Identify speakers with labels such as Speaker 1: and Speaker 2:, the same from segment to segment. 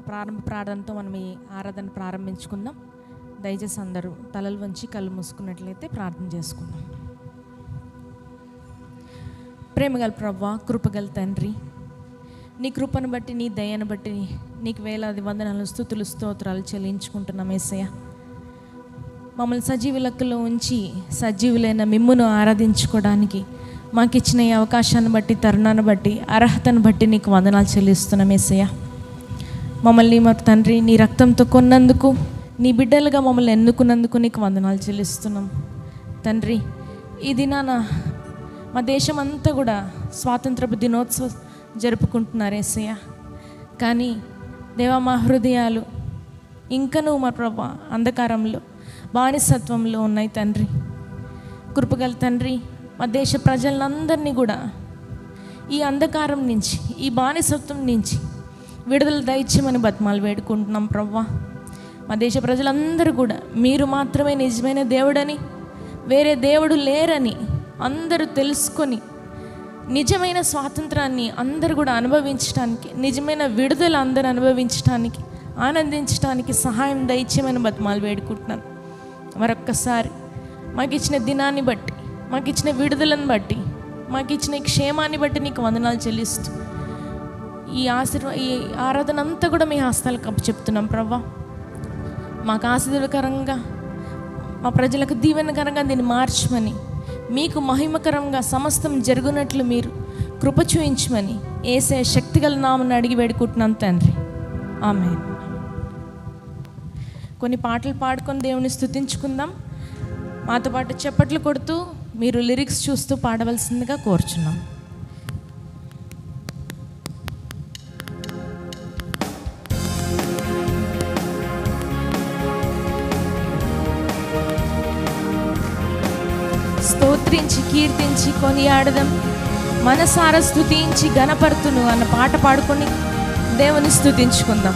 Speaker 1: ప్రారంభ ప్రార్థనతో మనం ఈ ఆరాధన ప్రారంభించుకుందాం దయచేసి అందరూ తలలు వంచి కళ్ళు మూసుకున్నట్లయితే ప్రార్థన చేసుకుందాం ప్రేమగల ప్రవ్వా కృపగల తండ్రి నీ కృపను బట్టి నీ దయను బట్టి నీకు వేలాది వందనాలు స్థుతులు స్తోత్రాలు చెల్లించుకుంటున్నాం ఏసయ్య మమ్మల్ని సజీవ లెక్కలో ఉంచి సజీవులైన మిమ్మును ఆరాధించుకోవడానికి మాకు ఇచ్చిన ఈ అవకాశాన్ని బట్టి తరుణాన్ని బట్టి అర్హతను బట్టి నీకు వందనాలు చెల్లిస్తున్నాం ఏసయ్య మమ్మల్ని మా తండ్రి నీ రక్తంతో కొన్నందుకు నీ బిడ్డలుగా మమ్మల్ని ఎన్నుకున్నందుకు నీకు వందనాలు చెల్లిస్తున్నాం తండ్రి ఈ దినాన మా దేశం అంతా కూడా స్వాతంత్రపు దినోత్సవం జరుపుకుంటున్నారు ఏసయ్య కానీ దేవా మా హృదయాలు ఇంకనూ మా ప్రభా అంధకారంలో బానిసత్వంలో ఉన్నాయి తండ్రి కృపగల తండ్రి మా దేశ ప్రజలందరినీ కూడా ఈ అంధకారం నుంచి ఈ బానిసత్వం నుంచి విడుదల దయచేయమని బతిమాలు వేడుకుంటున్నాం ప్రవ్వా మా దేశ ప్రజలందరూ కూడా మీరు మాత్రమే నిజమైన దేవుడని వేరే దేవుడు లేరని అందరూ తెలుసుకొని నిజమైన స్వాతంత్రాన్ని అందరూ కూడా అనుభవించడానికి నిజమైన విడుదల అందరూ అనుభవించడానికి ఆనందించడానికి సహాయం దయచేయమని బతిమాలు వేడుకుంటున్నాను మరొక్కసారి మాకు ఇచ్చిన దినాన్ని బట్టి మాకు ఇచ్చిన విడుదలను బట్టి మాకు ఇచ్చిన ఈ క్షేమాన్ని బట్టి నీకు వందనాలు చెల్లిస్తూ ఈ ఆశీర్వా ఈ ఆరాధన అంతా కూడా మీ హస్తాలకు అప్పు చెప్తున్నాం ప్రవ్వా మాకు ఆశీర్వకరంగా మా ప్రజలకు దీవెనకరంగా దీన్ని మార్చమని మీకు మహిమకరంగా సమస్తం జరుగునట్లు మీరు కృప చూయించమని ఏసే శక్తిగల నామని అడిగి వేడుకుంటున్నాం తండ్రి ఆమె కొన్ని పాటలు పాడుకొని దేవుని స్తుతించుకుందాం మాతో పాటు చప్పట్లు కొడుతూ మీరు లిరిక్స్ చూస్తూ పాడవలసిందిగా కోరుచున్నాం స్తోత్రించి కీర్తించి కొనియాడదాం మనసార స్తుతించి గణపరుతును అన్న పాట పాడుకొని దేవుని స్తుతించుకుందాం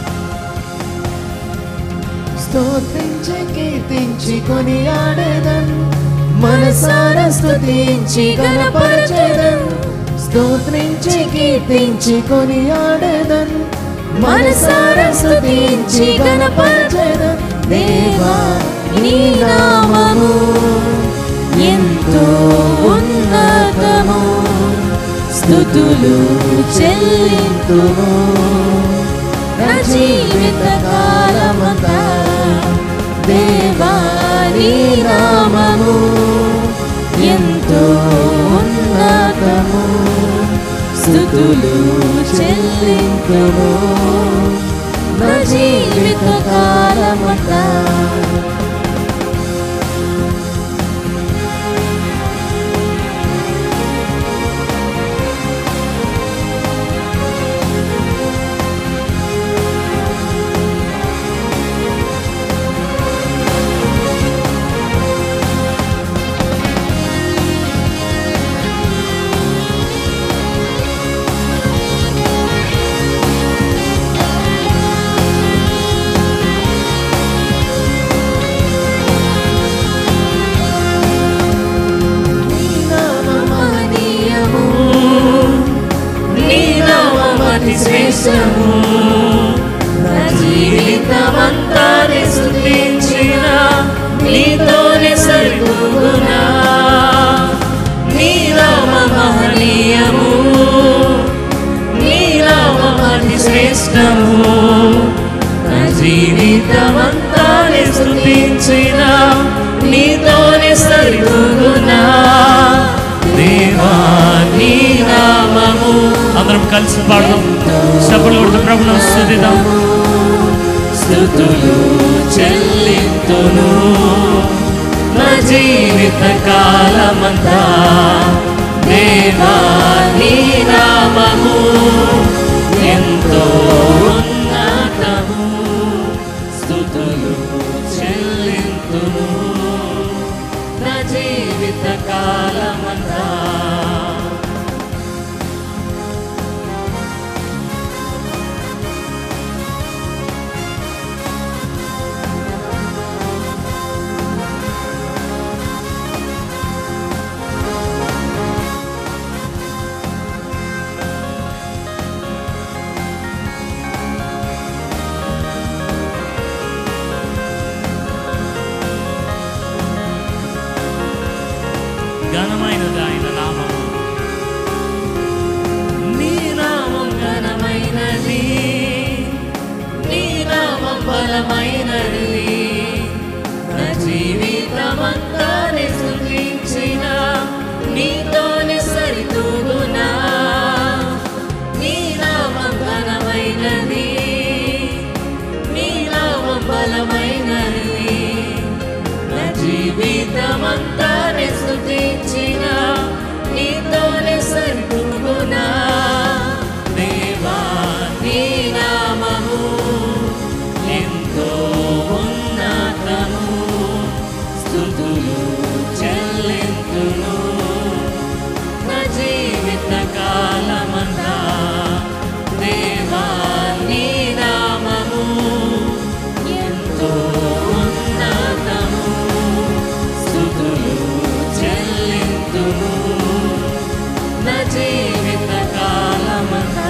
Speaker 2: స్తోత్రించి కీర్తించి కొనియాడేదన్ మనసార స్తుతించి గణపరచెదన్ స్తోత్రించి కీర్తించి కొనియాడేదన్ మనసార స్తుతించి గణపరచెదన్ దేవా నీ నామము
Speaker 1: ఎంతో ఉన్నతము స్థుతులు చెల్లింతుము నా జీవిత కాలమంతా దేవా నీ నామము ఎంతో ఉన్నతము స్థుతులు చెల్లింతుము నా జీవిత కాలమంతా
Speaker 2: నీ నామమహనీయము
Speaker 3: నీ నామమతి శ్రేష్టము నా జీవితమంతానే స్తుతించిన నీతోనే సరితూగునా నీ నామ మహనీయము నీ నామమతి శ్రేష్టము నా జీవితమంతానే స్తుతించిన నీతోనే సరితూగునా దేవా నీ నామము అందరం కలిసి పాడదాం సభలు కొడుతూ ప్రభును స్థుతిద్దాం స్థుతులు చెల్లింతును నా జీవిత కాలమంతా దేవా నీ నామము ఎంతో ఉన్నతము స్థుతులు చెల్లింతును నా జీవిత కాలమంతా ఘనమైనది ఆయన నామము నీ నామం ఘనమైనది నీ నామం బలమైనది నా జీవితమంతా స్తుతించిన నీతోనే సరితూగునా నీ నామం ఘనమైనది నీ నామం బలమైనది నా జీవితమంతా స్తుతించిన నీతోనే సరితూగునా దేవా నీ నామము ఎంతో ఉన్నతము స్తుతులు చెల్లింతును నా జీవిత కాలమంతా దేవా నీ నామము ఎంతో ఉన్నతము స్తుతులు చెల్లింతును నా జీవిత కాలమంతా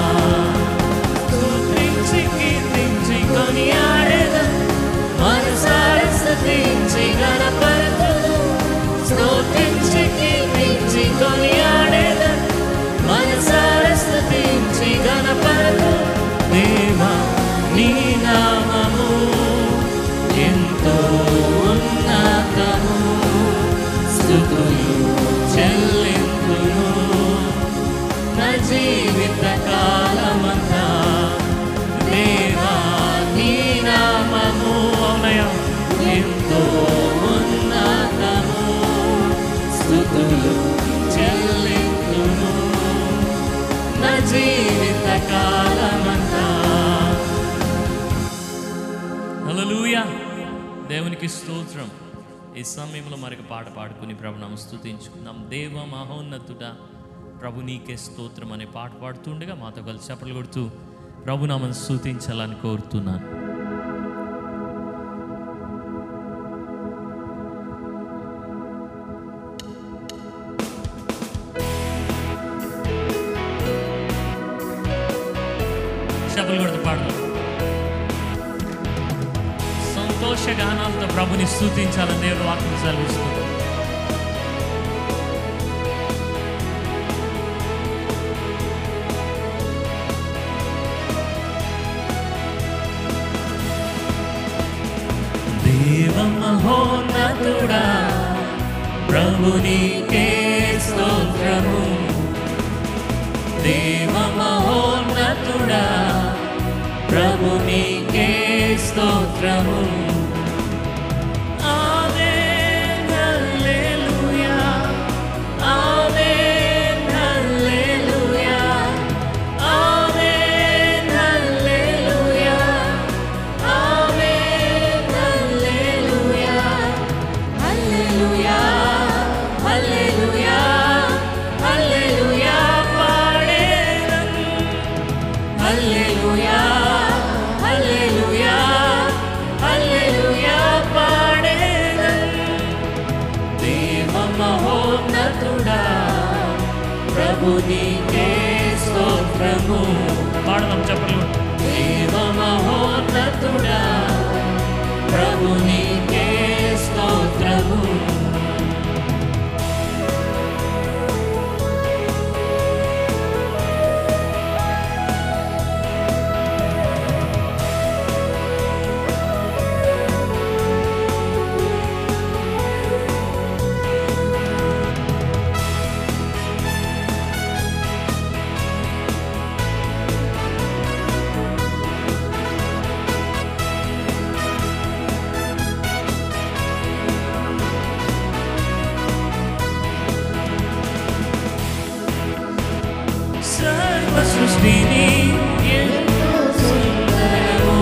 Speaker 3: స్తుతించి కీర్తించి కొనియాడెదం. మనసారా స్తుతించి గణపరతును. స్తుతించి కీర్తించి కొనియాడెదం. మనసారా స్తుతించి గణపరతును. దేవా, నీ నామము ఎంతో ఉన్నతము. స్తుతులు చెల్లింతును నా జీవిత కాలమంతా దేవా నీ నామము అవునయ ఎంతో ఉన్నతము స్తుతులు చెల్లింతును నా జీవిత కాలమంతా హల్లెలూయా దేవునికి స్తోత్రం ఈ సమయంలో మరొక పాట పాడుకుని ప్రభునామ స్తుతించుకుందాం దేవ మహోన్నతుడా ప్రభు నీకే స్తోత్రం అనే పాట పాడుతుండగా మాతో కలిసి చప్పట్లు కొడుతూ ప్రభునామను స్తుతించాలని కోరుతున్నాను చప్పట్లు కొడుతూ పాడదాం సంతోష గానాలతో ప్రభుని స్తుతించాలని దేవుడు వాక్యం సెలవిస్తుంది దేవ మహోన్నతుడా ప్రభునికే స్తోత్రము దేవ మహోన్నతుడా ప్రభునికే స్తోత్రము ఆమేన్ హల్లెలూయా ఆమేన్ హల్లెలూయా ఆమేన్ హల్లెలూయా ఆమేన్ హల్లెలూయా హల్లెలూయా హల్లెలూయా హల్లెలూయా పాడేదం హల్లెలూయా హల్లెలూయా హల్లెలూయా పాడేదం దేవ మహోన్నతుడా ప్రభు నీకే స్తోత్రము పాడదాం చెప్పలు దేవ మహోన్నతుడా ప్రభు నీకే స్తోత్రము సర్వ సృష్టిని ఎంతో సుందరము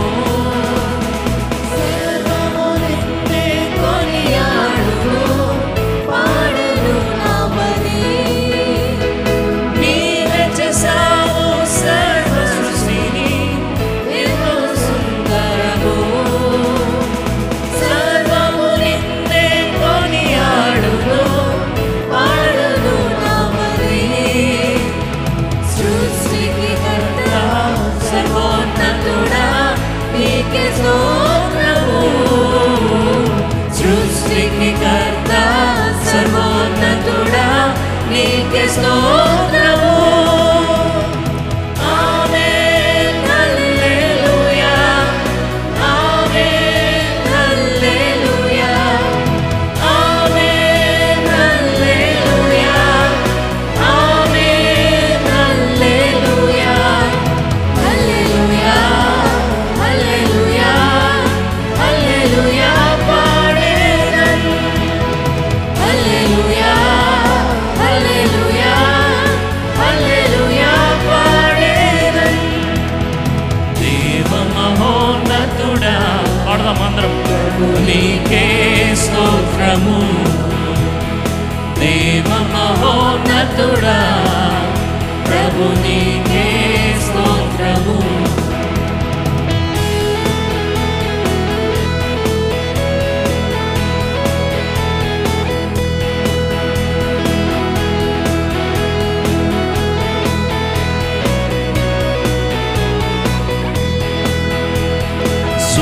Speaker 2: సర్వము నిన్నే కొనియాడును, పాడును నామని.
Speaker 3: నీవే చేశావు సర్వ సృష్టిని ఎంతో సుందరము సర్వము నిన్నే కొనియాడును
Speaker 2: పాడును నామని. సృష్టికి కర్త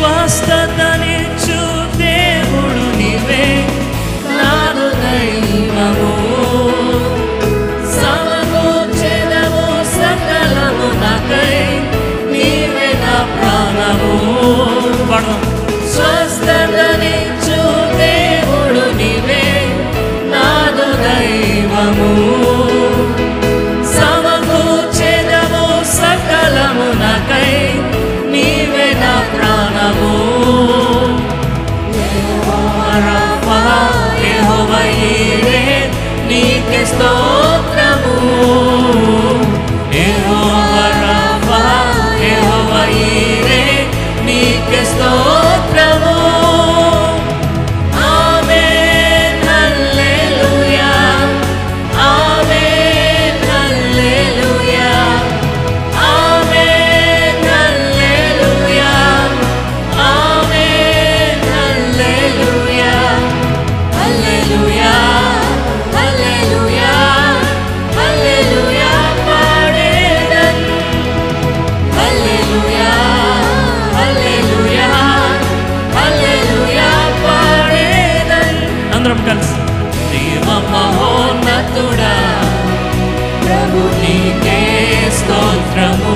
Speaker 3: స్వస్థతనిచ్చు దేవుడు నీవే నాదు దైవము సమకూర్చెదము సకలము నాకై నీవే నా ప్రాణము పడదాం స్వస్థతనిచ్చు దేవుడు నీవే నాదు దైవము సమకూర్చెదము సకలము నాకై నీవే నా ప్రాణము యెహోవా రఫా, యెహోవా ఈరే, నీకే స్తోత్రము యెహోవా రఫా, యెహోవా ఈరే, నీకే స్తోత్రము ఆమేన్ హల్లెలూయా ఆమేన్ హల్లెలూయా ఆమేన్ హల్లెలూయా ఆమేన్ హల్లెలూయా హల్లెలూయా హల్లెలూయా హల్లెలూయా పాడేదన్ హల్లెలూయా హల్లెలూయా హల్లెలూయా పాడేదన్ అందరం కలిసి దేవ మహోన్నతుడా ప్రభు నీకే స్తోత్రము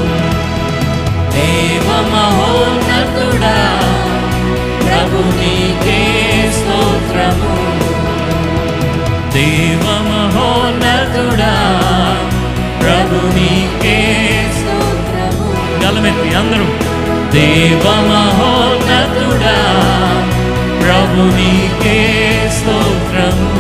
Speaker 3: దేవ మహోన్నతుడా ప్రభు నీకే స్తోత్రము దేవ మహోన్నతుడా ప్రభు నీకే స్తోత్రము గలమెత్తి అందరూ దేవ మహోన్నతుడా ప్రభు నీకే స్తోత్రము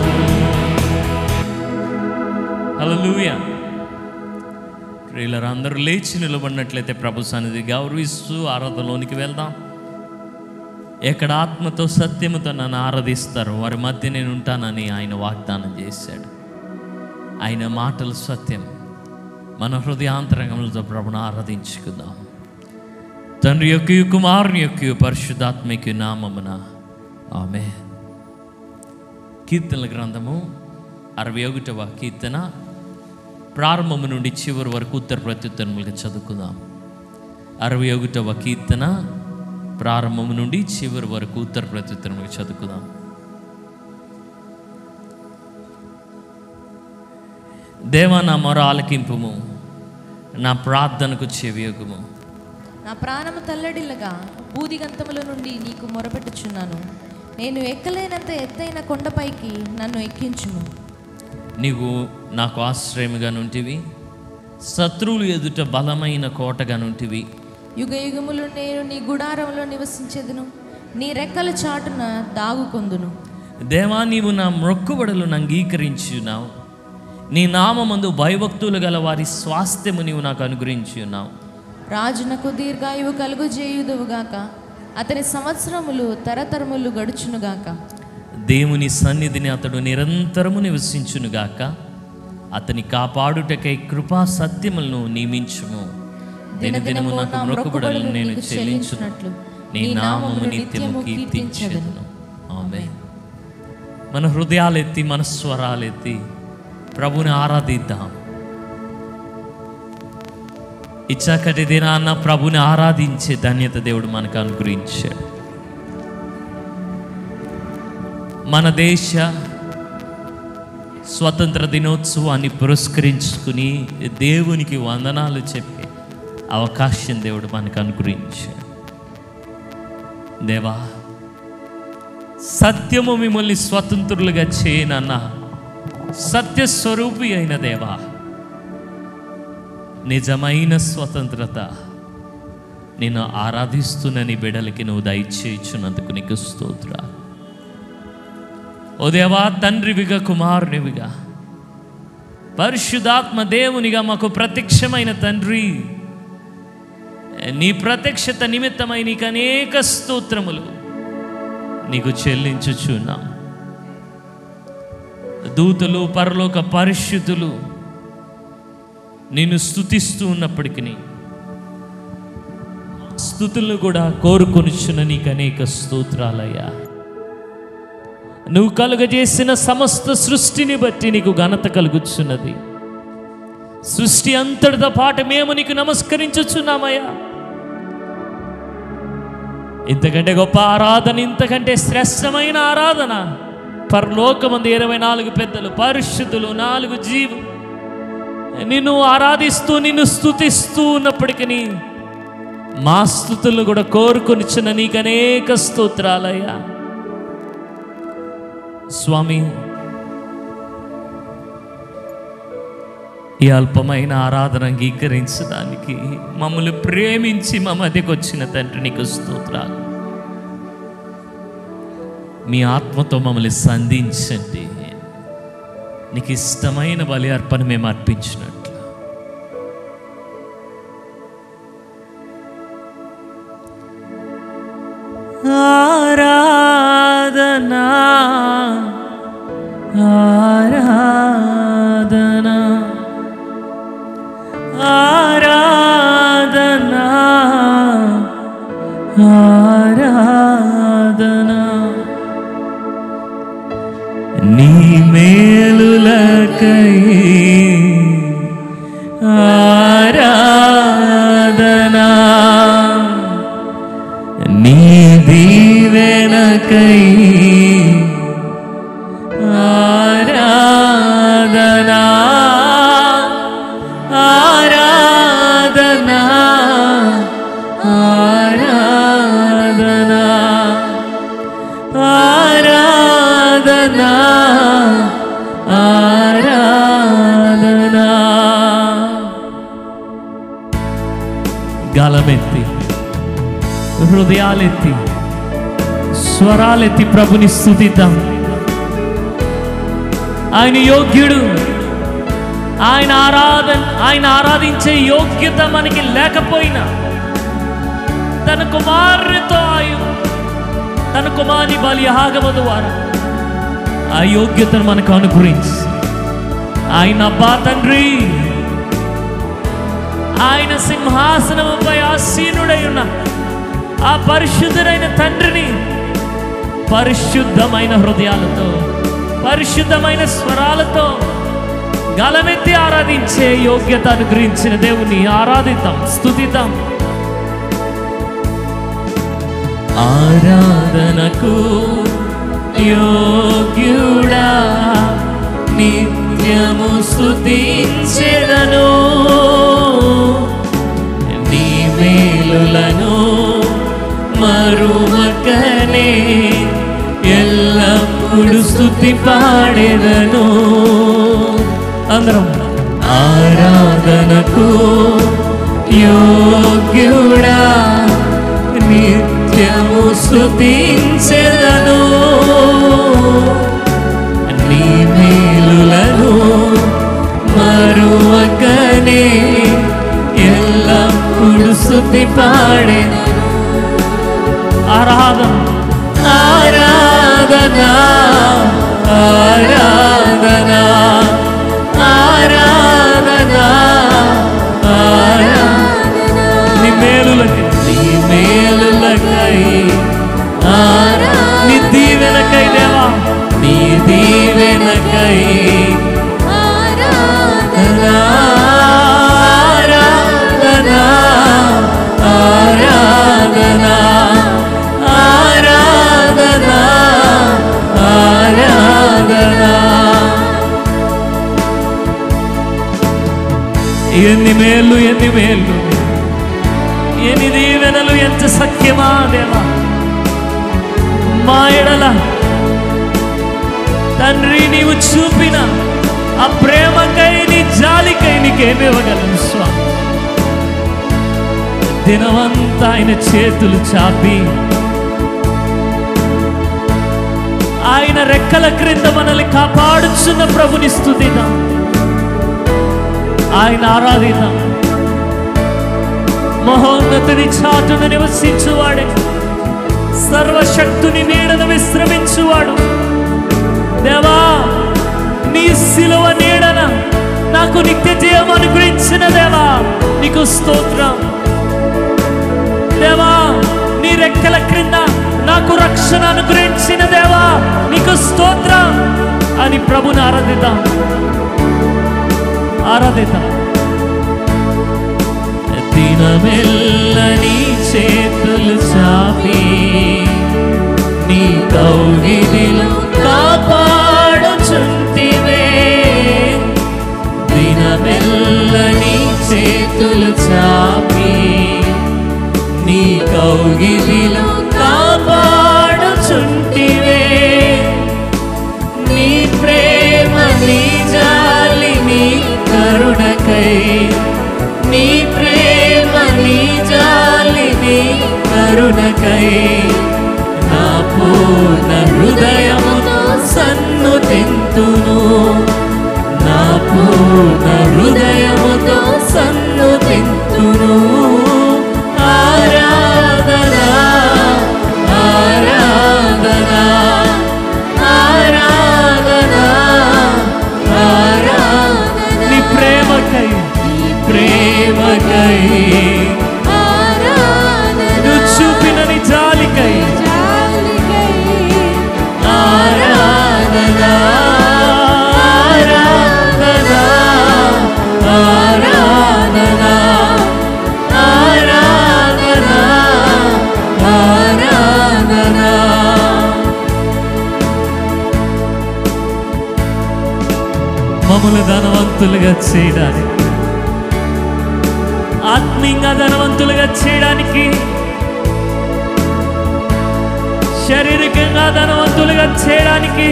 Speaker 3: హల్లెలూయా ప్రియులరు అందరూ లేచి నిలబడినట్లయితే ప్రభు సన్నిధి గౌరవిస్తూ ఆరాధనలోనికి వెళ్దాం ఎక్కడ ఆత్మతో సత్యముతో నన్ను ఆరాధిస్తారో వారి మధ్య నేను ఉంటానని ఆయన వాగ్దానం చేశాడు ఆయన మాటలు సత్యం మన హృదయాంతరంగంలో ప్రభును ఆరాధించుకుందాం తండ్రి యొక్క కుమారుని యొక్క పరిశుద్ధాత్మిక నామమున ఆమె కీర్తనల గ్రంథము అరవై ఒకటవ కీర్తన ప్రారంభము నుండి చివరి వరకు ఉత్తర ప్రత్యుత్తరములుగా చదువుకుందాం అరవై ఒకటవ కీర్తన ప్రారంభము నుండి చివరి వరకు ఉత్తర ప్రత్యుత్తరములుగా చదువుకుందాం దేవా నా మొర ఆలకింపుము నా ప్రార్థనకు చెవియగుము
Speaker 1: నా ప్రాణము తల్లడిల్లగా బూదిగంతముల నుండి నీకు మొరపెట్టుచున్నాను నేను ఎక్కలేనంత ఎత్తైన కొండపైకి నన్ను ఎక్కించుము
Speaker 3: నీవు నాకు ఆశ్రయముగా నుంటివి శత్రువులు ఎదుట బలమైన కోటగా నుంటివి
Speaker 1: యుగ యుగములు నేను నీ గుడారంలో నివసించేదను నీ రెక్కల చాటున దాగుకొందును
Speaker 3: దేవా నీవు నా మొక్కుబడులను అంగీకరించున్నావు నీ నామందు భయభక్తులు గల వారి స్వాస్థ్యము నీవు నాకు అనుగ్రహించి ఉన్నావు
Speaker 1: రాజునకు దీర్ఘాయువు కలుగు చేయుదువుగాక అతని సంవత్సరములు తరతరములు గడుచునుగాక
Speaker 3: దేవుని సన్నిధిని అతడు నిరంతరము నివసించునుగాక అతని కాపాడుటకై కృపా సత్యములను నియమించుము దినదినము నాకు మొక్కుబడులను నేను చెల్లించున్నట్లు నీ నామము నిత్యము కీర్తించదును ఆమె మన హృదయాలెత్తి మన స్వరాలెత్తి ప్రభుని ఆరాధిద్దాం ఇచ్చాకటి దినాన్న ప్రభుని ఆరాధించే ధన్యత దేవుడు మనకు అనుగ్రహించాడు మన దేశ స్వతంత్ర దినోత్సవాన్ని పురస్కరించుకుని దేవునికి వందనాలు చెప్పే అవకాశం దేవుడు మనకు అనుగ్రహించాడు దేవా సత్యము మిమ్మల్ని స్వతంత్రులుగా చేయనన్న సత్యస్వరూపి అయిన దేవా నిజమైన స్వతంత్రత నేను ఆరాధిస్తున్న నీ బిడలకి నువ్వు దయచేయించున్నందుకు నీకు స్తోత్రా ఓ దేవా తండ్రివిగా కుమారునివిగా పరిశుధాత్మ దేవునిగా మాకు ప్రత్యక్షమైన తండ్రి నీ ప్రత్యక్షత నిమిత్తమై నీకు అనేక స్తోత్రములు నీకు చెల్లించుచున్నాం దూతలు పరలోక పరిశుద్ధులు నిన్ను స్తుతిస్తూ ఉన్నప్పటికీ స్థుతులను కూడా కోరుకొనిచున్న నీకు అనేక స్తోత్రాలయ్యా నువ్వు కలుగజేసిన సమస్త సృష్టిని బట్టి నీకు ఘనత కలుగుచున్నది సృష్టి అంతటితో పాటు మేము నీకు నమస్కరించుచున్నామయ్యా ఇంతకంటే గొప్ప ఆరాధన ఇంతకంటే శ్రేష్టమైన ఆరాధన పరలోకమంది ఇరవై నాలుగు పెద్దలు పరిశుద్ధులు నాలుగు జీవు నిన్ను ఆరాధిస్తూ నిన్ను స్తుతిస్తూ ఉన్నప్పటికీ మా స్థుతులను కూడా కోరుకొనిచ్చిన నీకు అనేక స్తోత్రాలయ్యా స్వామి ఈ అల్పమైన ఆరాధన అంగీకరించడానికి మమ్మల్ని ప్రేమించి మా మధ్యకు వచ్చిన తండ్రి నీకు స్తోత్రాలు మీ ఆత్మతో మమ్మల్ని సంధించండి నీకు ఇష్టమైన బలి అర్పణ మేము అర్పించినట్లు ఆరాధనా ఆరాధనా ఆరాధనా ఆరాధనా నీ మేలులకై ఆరాధనా నీ దీవెనకై ఆరాధనా ఆరాధనా ఆరాధనా ఆరాధనా ఆరాధనా గలమెత్తి హృదయాలెత్తి స్వరాలెత్తి ప్రభుని స్థుతిద్దాం ఆయన యోగ్యుడు ఆయన ఆరాధన ఆయన ఆరాధించే యోగ్యత మనకి లేకపోయినా తన కుమారునితో ఆయన తన కుమారుని బలియాగమ ద్వారా ఆ యోగ్యతను మనకు అనుగ్రహించి ఆయన అబ్బా తండ్రి ఆయన సింహాసనముపై ఆసీనుడై ఉన్న ఆ పరిశుద్ధుడైన తండ్రిని పరిశుద్ధమైన హృదయాలతో పరిశుద్ధమైన స్వరాలతో గలమెత్తి ఆరాధించే యోగ్యత అనుగ్రహించిన దేవుని ఆరాధిద్దాం స్తుతిద్దాం ఆరాధనకు యోగ్యుడా నిత్యము స్తుతించెదను నీ మేలులను మరువకనే ఎల్లప్పుడు స్తుతి పాడెదను అందరం ఆరాధనకు యోగ్యుడా నిత్యము స్తుతించెదను నీ మేలులను మరువకనే ఎల్లప్పుడు స్తుతి పాడెను ఆరాధన ఆరాధన ఆరాధన ఆరాధన ఆరాధన నీ మేలులకి నీ మేలులకై ఆరా నీ దీవెనకై దేవా నీ దీవెనకై ఆరాధన ఆరాధన ఆరాధన ఆరాధన ఆరాధన ఎన్ని మేళ్ళు ఎన్ని మేళ్ళు ఎన్ని దీవెనలు ఎంత సఖ్యమా దేవా మా ఎడల తండ్రి నీవు చూపిన ఆ ప్రేమకై నీ జాలికై నీకేమి ఇవ్వగలను స్వామి దినమంతా ఆయన చేతులు చాపి ఆయన రెక్కల క్రింద మనల్ని కాపాడుచున్న ప్రభుని స్థుతిద్దాం ఆయన ఆరాధిద్దాం మహోన్నతుని చాటున నివసించువాడే సర్వశక్తుని నీడను విశ్రమించువాడు దేవా నీ శిలువ నీడన నాకు నిత్య జీవం అనుగ్రహించిన దేవా నీకు స్తోత్రం దేవా నీ రెక్కల క్రింద నాకు రక్షణ అనుగ్రహించిన దేవా నీకు స్తోత్రం అని ప్రభుని ఆరాధిద్దాం ఆరాధిద్దాం దినమెల్ల నీ చేతులు చాపి నీ కౌగిలిలో కాపాడుచుంటివే దినమెల్ల నీ చేతులు చాపి నీ కౌగిలిలో కాపాడుచుంటివే నీ ప్రేమ నీ జాలి నీ కరుణకై నీ ప్రేమ నీ జాలి నీ కరుణకై నా పూర్ణ హృదయముతో సన్ను తింతును నా పూర్ణ హృదయముతో సన్ను తింతును ఆరాధనా ఆరాధనా ఆరాధనా ఆరాధనా నీ ప్రేమకై నీ ప్రేమకై నువ్వు చూపిన నీ జాలికై ఆరాధనా ఆరాధనా ఆరాధనా ఆరాధనా ఆరాధనా మమ్మల్ని ధనవంతులుగా చేయడానికి ఆత్మీయంగా ధనవంతులుగా చేయడానికి శారీరకంగా ధనవంతులుగా చేయడానికి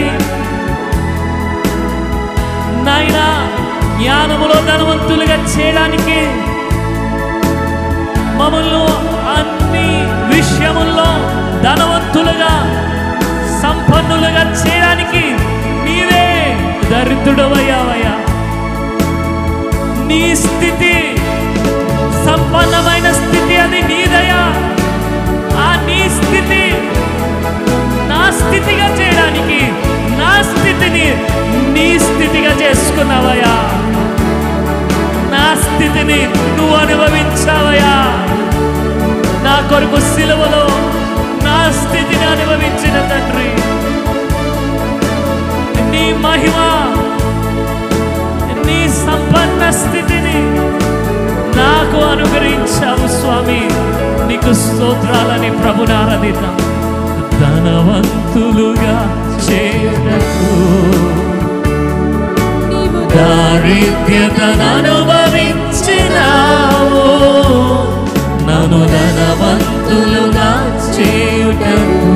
Speaker 3: నాయన జ్ఞానములో ధనవంతులుగా చేయడానికి మమ్మల్ని అన్ని విషయముల్లో ధనవంతులుగా సంపన్నులుగా చేయడానికి నీవే దరిద్రుడవయ్యావయ్యా నీ స్థితి సంపన్నమైన స్థితి అది నీదయా ఆ నీ స్థితి నా స్థితిగా చేయడానికి నా స్థితిని నీ స్థితిగా చేసుకున్నావయ్యా నా స్థితిని నువ్వు అనుభవించావయ్యా నా కొరకు సిలువలో నా స్థితిని అనుభవించిన తండ్రి నీ మహిమ నీ సంపన్న స్థితిని నాకు అనుగ్రహించావు స్వామి నీకు స్తోత్రాలని ప్రభుని ఆరాధిద్దాం ధనవంతులుగా చేరకు దారిద్ర్యతను అనుభవించినావు నన్ను ధనవంతులుగా చేయుటకు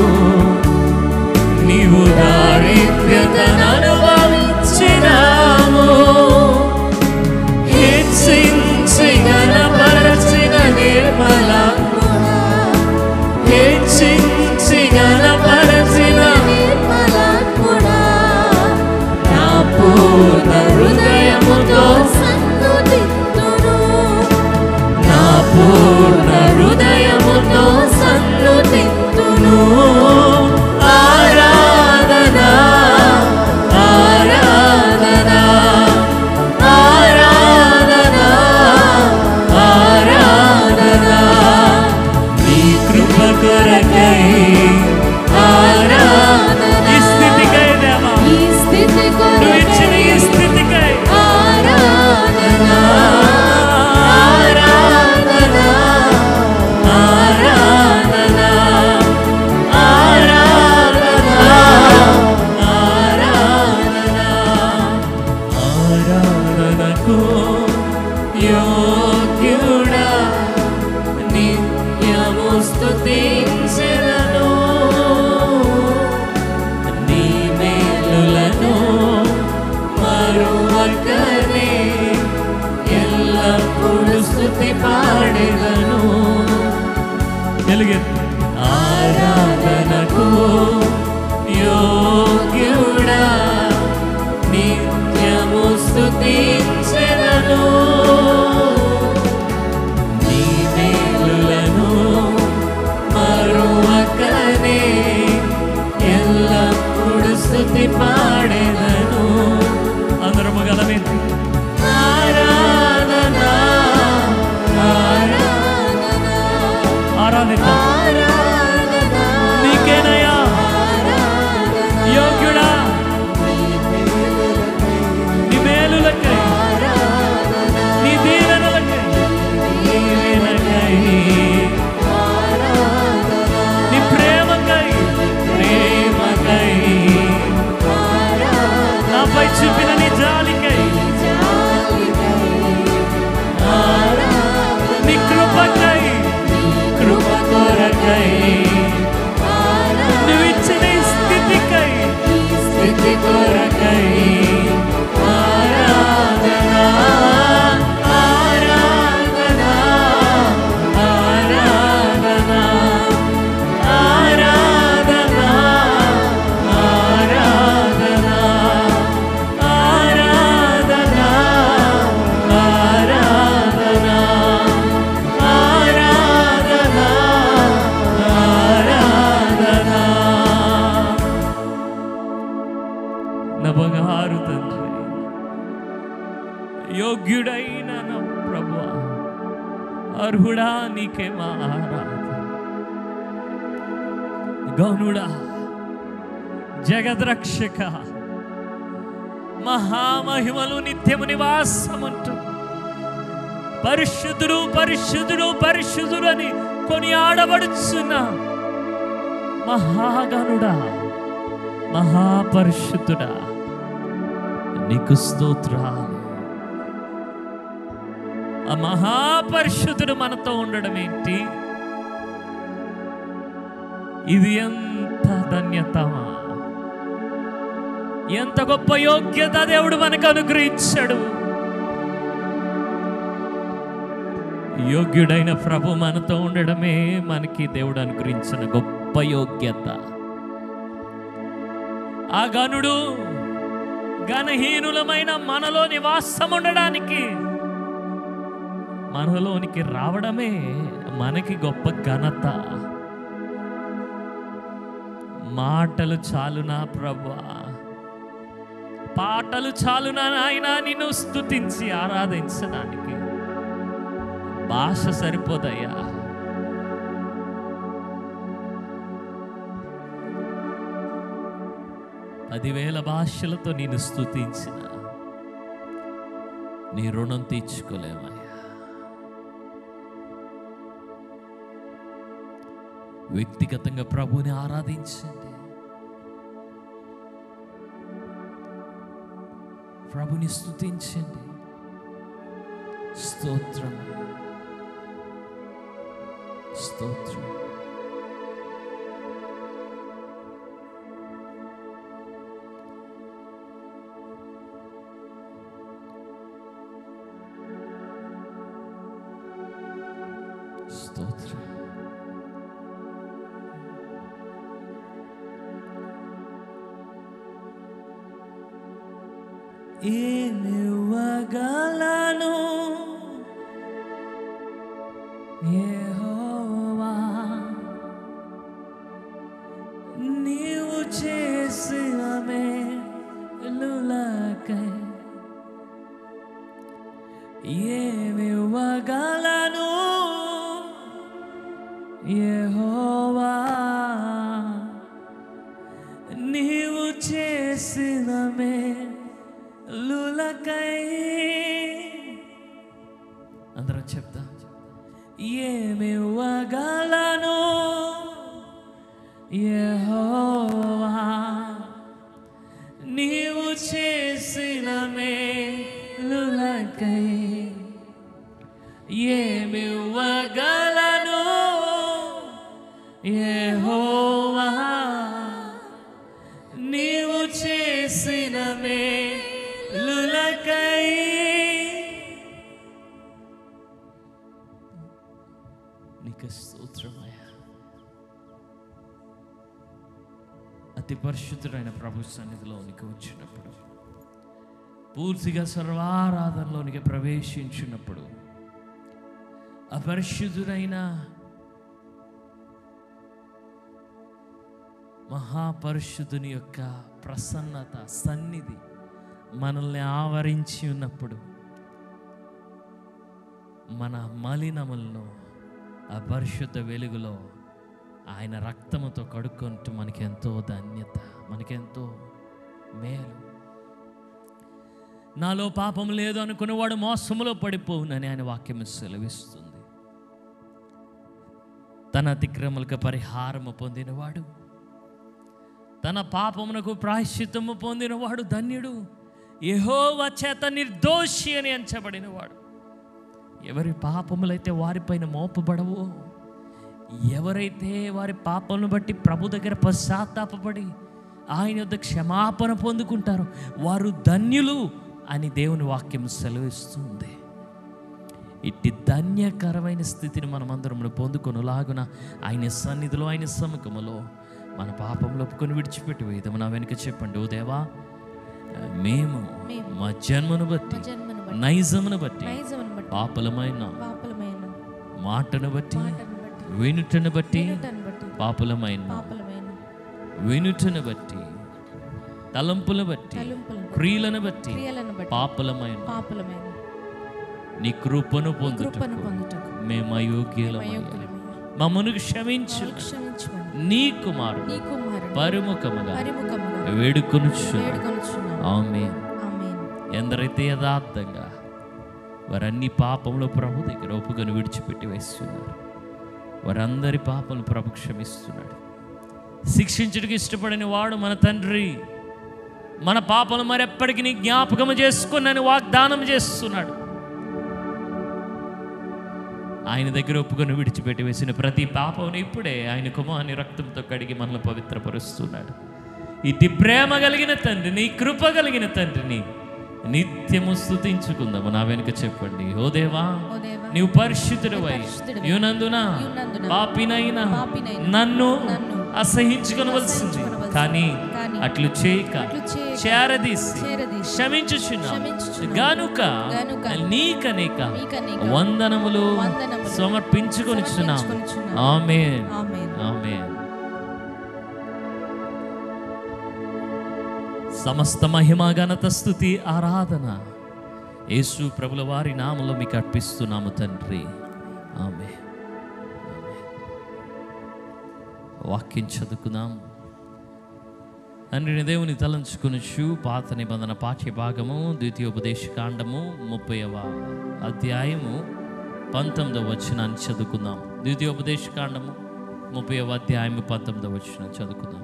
Speaker 3: నీవు దారిద్ర్యతను అనుభవించినావు హెచ్చించి గణపరచిన నిర్మల హెచ్చించి గణపరచిన నా పూర్ణ హృదయముతో నా పూర్ణ హృదయముతో సన్ను తింతును ఆరాధనా ఆరాధనా ఆరాధనా ఆరాధనా నీ కృప కొరకై ఆరాధనా ఈ స్థితికై దేవా నువ్వు ఇచ్చిన ఈ స్థితికై అర్హుడా నీకే మా ఆరాధన గౌనుడా జగద్రక్షక మహామహిమలు నిత్యము నివాసమంటూ పరిశుద్ధుడు పరిశుద్ధుడు పరిశుద్ధుడు అని కొని ఆడబడుచున్న మహాగణుడా మహాపరిశుద్ధుడా నీకు స్తోత్రాలు ఆ మహాపరిశుద్ధుడు మనతో ఉండడం ఏంటి ఇది ఎంత ధన్యతమా ఎంత గొప్ప యోగ్యత దేవుడు మనకు అనుగ్రహించాడు యోగ్యుడైన ప్రభు మనతో ఉండడమే మనకి దేవుడు అనుగ్రహించిన గొప్ప యోగ్యత ఆ గనుడు గణహీనులమైన మనలో నివాసం ఉండడానికి మనలోనికి రావడమే మనకి గొప్ప ఘనత మాటలు చాలునా ప్రభా పాటలు చాలునా నాయన నిన్ను స్తుతించి ఆరాధించడానికి భాష సరిపోదయ్యా పదివేల భాషలతో నేను స్తుతించిన నీ రుణం తీర్చుకోలేమయ్యా వ్యక్తిగతంగా ప్రభుని ఆరాధించండి ప్రభుని స్తుతించండి స్తోత్రం స్తోత్రం స్తోత్రం ఏమివ్వగలను యెహోవా నీవు చేసిన మేలులకై ఏమివ్వగలను యెహోవా నీవు చేసిన మేలులకై అందరం చెప్తా ఏమివ్వగలను యెహోవా నీవు చేసిన మేలులకై ఏమివ్వగలను యెహోవా నీవు చేసిన మేలులకై నీకు స్తోత్రమయ్యా అతి పరిశుద్ధుడైన ప్రభు సన్నిధిలోనికి వచ్చినప్పుడు పూర్తిగా సర్వారాధనలోనికి ప్రవేశించినప్పుడు అపరిశుద్ధుడైన మహాపరిశుద్ధుని యొక్క ప్రసన్నత సన్నిధి మనల్ని ఆవరించి ఉన్నప్పుడు మన మలినములను ఆ పరిశుద్ధ వెలుగులో ఆయన రక్తముతో కడుక్కుంటూ మనకెంతో ధన్యత మనకెంతో మేలు నాలో పాపం లేదు అనుకునేవాడు మోసములో పడిపోవునని ఆయన వాక్యం సెలవిస్తుంది తన అతిక్రమలకు పరిహారము పొందినవాడు తన పాపమునకు ప్రాయశ్చిత్తము పొందినవాడు ధన్యుడు యెహోవా చేత నిర్దోషి అని ఎంచబడినవాడు ఎవరి పాపములైతే వారిపైన మోపబడవో ఎవరైతే వారి పాపములను బట్టి ప్రభు దగ్గర పశ్చాత్తాపపడి ఆయన యొద్ద క్షమాపణ పొందుకుంటారో వారు ధన్యులు అని దేవుని వాక్యం సెలవిస్తుంది ఇట్టి ధన్యకరమైన స్థితిని మనమందరం పొందుకొనులాగున ఆయన సన్నిధిలో ఆయన సముఖములో మన పాపంలో ఒప్పుకొని విడిచిపెట్టి వేదము నా వెనుక చెప్పండి ఓ దేవా మేము మా జన్మను బట్టి
Speaker 1: జన్మను బట్టి
Speaker 3: నైజమును బట్టి
Speaker 1: నైజమును బట్టి
Speaker 3: పాపులమైన
Speaker 1: పాపలమైన
Speaker 3: మాటను బట్టి
Speaker 1: మాటను బట్టి
Speaker 3: వినుటను బట్టి
Speaker 1: వినుటను బట్టి
Speaker 3: పాపులమైన
Speaker 1: పాపలమైన
Speaker 3: వినుటను బట్టి తలంపుల బట్టి
Speaker 1: తలంపులను బట్టి
Speaker 3: క్రియలను బట్టి
Speaker 1: క్రియలను బట్టి
Speaker 3: పాపులమైన
Speaker 1: పాపలమైన
Speaker 3: నీ కృపను
Speaker 1: కృపను
Speaker 3: పొందుటకు
Speaker 1: పొందుటకు
Speaker 3: మేము అయోగ్యులమయ్యా
Speaker 1: అయోగ్యులమయ్యా.
Speaker 3: మమ్మను క్షమించు
Speaker 1: క్షమించమని
Speaker 3: నీ కుమారుడు
Speaker 1: నీ కుమారుడు
Speaker 3: పరిముఖముగా
Speaker 1: పరిముఖముగా
Speaker 3: వేడుకొనుచు
Speaker 1: వేడుకొనుచున్నాము
Speaker 3: ఆమె
Speaker 1: ఆమేన్
Speaker 3: ఎందరైతే యథార్థంగా వారన్ని పాపంలో ప్రభు దగ్గర ఒప్పుకొని విడిచిపెట్టి వేస్తున్నారు వారందరి పాపలు ప్రభు క్షమిస్తున్నాడు శిక్షించడానికి ఇష్టపడిన వాడు మన తండ్రి మన పాపలు మరెప్పటికీ నీ జ్ఞాపకం చేసుకున్నని వాగ్దానం చేస్తున్నాడు ఆయన దగ్గర ఒప్పుకొని విడిచిపెట్టి వేసిన ప్రతి పాపం ఇప్పుడే ఆయన కుమాని రక్తంతో కడిగి మనల్ని పవిత్రపరుస్తున్నాడు ఇటు ప్రేమ కలిగిన తండ్రిని కృప కలిగిన తండ్రిని నిత్యము స్థుతించుకుందాము నా వెనుక చెప్పండి ఓ దేవా
Speaker 1: ఓ దేవా
Speaker 3: నీవు పరిశుద్ధుడవై
Speaker 1: పరిశుద్ధుడవై
Speaker 3: యునందున
Speaker 1: యునందున
Speaker 3: పాపినైనా
Speaker 1: పాపినైన
Speaker 3: నన్ను
Speaker 1: నన్ను
Speaker 3: అసహించుకొనవలసింది
Speaker 1: అసహించుకొనవలసింది.
Speaker 3: కానీ
Speaker 1: కానీ
Speaker 3: అట్లు చేయక
Speaker 1: అట్లు చేయక
Speaker 3: చేరదీసి
Speaker 1: చేరదీసి
Speaker 3: క్షమించుచున్నా
Speaker 1: క్షమించుచున్నాము.
Speaker 3: గనుక
Speaker 1: గనుక
Speaker 3: నీకనేక
Speaker 1: నీకనేక
Speaker 3: వందనములు
Speaker 1: వందనములు
Speaker 3: సమర్పించుకొనిచున్నాం
Speaker 1: సమర్పించుకొనుచున్నాము.
Speaker 3: ఆమేన్
Speaker 1: ఆమేన్
Speaker 3: ఆమేన్ సమస్త మహిమ ఘనత స్థుతి ఆరాధన యేసు ప్రభుల వారి నామలో మీకు అర్పిస్తున్నాము తండ్రి ఆమె వాక్యం చదువుకుందాం తండ్రిని దేవుని తలంచుకొనుచు పాత నిబంధన పాఠ్య భాగము ద్వితీయోపదేశ కాండము ముప్పైవ అధ్యాయము పంతొమ్మిదవ వచనాన్ని చదువుకుందాం ద్వితీయోపదేశ కాండము ముప్పైవ అధ్యాయము పంతొమ్మిదవ వచనం చదువుకుందాం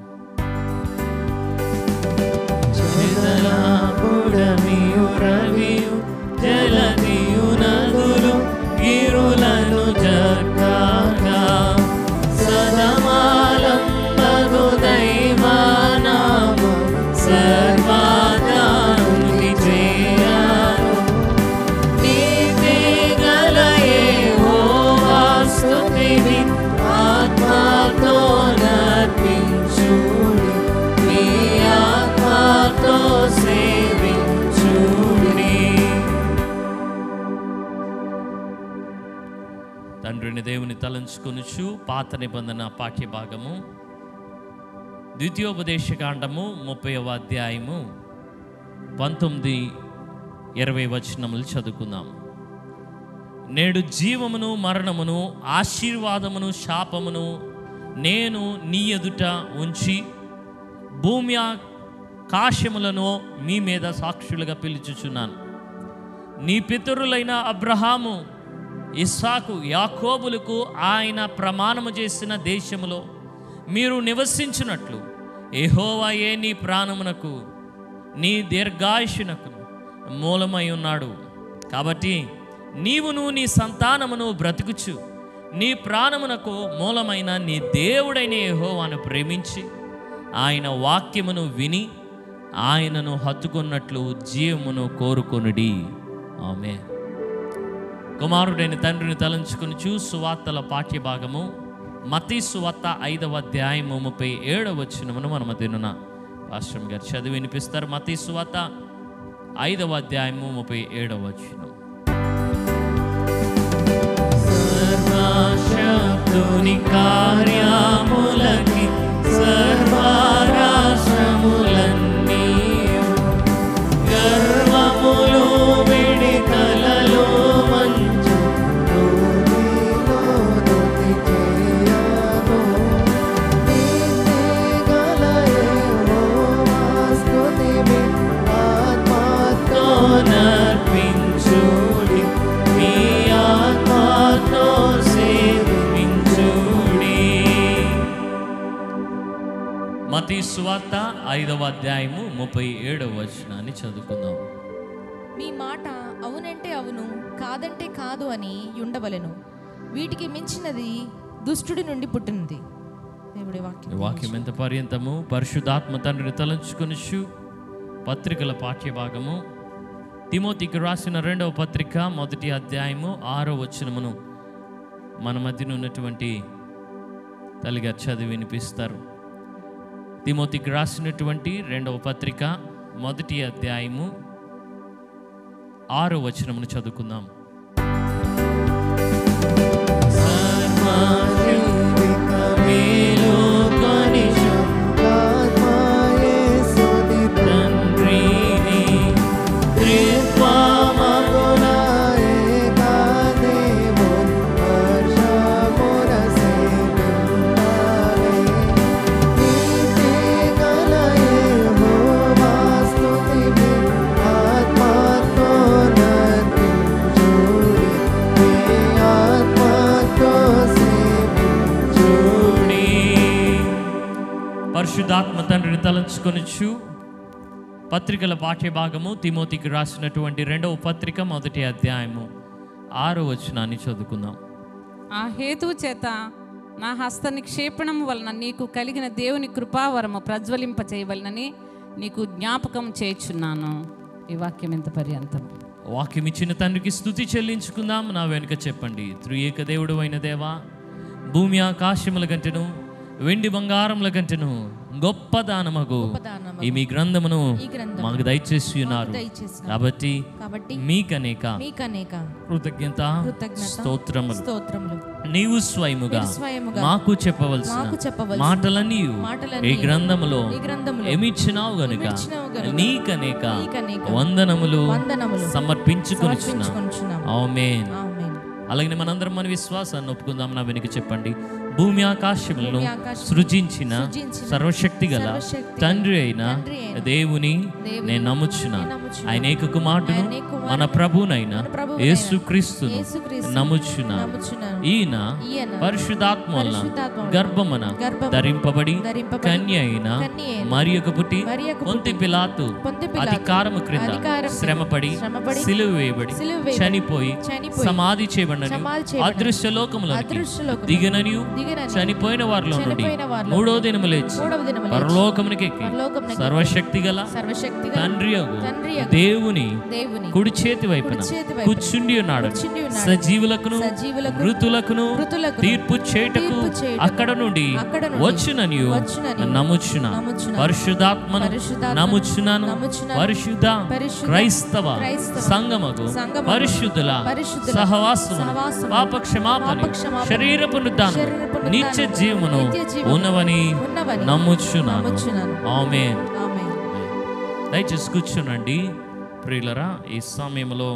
Speaker 3: జలదియు నదులు గిరులను జక్కగా సదమాలంబగు దైవానాము సర్వాదానికి చేయాను నీతి గల యెహోవా స్తుతిని ఆత్మతో నర్పించుడి నీ ఆత్మతో సేవించుడి తండ్రిని దేవుని తలంచుకొనుచు పాత నిబంధన పాఠ్య భాగము ద్వితీయోపదేశకాండము ముప్పైవ అధ్యాయము పంతొమ్మిది ఇరవై వచనములు చదువుకుందాం నేడు జీవమును మరణమును ఆశీర్వాదమును శాపమును నేను నీ ఎదుట ఉంచి భూమి కాశ్యములను మీ మీద సాక్షులుగా పిలుచుచున్నాను నీ పితరులైన అబ్రహాము ఇస్సాకు యాకోబులకు ఆయన ప్రమాణము చేసిన దేశములో మీరు నివసించినట్లు ఏహోవాయే నీ ప్రాణమునకు నీ దీర్ఘాయుషునకు మూలమై ఉన్నాడు కాబట్టి నీవును నీ సంతానమును బ్రతుకుచు నీ ప్రాణమునకు మూలమైన నీ దేవుడైన యెహోవాను ప్రేమించి ఆయన వాక్యమును విని ఆయనను హత్తుకున్నట్లు జీవమును కోరుకొనుడి ఆమె కుమారుడైన తండ్రిని తలంచుకుని చూ సువార్తల పాఠ్య భాగము మతీ సువార్త ఐదవ అధ్యాయము ముప్పై ఏడవ వచ్చినమును మన మధ్యనున్న పాశ్రం గారు చదివి వినిపిస్తారు మతీ సువార్త ఐదవ అధ్యాయము ముప్పై ఏడవ వచ్చినం సర్వశక్తుని కార్యములకి సర్వరాశ్రములన్నీ గర్వములు విడి కలలు మంచు ఆత్మతో నర్పించుడి మీ ఆత్మతో సేవించుడి మతీ సువార్త ఐదవ అధ్యాయము ముప్పై ఏడవ వచనాన్ని చదువుకుందాం
Speaker 1: మీ మాట అవునంటే అవును కాదంటే కాదు అని ఉండవలెను వీటికి మించినది దుష్టుడి నుండి పుట్టినది దేవుడి
Speaker 3: ఈ
Speaker 1: వాక్యం
Speaker 3: వాక్యం ఎంత పర్యంతము పరిశుద్ధాత్మ తండ్రిని తలంచుకొనుచు పత్రికల పాఠ్య భాగము తిమోతికి రాసిన రెండవ పత్రిక మొదటి అధ్యాయము ఆరో వచనమును మన మధ్యన ఉన్నటువంటి తల్లిగారు చదివి వినిపిస్తారు తిమోతికి రాసినటువంటి రెండవ పత్రిక మొదటి అధ్యాయము ఆరో వచనమును చదువుకుందాం మేలు కొనిషు తండ్రిని త్రిత్వమగున పరిశుద్ధాత్మ తండ్రిని తలంచుకొనిచ్చు పత్రికల పాఠ్య భాగము తిమోతికి రాసినటువంటి రెండవ పత్రిక మొదటి అధ్యాయము ఆరో వచనాన్ని చదువుకుందాం
Speaker 4: ఆ హేతువు చేత నా హస్త నిక్షేపణం వలన నీకు కలిగిన దేవుని కృపావరము ప్రజ్వలింప చేయవలనని నీకు జ్ఞాపకం చేయుచున్నాను ఈ వాక్యం ఎంత పర్యంతం
Speaker 3: వాక్యం ఇచ్చిన తండ్రికి స్థుతి చెల్లించుకుందాం నా వెనుక చెప్పండి త్రియేక దేవుడు అయిన దేవా భూమి ఆకాశముల కంటెను వెండి బంగారముల కంటెను గొప్ప దానమగు
Speaker 1: దానమగు
Speaker 3: ఈ మీ గ్రంథమును
Speaker 1: ఈ గ్రంథం
Speaker 3: మాకు దయచేసి ఉన్నారు
Speaker 1: దయచేసి
Speaker 3: కాబట్టి
Speaker 1: కాబట్టి
Speaker 3: మీకనేక
Speaker 1: మీకనేక
Speaker 3: కృతజ్ఞత
Speaker 1: కృతజ్ఞత
Speaker 3: స్తోత్రములు
Speaker 1: స్తోత్రములు
Speaker 3: నీవు స్వయముగా
Speaker 1: మీరు స్వయముగా
Speaker 3: మాకు చెప్పవలసిన
Speaker 1: మాకు చెప్పవలసిన
Speaker 3: మాటలన్నీ
Speaker 1: మాటలన్నీ
Speaker 3: ఈ గ్రంథములో
Speaker 1: ఈ గ్రంథములో
Speaker 3: ఏమిచ్చినావు గనుక
Speaker 1: ఏమిచ్చినావు గనుక
Speaker 3: నీకనేక
Speaker 1: నీకనేక
Speaker 3: వందనములు
Speaker 1: వందనములు
Speaker 3: సమర్పించుకొనిచ్చిన
Speaker 1: సమర్పించుకొనుచున్నాము.
Speaker 3: ఆమేన్
Speaker 1: ఆమేన్
Speaker 3: అలాగే మనందరం మన విశ్వాసాన్ని ఒప్పుకుందాం నా వెనుక చెప్పండి భూమి ఆకాశములను
Speaker 1: భూమి ఆకాశములను
Speaker 3: సృజించిన
Speaker 1: సృజించిన
Speaker 3: సర్వశక్తి గల
Speaker 1: సర్వశక్తి
Speaker 3: తండ్రి అయిన
Speaker 1: తండ్రి అయిన
Speaker 3: దేవుని
Speaker 1: దేవుని
Speaker 3: నేను నమ్ముచున్నా
Speaker 1: నేను నమ్ముచున్నాను.
Speaker 3: ఆయన ఏక కుమారుడును
Speaker 1: ఆయన ఏక కుమారుడును,
Speaker 3: మన ప్రభునైన
Speaker 1: మన ప్రభువైన
Speaker 3: యేసుక్రీస్తును
Speaker 1: యేసుక్రీస్తును
Speaker 3: నమ్ముచున్నా
Speaker 1: నమ్ముచున్నాను.
Speaker 3: ఈయన
Speaker 1: ఈయన
Speaker 3: పరిశుద్ధాత్మ వలన
Speaker 1: పరిశుద్ధాత్మ వలన
Speaker 3: గర్భమున
Speaker 1: గర్భమున
Speaker 3: ధరింపబడి
Speaker 1: ధరింపబడి
Speaker 3: కన్య అయిన
Speaker 1: కన్య అయిన
Speaker 3: మరియకు పుట్టి
Speaker 1: మరియకు పుట్టి
Speaker 3: పొంతి పిలాతు
Speaker 1: పొంతి పిలాతు
Speaker 3: అధికారము క్రింద
Speaker 1: అధికారము
Speaker 3: శ్రమపడి
Speaker 1: శ్రమపడి
Speaker 3: సిలువ వేయబడి
Speaker 1: సిలువ వేయబడి
Speaker 3: చనిపోయి
Speaker 1: చనిపోయి
Speaker 3: సమాధి చేయబడినని
Speaker 1: సమాధి చేయబడినని
Speaker 3: అదృశ్య లోకములోనికి
Speaker 1: అదృశ్యలోకములోనికి
Speaker 3: దిగననియు
Speaker 1: దిగననియు
Speaker 3: చనిపోయిన వారిలో నుండి
Speaker 1: చనిపోయిన వారిలో
Speaker 3: మూడో దినము లేచి
Speaker 1: మూడవ దినము లేచి
Speaker 3: పరలోకమునికి ఎక్కి
Speaker 1: పరలోకమునకు
Speaker 3: సర్వశక్తి గల
Speaker 1: సర్వశక్తి గల
Speaker 3: తండ్రి యగు
Speaker 1: తండ్రి యగు
Speaker 3: దేవుని
Speaker 1: దేవుని
Speaker 3: కుడి చేతి వైపున
Speaker 1: కుడి చేతి వైపున
Speaker 3: కూర్చుండి ఉన్నాడు
Speaker 1: కూర్చుండి ఉన్నాడు.
Speaker 3: సజీవులకును
Speaker 1: సజీవులకు
Speaker 3: మృతులకును
Speaker 1: మృతులకును
Speaker 3: తీర్పు చేయుటకు
Speaker 1: తీర్పు చేయుటకు
Speaker 3: అక్కడ నుండి
Speaker 1: అక్కడ నుండి
Speaker 3: వచ్చుననియు
Speaker 1: వచ్చుననియు
Speaker 3: నమ్ముచున్నా
Speaker 1: నమ్ముచున్నాను.
Speaker 3: పరిశుద్ధాత్మను
Speaker 1: పరిశుద్ధాత్మను
Speaker 3: నమ్ముచున్నాను
Speaker 1: నమ్ముచున్నాను.
Speaker 3: పరిశుద్ధ
Speaker 1: పరిశుద్ధ
Speaker 3: క్రైస్తవ
Speaker 1: క్రైస్తవ
Speaker 3: సంగమకు
Speaker 1: సంగమకు
Speaker 3: పరిశుద్ధుల
Speaker 1: పరిశుద్ధుల
Speaker 3: సహవాసము
Speaker 1: సహవాసము
Speaker 3: పాప క్షమాపణ
Speaker 1: పాపక్షమాపణ,
Speaker 3: శరీర పునరుద్ధానం
Speaker 1: శరీర పునరుద్ధానం,
Speaker 3: నిత్య జీవమును
Speaker 1: నిత్య జీవము
Speaker 3: ఉన్నవని
Speaker 1: ఉన్నవని
Speaker 3: నమ్ముచున్నాను
Speaker 1: నమ్ముచున్నాను.
Speaker 3: ఆమేన్
Speaker 1: ఆమేన్
Speaker 3: దయచేసి కూర్చోనండి ప్రియులరా ఈ సమయంలో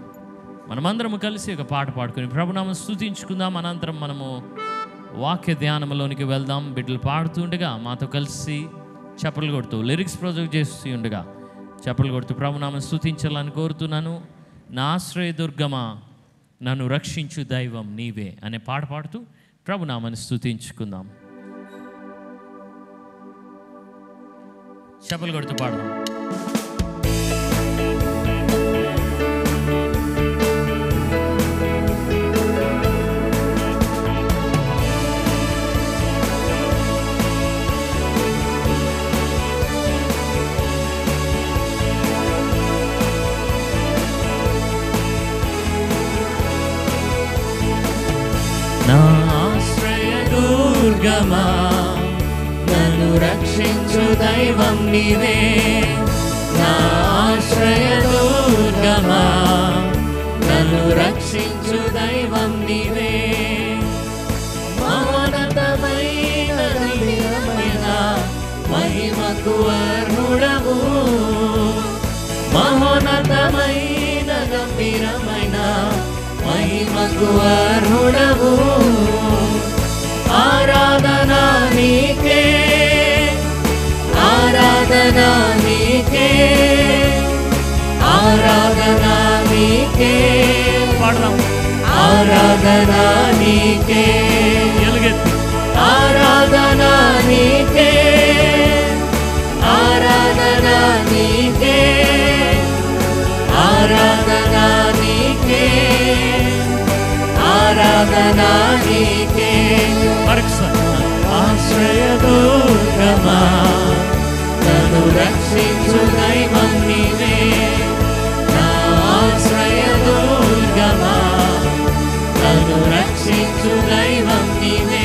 Speaker 3: మనమందరం కలిసి ఒక పాట పాడుకొని ప్రభునామం స్థుతించుకుందాం అనంతరం మనము వాక్య ధ్యానంలోనికి వెళ్దాం బిడ్డలు పాడుతుండగా మాతో కలిసి చప్పలు కొడుతూ లిరిక్స్ ప్రాజెక్ట్ చేస్తూ ఉండగా చప్పలు కొడుతూ ప్రభునామం స్థుతించాలని కోరుతున్నాను నా ఆశ్రయ దుర్గమా నన్ను రక్షించు దైవం నీవే అనే పాట పాడుతూ ప్రభునామాన్ని స్థుతించుకుందాం చప్పలు కొడుతూ పాడదాం నా ఆశ్రయ దుర్గమా నన్ను రక్షించు దైవం నీవే నా ఆశ్రయ దుర్గమా నన్ను రక్షించు దైవం నీవే మహోన్నతమైన దివ్యమైన మహిమకు అర్హుడము మహోన్నతమైన గంభీరమైన మహిమకు అర్హుడము ఆరాధన నీకే ఆరాధన నీకే ఆరాధన నీకే పాడదాం ఆరాధన నీకే ఎలుగెత్తి ఆరాధన నీకే ఆరాధన నీకే ఆరాధన నీకే ఆరాధన నీకే ఆశ్రయ దుర్గమా నన్ను రక్షించు దైవం నీవే నా ఆశ్రయ దుర్గమా నన్ను రక్షించు దైవం నీవే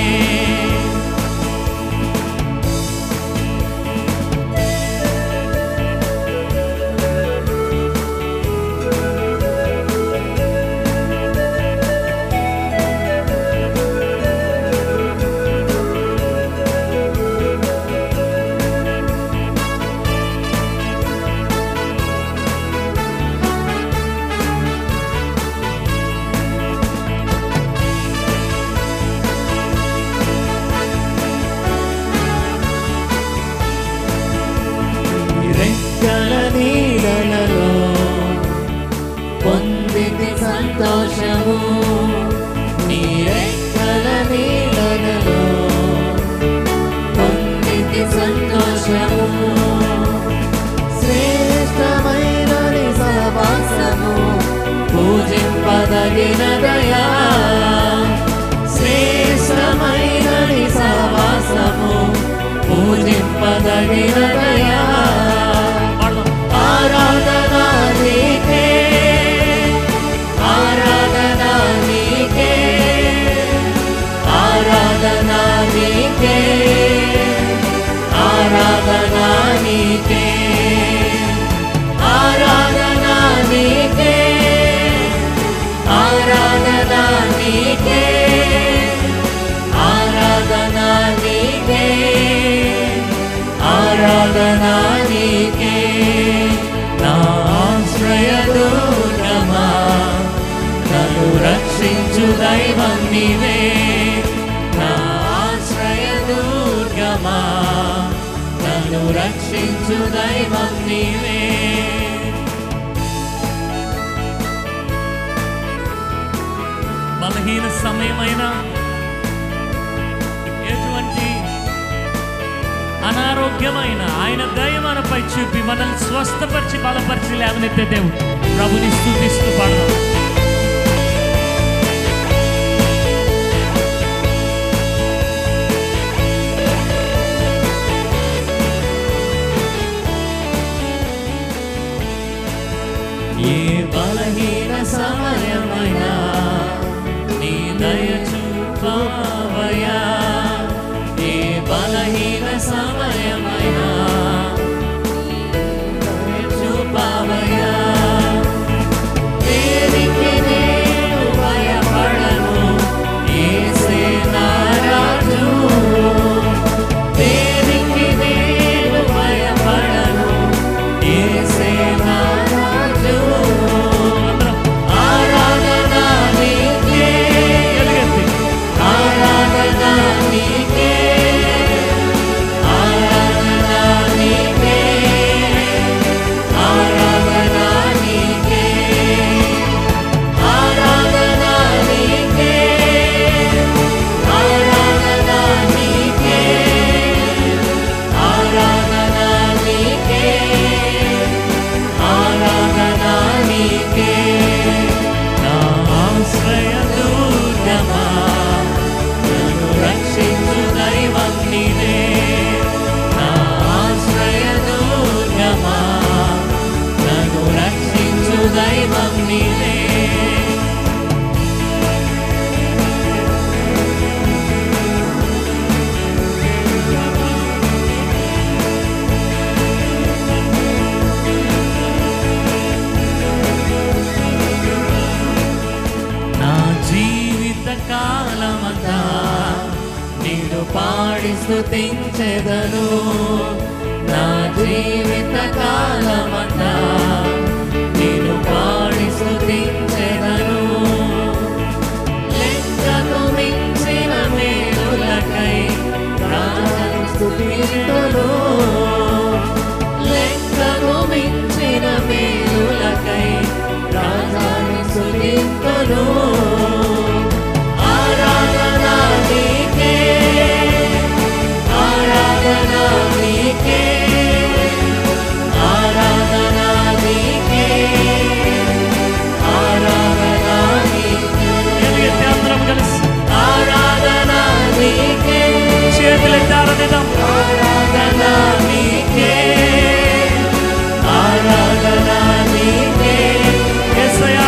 Speaker 3: రక్షించు దైవం నీవే నా ఆశ్రయ దుర్గమా నన్ను రక్షించు దైవం నీవే బలహీన సమయమైన ఎటువంటి అనారోగ్యమైన ఆయన దయ మనపై చూపి మనల్ని స్వస్థపరిచి బలపరిచి లేవనెత్తే దేవుడు ప్రభుని స్థుతిస్తూ పడదాం ఏ బలహీన సమయమైనా నీ దయ చూపవయా ఏ బలహీన సమయమైనా నీ దయ చూపవయా దేనికి నేను భయపడను యేసే నా రాజు దేనికి నేను భయపడను యేసే నా రాజు ఆరాధన నీకే ఆరాధన నీకే ఆరాధన నీకే ఆరాధన నీకే ఆరాధన నీకే ఆరాధన నీకే ఆరాధన నీకే ఆరాధన నీకే నా ఆశ్రయ దుర్గమా నన్ను రక్షించు దైవం నీవే నా ఆశ్రయ దుర్గమా నన్ను రక్షించు దైవం నీవే నా జీవిత కాలమంతా నీడు పాడి స్థుతించెదను నా జీవిత కాలమంతా నీడు పాడి స్థుతించెదను లెక్కకు మించిన మేలులకై రాజను స్థుతింతును లెక్కకు మించిన మేలులకై రాజాను స్థుతింతును ఆరాధన నీకే ఆరాధన నీకే ఆరాధన నీకే ఆరాధన నీకే అందరం కలిసి ఆరాధన నీకే చేతులెత్తి ఆరాధిద్దాం ఆరాధన నీకే ఆరాధన నీకే యేసయ్యా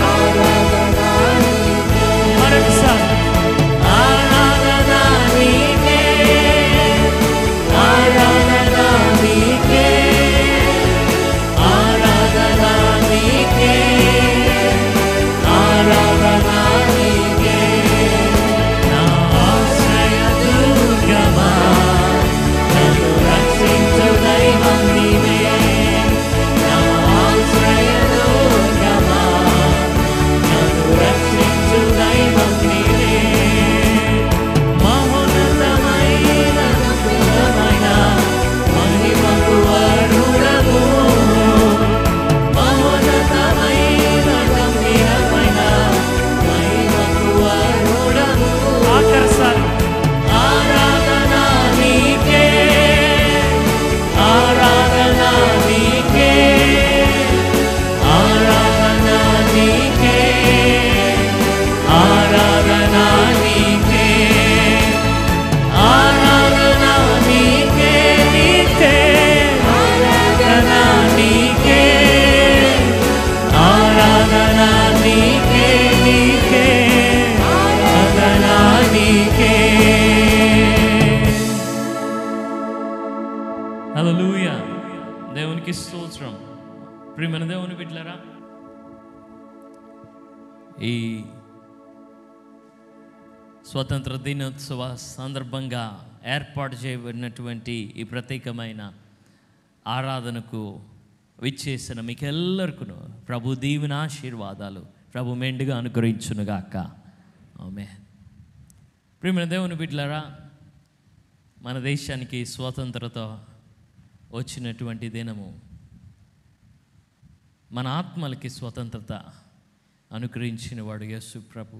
Speaker 3: మరొకసారి ఆరాధన నీకే ఆరాధన నీకే ఆరాధన నీకే ఆరాధన నీకే నా ఆశ్రయ దుర్గమా నన్ను రక్షించు దైవం నీవే నా ఆశ్రయ దుర్గమా నన్ను రక్షించు దైవం నీవే మహోన్నతమైన గంభీరమైన మహిమకు అర్హుడవు మహోన్నతమైన గంభీరమైన మహిమకు అర్హుడవు ఆకర్షాలు ఆరాధన నీకే ఆరాధన నీకే ఆరాధన నీకే ఆరాధన నీకే ఆరాధన నీకే నీకే ఆరాధన నీకే ఆరాధన నీకే నీకే ఆరాధన నీకే హల్లెలూయా దేవునికి స్తోత్రం ప్రియమైన దేవుని బిడ్డలారా ఈ స్వతంత్ర దినోత్సవ సందర్భంగా ఏర్పాటు చేయబడినటువంటి ఈ ప్రత్యేకమైన ఆరాధనకు విచ్చేసిన మీకు ఎల్లరికూ ప్రభు దీవెన ఆశీర్వాదాలు ప్రభు మెండుగా అనుగ్రహించునుగాక ఆమె ప్రియమైన దేవుని బిడ్డలారా మన దేశానికి స్వాతంత్రత వచ్చినటువంటి దినము మన ఆత్మలకి స్వతంత్రత అనుగ్రహించిన వాడు యేసు ప్రభు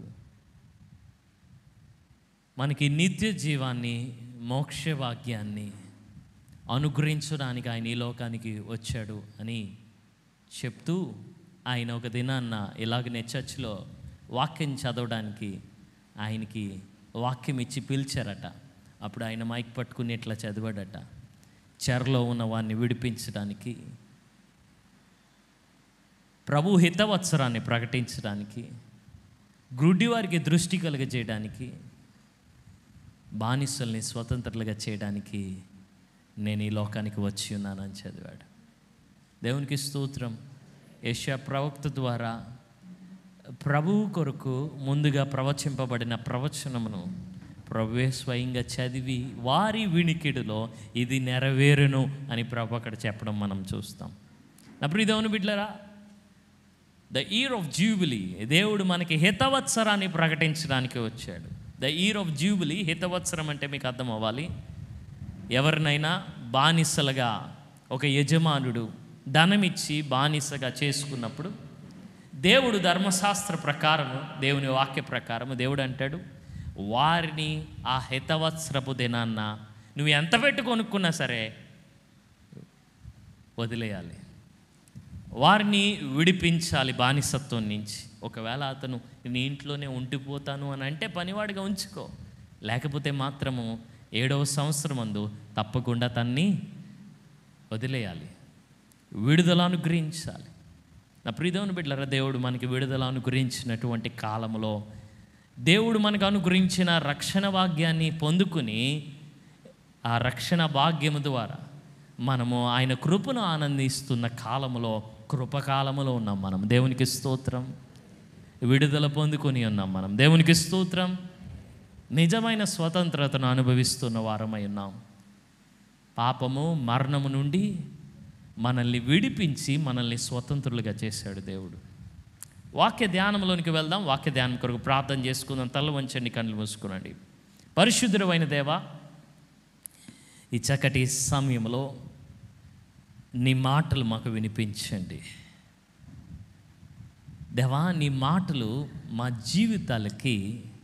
Speaker 3: మనకి నిత్య జీవాన్ని మోక్ష భాగ్యాన్ని అనుగ్రహించడానికి ఆయన ఈ లోకానికి వచ్చాడు అని చెప్తూ ఆయన ఒక దినాన్న ఇలాగనే చర్చిలో వాక్యం చదవడానికి ఆయనకి వాక్యం ఇచ్చి పిలిచారట అప్పుడు ఆయన మైక్ పట్టుకుని ఇట్లా చదివాడట చెరలో ఉన్న వాడిని విడిపించడానికి ప్రభు హితవత్సరాన్ని ప్రకటించడానికి గుడ్డి వారికి దృష్టి కలుగజేయడానికి బానిసల్ని స్వతంత్రులుగా చేయడానికి నేను ఈ లోకానికి వచ్చి ఉన్నానని చదివాడు దేవునికి స్తోత్రం యశా ప్రవక్త ద్వారా ప్రభువు కొరకు ముందుగా ప్రవచింపబడిన ప్రవచనమును ప్రభువే స్వయంగా చదివి వారి వినికిడిలో ఇది నెరవేరును అని ప్రభు అక్కడ చెప్పడం మనం చూస్తాం నా ప్రియ దేవుని బిడ్డలరా ద ఇయర్ ఆఫ్ జూబిలీ దేవుడు మనకి హితవత్సరాన్ని ప్రకటించడానికి వచ్చాడు ద ఇయర్ ఆఫ్ జూబిలీ హితవత్సరం అంటే మీకు అర్థం అవ్వాలి ఎవరినైనా బానిసలుగా ఒక యజమానుడు ధనమిచ్చి బానిసగా చేసుకున్నప్పుడు దేవుడు ధర్మశాస్త్ర ప్రకారము దేవుని వాక్య ప్రకారము దేవుడు అంటాడు వారిని ఆ హితవత్సరపు దినాన్న నువ్వు ఎంత పెట్టి కొనుక్కున్నా సరే వదిలేయాలి వారిని విడిపించాలి బానిసత్వం నుంచి ఒకవేళ అతను నీ ఇంట్లోనే ఉండిపోతాను అని అంటే పనివాడిగా ఉంచుకో లేకపోతే మాత్రము ఏడవ సంవత్సరం అందు తప్పకుండా తన్ని వదిలేయాలి విడుదల అనుగ్రహించాలి నా ప్రియదేవుని బిడ్డలరా దేవుడు మనకి విడుదల అనుగ్రహించినటువంటి కాలంలో దేవుడు మనకు అనుగ్రహించిన రక్షణ భాగ్యాన్ని పొందుకుని ఆ రక్షణ భాగ్యము ద్వారా మనము ఆయన కృపను ఆనందిస్తున్న కాలంలో కృపకాలములో ఉన్నాం మనం దేవునికి స్తోత్రం విడుదల పొందుకొని ఉన్నాం మనం దేవునికి స్తోత్రం నిజమైన స్వతంత్రతను అనుభవిస్తున్న వారమై ఉన్నాం పాపము మరణము నుండి మనల్ని విడిపించి మనల్ని స్వతంత్రులుగా చేశాడు దేవుడు వాక్య ధ్యానంలోనికి వెళ్దాం వాక్య ధ్యానం కొరకు ప్రార్థన చేసుకుందాం తల వంచండి కళ్ళు మూసుకునండి పరిశుద్ధుడమైన దేవా ఈ చక్కటి సమయంలో నీ మాటలు మాకు వినిపించండి దేవా నీ మాటలు మా జీవితాలకి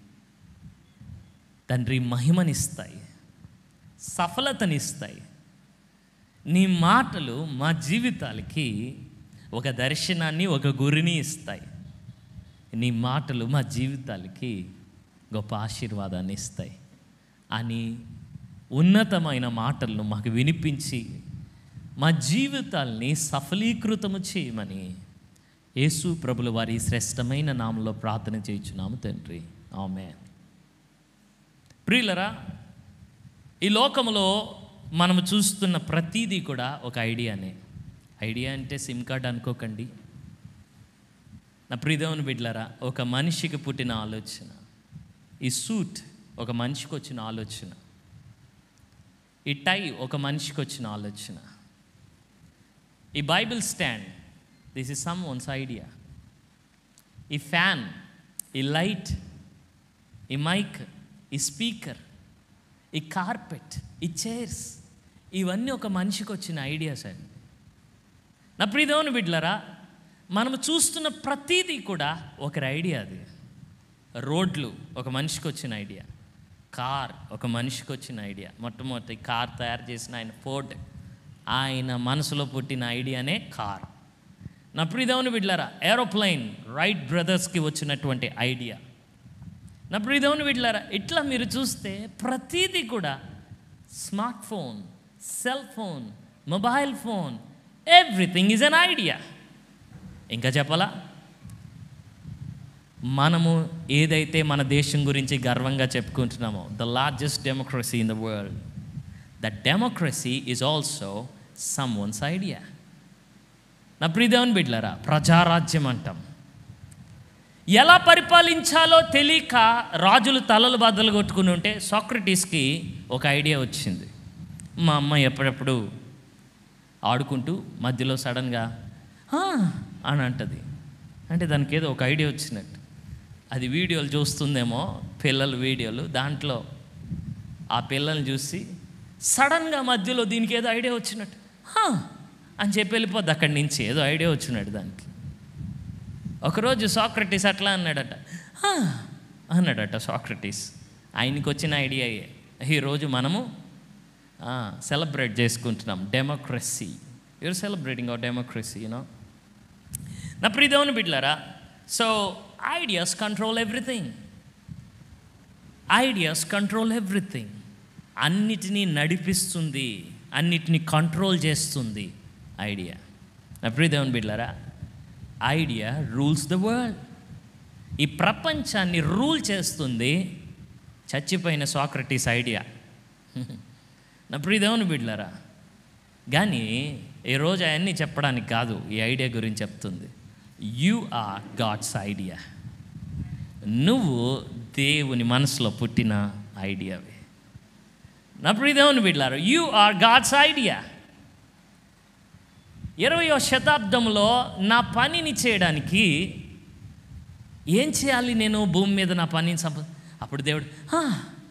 Speaker 3: తండ్రి మహిమనిస్తాయి సఫలతనిస్తాయి నీ మాటలు మా జీవితాలకి ఒక దర్శనాన్ని ఒక గురిని ఇస్తాయి నీ మాటలు మా జీవితాలకి గొప్ప ఆశీర్వాదాన్ని ఇస్తాయి అని ఉన్నతమైన మాటలను మాకు వినిపించి మా జీవితాల్ని సఫలీకృతము చేయమని యేసు ప్రభుల వారి శ్రేష్టమైన నామంలో ప్రార్థన చేయించున్నాము తండ్రి ఆమె ప్రియులరా ఈ లోకంలో మనము చూస్తున్న ప్రతిదీ కూడా ఒక ఐడియానే ఐడియా అంటే సిమ్ కార్డ్ అనుకోకండి నా ప్రియదేవుని బిడ్డలరా ఒక మనిషికి పుట్టిన ఆలోచన ఈ సూట్ ఒక మనిషికి వచ్చిన ఆలోచన ఈ టై ఒక మనిషికి వచ్చిన ఆలోచన ఈ Bible stand this is someone's idea ఈ ఫ్యాన్ ఈ లైట్ ఈ మైక్ ఈ స్పీకర్ ఈ కార్పెట్ ఈ చైర్స్ ఇవన్నీ ఒక మనిషికి వచ్చిన ఐడియాస్ అండి నా ప్రియదేవుని బిడ్డలరా మనము చూస్తున్న ప్రతిదీ కూడా ఒకరి ఐడియా అది రోడ్లు ఒక మనిషికి వచ్చిన ఐడియా కార్ ఒక మనిషికి వచ్చిన ఐడియా మొట్టమొదటి కార్ తయారు చేసిన ఆయన ఫోర్డ్ ఆయన మనసులో పుట్టిన ఐడియానే కార్ నా ప్రియదేవుని బిడ్డలారా ఏరోప్లైన్ రైట్ బ్రదర్స్కి వచ్చినటువంటి ఐడియా నా ప్రియదేవుని బిడ్డలారా ఇట్లా మీరు చూస్తే ప్రతిదీ కూడా smart phone cell phone mobile phone everything is an idea ఇంకా చెప్పాలా మనము ఏదైతే మన దేశం గురించి గర్వంగా చెప్పుకుంటున్నామో the largest democracy in the world the democracy is also someone's idea నా ప్రియదేవన్ బిడ్లరా ప్రజారాజ్యం అంటాం ఎలా పరిపాలించాలో తెలియక రాజులు తలలు బద్దలు కొట్టుకుని ఉంటే సాక్రటీస్కి ఒక ఐడియా వచ్చింది మా అమ్మ ఎప్పుడెప్పుడు ఆడుకుంటూ మధ్యలో సడన్గా "ఆ" అని అంటది అంటే దానికి ఏదో ఒక ఐడియా వచ్చినట్టు అది వీడియోలు చూస్తుందేమో పిల్లల వీడియోలు దాంట్లో ఆ పిల్లల్ని చూసి సడన్గా మధ్యలో దీనికి ఏదో ఐడియా వచ్చినట్టు "హా" అని చెప్పి వెళ్ళిపోద్ది అక్కడి నుంచి ఏదో ఐడియా వచ్చినట్టు దానికి ఒకరోజు సాక్రటీస్ అట్లా అన్నాడట "హా" అన్నాడట సాక్రటీస్ ఆయనకి వచ్చిన ఐడియాయే ఈరోజు మనము సెలబ్రేట్ చేసుకుంటున్నాం democracy you're celebrating our democracy you know నా ప్రియదేవుని బిడ్లారా so ideas control everything ideas control everything అన్నిటినీ నడిపిస్తుంది అన్నిటినీ కంట్రోల్ చేస్తుంది ఐడియా నా ప్రియదేవుని బిడ్లారా ఐడియా రూల్స్ ద వరల్డ్ ఈ ప్రపంచాన్ని రూల్ చేస్తుంది చచ్చిపోయిన సాక్రటీస్ ఐడియా నా ప్రియదేవుని బిడ్లారా కానీ ఈరోజు అవన్నీ చెప్పడానికి కాదు ఈ ఐడియా గురించి చెప్తుంది యు ఆర్ గాడ్స్ ఐడియా నువ్వు దేవుని మనసులో పుట్టిన ఐడియావి నా ప్రియదేవుని బిడ్లారు యు ఆర్ గాడ్స్ ఐడియా ఇరవయో శతాబ్దంలో నా పనిని చేయడానికి ఏం చేయాలి నేను భూమి మీద నా పనిని సంప అప్పుడు దేవుడు "హా"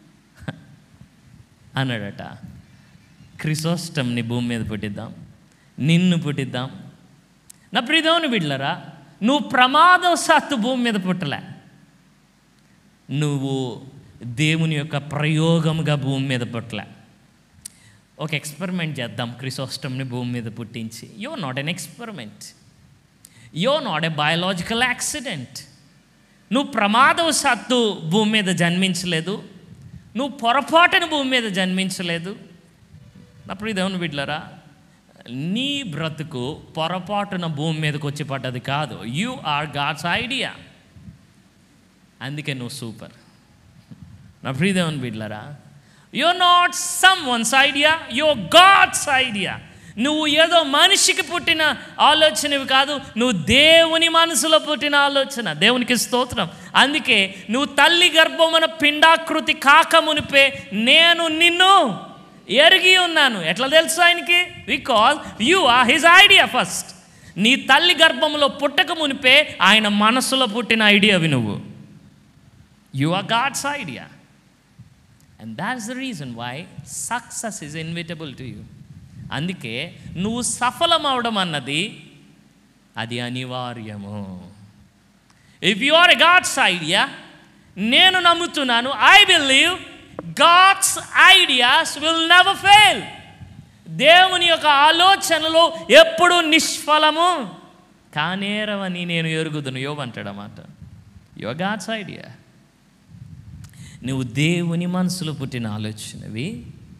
Speaker 3: అన్నాడట క్రిసోస్టమ్ని భూమి మీద పుట్టిద్దాం నిన్ను పుట్టిద్దాం నా ప్రియదేవుని బిడ్లరా నువ్వు ప్రమాదవశాత్తు భూమి మీద పుట్టలే నువ్వు దేవుని యొక్క ప్రయోగముగా భూమి మీద పుట్టలే ఒక ఎక్స్పెరిమెంట్ చేద్దాం క్రిసోస్టమ్ని భూమి మీద పుట్టించి you're not an experiment you're not a biological accident నువ్వు ప్రమాదవశాత్తు భూమి మీద జన్మించలేదు నువ్వు పొరపాటున భూమి మీద జన్మించలేదు అప్పుడు దేవుని బిడ్లరా నీ బ్రతుకు పొరపాటున భూమి మీదకి వచ్చి పడ్డది కాదు యు ఆర్ గాడ్స్ ఐడియా అందుకే నువ్వు సూపర్ నా ప్రియదేవన్ బిడ్లరా you not someone's idea you God's idea నువ్వు ఏదో మనిషికి పుట్టిన ఆలోచనవి కాదు నువ్వు దేవుని మనసులో పుట్టిన ఆలోచన దేవునికి స్తోత్రం అందుకే నువ్వు తల్లి గర్భమున పిండాకృతి కాక మునిపే నేను నిన్ను ఎరిగి ఉన్నాను ఎట్లా తెలుసు ఆయనకి because you are his idea first నీ తల్లి గర్భంలో పుట్టక మునిపే ఆయన మనసులో పుట్టిన ఐడియావి నువ్వు you are God's idea and that's the reason why success is inevitable to you అందుకే నువ్వు సఫలం అవడం అన్నది అది అనివార్యము if you are a God's idea నేను నమ్ముతున్నాను I believe God's ideas will never fail దేవుని యొక్క ఆలోచనలు ఎప్పుడు నిష్ఫలము కానేరవని నేను ఎరుగుదును యోవంటాడన్నమాట యో గాడ్స్ ఐడియా నువ్వు దేవుని మనసులో పుట్టిన ఆలోచనవి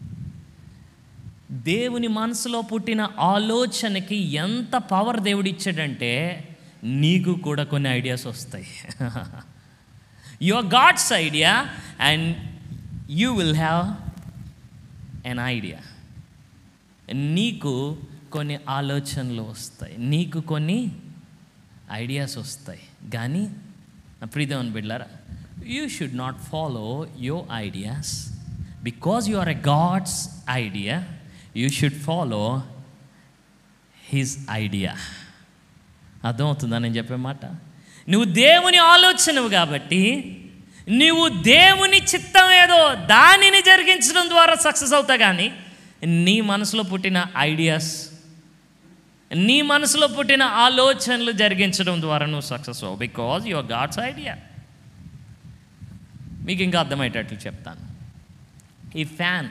Speaker 3: దేవుని మనసులో పుట్టిన ఆలోచనకి ఎంత పవర్ దేవుడు ఇచ్చాడంటే నీకు కూడా కొన్ని ఐడియాస్ వస్తాయి your God's idea and you will have an idea నీకు కొన్ని ఆలోచనలు వస్తాయి నీకు కొన్ని ఐడియాస్ వస్తాయి కానీ నా ప్రీదేవన్ బిడ్లారా you should not follow your ideas because you are a God's idea you should follow his idea అర్థమవుతుందా నేను చెప్పే మాట నువ్వు దేవుని ఆలోచనవు కాబట్టి నువ్వు దేవుని చిత్తం ఏదో దానిని జరిగించడం ద్వారా సక్సెస్ అవుతా కానీ నీ మనసులో పుట్టిన ఐడియాస్ నీ మనసులో పుట్టిన ఆలోచనలు జరిగించడం ద్వారా నువ్వు సక్సెస్ అవ్వవు బికాజ్ యువర్ గాడ్స్ ఐడియా మీకు ఇంకా అర్థమయ్యేటట్లు చెప్తాను ఈ ఫ్యాన్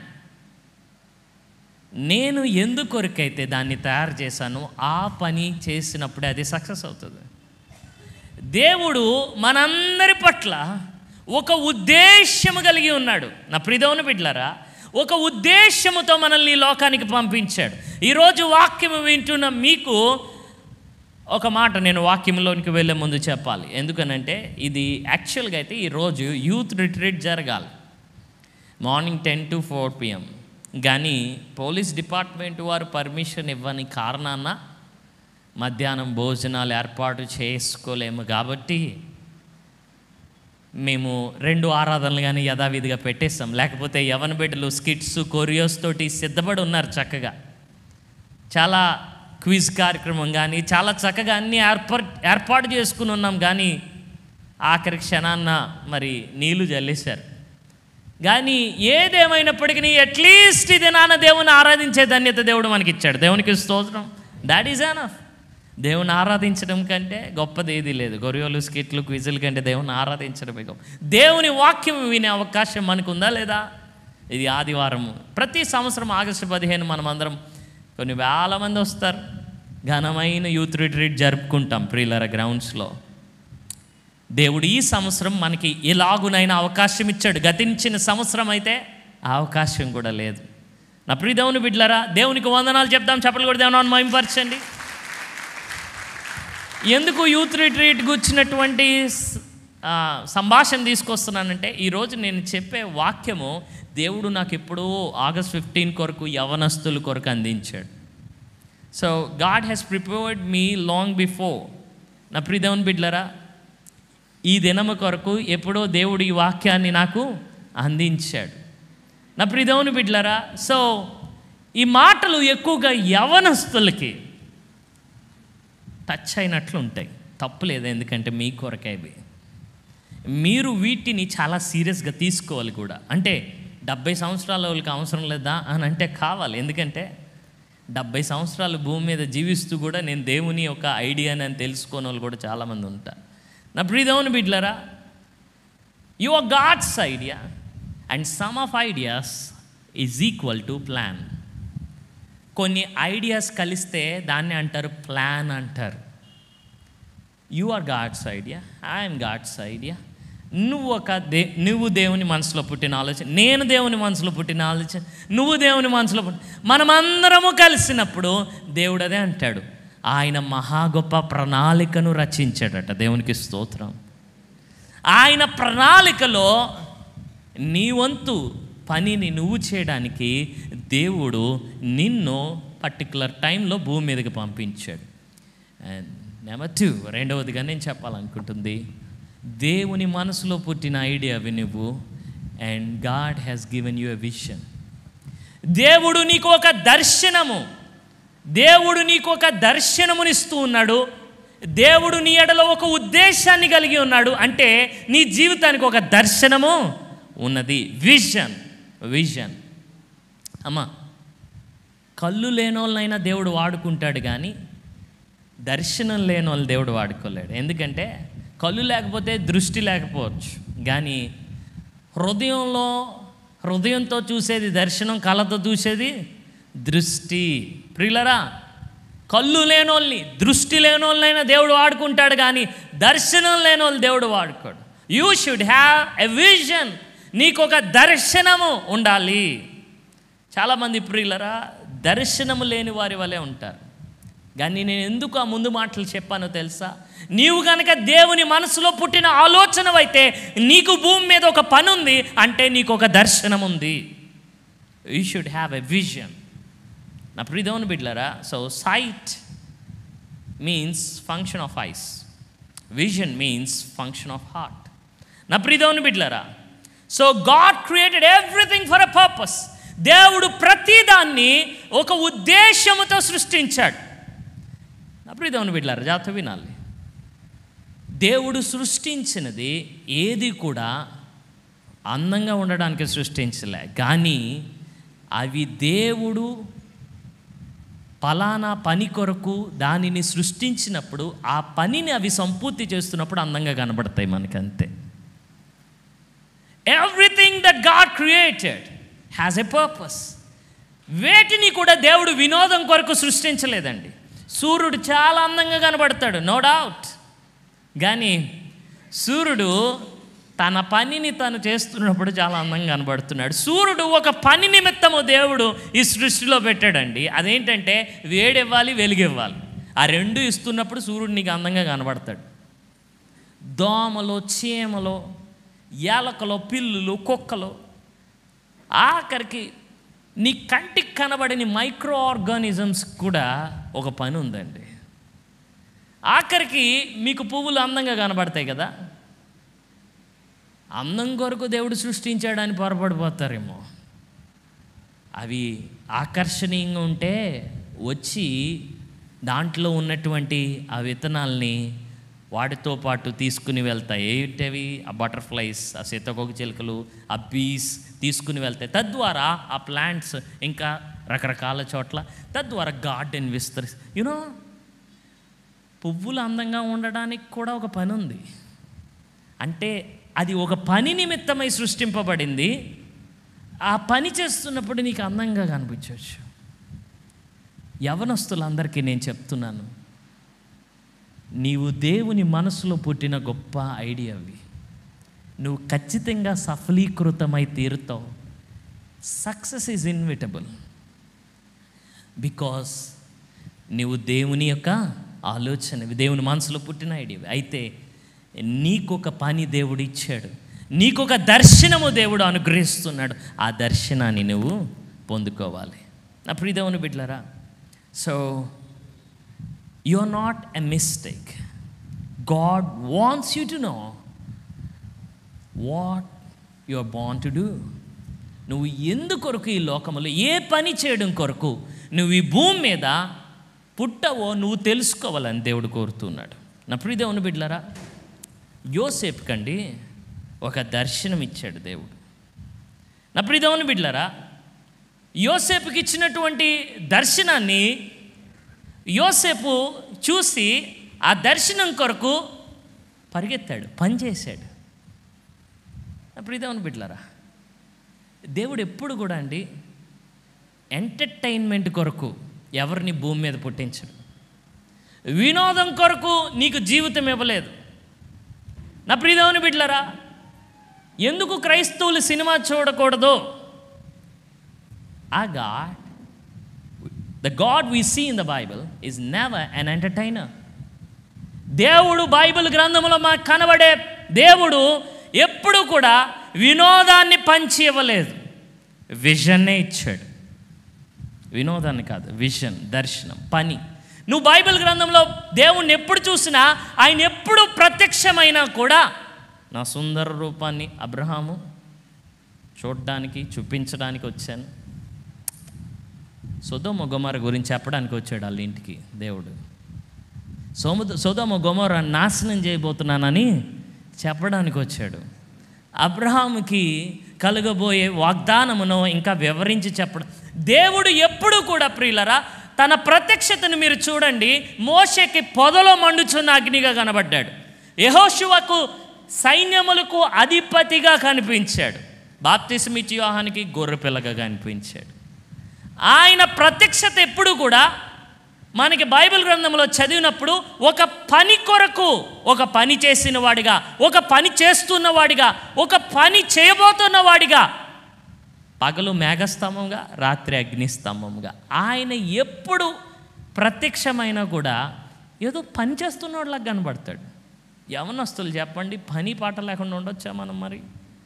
Speaker 3: నేను ఎందుకొరకైతే దాన్ని తయారు చేశానో ఆ పని చేసినప్పుడే అది సక్సెస్ అవుతుంది దేవుడు మనందరి పట్ల ఒక ఉద్దేశము కలిగి ఉన్నాడు నా ప్రిదవుని బిడ్లరా ఒక ఉద్దేశముతో మనల్ని ఈ లోకానికి పంపించాడు ఈరోజు వాక్యము వింటున్న మీకు ఒక మాట నేను వాక్యంలోనికి వెళ్ళే ముందు చెప్పాలి ఎందుకనంటే ఇది యాక్చువల్గా అయితే ఈరోజు యూత్ రిట్రీట్ జరగాలి morning ten to four PM కానీ పోలీస్ డిపార్ట్మెంట్ వారు పర్మిషన్ ఇవ్వని కారణాన మధ్యాహ్నం భోజనాలు ఏర్పాటు చేసుకోలేము కాబట్టి మేము రెండు ఆరాధనలు కానీ యథావిధిగా పెట్టేస్తాం లేకపోతే యవన బిడ్డలు స్కిట్స్ కొరియోస్ తోటి సిద్ధపడి ఉన్నారు చక్కగా చాలా క్విజ్ కార్యక్రమం కానీ చాలా చక్కగా అన్నీ ఏర్పాటు ఏర్పాటు చేసుకుని ఉన్నాం కానీ ఆఖరి క్షణాన్న మరి నీళ్లు జల్లేశారు కానీ ఏదేమైనప్పటికీ అట్లీస్ట్ ఇది నాన్న దేవుని ఆరాధించే ధన్యత దేవుడు మనకి ఇచ్చాడు దేవునికి స్తోత్రం దాట్ ఈజ్ ఆనఫ్ దేవుని ఆరాధించడం కంటే గొప్పది ఏది లేదు గొరియోలు స్కిట్లు క్విజుల కంటే దేవుని ఆరాధించడమే గొప్ప దేవుని వాక్యం వినే అవకాశం మనకు ఉందా లేదా ఇది ఆదివారం ప్రతి సంవత్సరం ఆగస్టు పదిహేను మనం అందరం కొన్ని వేల మంది వస్తారు ఘనమైన యూత్ రిట్రీట్ జరుపుకుంటాం ప్రియులర గ్రౌండ్స్లో దేవుడు ఈ సంవత్సరం మనకి ఎలాగునైనా అవకాశం ఇచ్చాడు గతించిన సంవత్సరం అయితే ఆ అవకాశం కూడా లేదు నా ప్రియ దేవుని బిడ్డలరా దేవునికి వందనాలు చెప్దాం చెప్పలు కూడా దేవుని మహింపరచండి ఎందుకు యూత్ రిట్రీట్ గుచ్చినటువంటి స- ఆ, సంభాషణ తీసుకొస్తున్నానంటే ఈరోజు నేను చెప్పే వాక్యము దేవుడు నాకు ఎప్పుడో ఆగస్ట్ ఫిఫ్టీన్ కొరకు యవనస్తుల కొరకు అందించాడు so God has prepared me long before నా ప్రియదేవుని బిడ్లరా ఈ దినము కొరకు ఎప్పుడో దేవుడు ఈ వాక్యాన్ని నాకు అందించాడు నా ప్రియదేవుని బిడ్లరా సో ఈ మాటలు ఎక్కువగా యవనస్తులకి టచ్ అయినట్లు ఉంటాయి తప్పులేదు ఎందుకంటే మీ కొరకే ఇవి మీరు వీటిని చాలా సీరియస్గా తీసుకోవాలి కూడా అంటే డెబ్బై సంవత్సరాల వాళ్ళకి అవసరం లేదా అని అంటే కావాలి ఎందుకంటే డెబ్బై సంవత్సరాలు భూమి మీద జీవిస్తూ కూడా నేను దేవుని యొక్క ఐడియాని అని తెలుసుకోని వాళ్ళు కూడా చాలామంది ఉంటారు నా ప్రియదేవుని బిడ్లరా your God's idea and some of ideas is equal to plan కొన్ని ఐడియాస్ కలిస్తే దాన్ని అంటారు ప్లాన్ అంటారు you are God's idea I'm God's idea నువ్వు ఒక దే నువ్వు దేవుని మనసులో పుట్టిన ఆలోచన నేను దేవుని మనసులో పుట్టిన ఆలోచన నువ్వు దేవుని మనసులో పుట్టి మనమందరము కలిసినప్పుడు దేవుడు అదే అంటాడు ఆయన మహా గొప్ప ప్రణాళికను రచించాడట దేవునికి స్తోత్రం ఆయన ప్రణాళికలో నీ వంతు పనిని నువ్వు చేయడానికి దేవుడు నిన్ను పర్టికులర్ టైంలో భూమి మీదకి పంపించాడు అండ్ నెంబర్ టూ రెండవదిగా నేను చెప్పాలనుకుంటుంది దేవుని మనసులో పుట్టిన ఐడియావి నువ్వు and God has given you a vision దేవుడు నీకు ఒక దర్శనము దేవుడు నీకు ఒక దర్శనమునిస్తూ ఉన్నాడు దేవుడు నీ ఎడలో ఒక ఉద్దేశాన్ని కలిగి ఉన్నాడు అంటే నీ జీవితానికి ఒక దర్శనము ఉన్నది విజన్ విజన్ అమ్మా కళ్ళు లేనోళ్ళనైనా దేవుడు వాడుకుంటాడు కానీ దర్శనం లేని వాళ్ళు దేవుడు వాడుకోలేడు ఎందుకంటే కళ్ళు లేకపోతే దృష్టి లేకపోవచ్చు కానీ హృదయంలో హృదయంతో చూసేది దర్శనం కళ్ళతో చూసేది దృష్టి ప్రియులరా కళ్ళు లేనోళ్ళని దృష్టి లేనోళ్ళనైనా దేవుడు వాడుకుంటాడు కానీ దర్శనం లేనోళ్ళు దేవుడు వాడుకోడు you should have a vision నీకు ఒక దర్శనము ఉండాలి చాలామంది ప్రియులరా దర్శనము లేని వారి వలె ఉంటారు కానీ నేను ఎందుకు ఆ ముందు మాటలు చెప్పానో తెలుసా నీవు కనుక దేవుని మనసులో పుట్టిన ఆలోచన అయితే నీకు భూమి మీద ఒక పని ఉంది అంటే నీకు ఒక దర్శనం ఉంది you should have a vision నా ప్రియదేవుని బిడ్లరా so sight means function of eyes vision means function of heart నా ప్రియదేవుని బిడ్లరా so God created everything for a purpose దేవుడు ప్రతిదాన్ని ఒక ఉద్దేశముతో సృష్టించాడు నా ప్రియదేవుని బిడ్లారా జాగ్రత్త వినాలి దేవుడు సృష్టించినది ఏది కూడా అందంగా ఉండడానికి సృష్టించలే కానీ అవి దేవుడు పలానా పని కొరకు దానిని సృష్టించినప్పుడు ఆ పనిని అవి సంపూర్తి చేస్తున్నప్పుడు అందంగా కనబడతాయి మనకంతే everything that God created has a purpose వేటిని కూడా దేవుడు వినోదం కొరకు సృష్టించలేదండి సూర్యుడు చాలా అందంగా కనబడతాడు నో డౌట్ కానీ సూర్యుడు తన పనిని తను చేస్తున్నప్పుడు చాలా అందంగా కనబడుతున్నాడు సూర్యుడు ఒక పని నిమిత్తము దేవుడు ఈ సృష్టిలో పెట్టాడండి అదేంటంటే వేడివ్వాలి వెలుగివ్వాలి ఆ రెండు ఇస్తున్నప్పుడు సూర్యుడు నీకు అందంగా కనబడతాడు దోమలు చీమలు ఏలకలు పిల్లులు కుక్కలు ఆఖరికి నీ కంటికి కనబడని మైక్రో ఆర్గానిజమ్స్ కూడా ఒక పని ఉందండి ఆఖరికి మీకు పువ్వులు అందంగా కనబడతాయి కదా అందం కొరకు దేవుడు సృష్టించాడని పొరపడిపోతారేమో అవి ఆకర్షణీయంగా ఉంటే వచ్చి దాంట్లో ఉన్నటువంటి ఆ విత్తనాల్ని వాటితో పాటు తీసుకుని వెళ్తాయి ఏంటవి ఆ బటర్ఫ్లైస్ ఆ సీతకోక చిలుకలు ఆ బీస్ తీసుకుని వెళ్తాయి తద్వారా ఆ ప్లాంట్స్ ఇంకా రకరకాల చోట్ల తద్వారా గార్డెన్ విస్తరి యునో పువ్వులు అందంగా ఉండడానికి కూడా ఒక పని ఉంది అంటే అది ఒక పని నిమిత్తమై సృష్టింపబడింది ఆ పని చేస్తున్నప్పుడు నీకు అందంగా కనిపించవచ్చు యవనస్తులందరికీ నేను చెప్తున్నాను నీవు దేవుని మనసులో పుట్టిన గొప్ప ఐడియా అవి నువ్వు ఖచ్చితంగా సఫలీకృతమై తీరుతావు సక్సెస్ ఈజ్ ఇన్విటబుల్ బికాస్ నీవు దేవుని యొక్క ఆలోచన దేవుని మనసులో పుట్టిన ఐడియా అయితే నీకొక పని దేవుడు ఇచ్చాడు నీకొక దర్శనము దేవుడు అనుగ్రహిస్తున్నాడు ఆ దర్శనాన్ని నువ్వు పొందుకోవాలి నా ప్రియదేవుని బిడ్డలారా so you are not a mistake God wants you to know what you are born to do నువ్వు ఎందుకొరకు ఈ లోకములో ఏ పని చేయడం కొరకు నువ్వు ఈ భూమి మీద పుట్టవో నువ్వు తెలుసుకోవాలని దేవుడు కోరుతున్నాడు నా ప్రియదేవుని బిడ్డలారా యోసేపుకండి ఒక దర్శనం ఇచ్చాడు దేవుడు నా ప్రియదేవుని బిడ్డలారా యోసేపుకి ఇచ్చినటువంటి దర్శనాన్ని యోసేపు చూసి ఆ దర్శనం కొరకు పరిగెత్తాడు పనిచేశాడు అప్పుడు ఇదేమని బిడ్డలారా దేవుడు ఎప్పుడు కూడా అండి ఎంటర్టైన్మెంట్ కొరకు ఎవరిని భూమి మీద పుట్టించడు వినోదం కొరకు నీకు జీవితం ఇవ్వలేదు నా ప్రియదేవుని బిడ్డలారా ఎందుకు క్రైస్తవులు సినిమా చూడకూడదు ఆ God the God we see in the Bible is never an entertainer దేవుడు బైబిల్ గ్రంథంలో మనకు కనబడే దేవుడు ఎప్పుడు కూడా వినోదాన్ని పంచి ఇవ్వలేదు విజన్నే ఇచ్చాడు వినోదాన్ని కాదు విజన్ దర్శనం పని నువ్వు బైబిల్ గ్రంథంలో దేవుణ్ణి ఎప్పుడు చూసినా ఆయన ఎప్పుడు ప్రత్యక్షమైనా కూడా నా సుందర రూపాన్ని అబ్రహాము చూడడానికి చూపించడానికి వచ్చాను సొదోమ గొమర గురించి చెప్పడానికి వచ్చాడు వాళ్ళ ఇంటికి దేవుడు సోమ సోదోమ గొమర నాశనం చేయబోతున్నానని చెప్పడానికి వచ్చాడు అబ్రహాముకి కలగబోయే వాగ్దానమును ఇంకా వివరించి చెప్పడం దేవుడు ఎప్పుడు కూడా ప్రియులరా తన ప్రత్యక్షతను మీరు చూడండి మోషకి పొదలో మండుచున్న అగ్నిగా కనబడ్డాడు యహోశువకు సైన్యములకు అధిపతిగా కనిపించాడు బాప్తిసమిచ్చి యోహానికి గొర్రెపిల్లగా కనిపించాడు ఆయన ప్రత్యక్షత ఎప్పుడు కూడా మనకి బైబిల్ గ్రంథంలో చదివినప్పుడు ఒక పని కొరకు ఒక పని చేసిన వాడిగా ఒక పని చేస్తున్న వాడిగా ఒక పని చేయబోతున్న వాడిగా పగలు మేఘస్తంభంగా రాత్రి అగ్నిస్తంభంగా ఆయన ఎప్పుడు ప్రత్యక్షమైనా కూడా ఏదో పని చేస్తున్నవాడిలాగా కనబడతాడు యవనస్తులు చెప్పండి పని పాట లేకుండా ఉండొచ్చా మనం మరి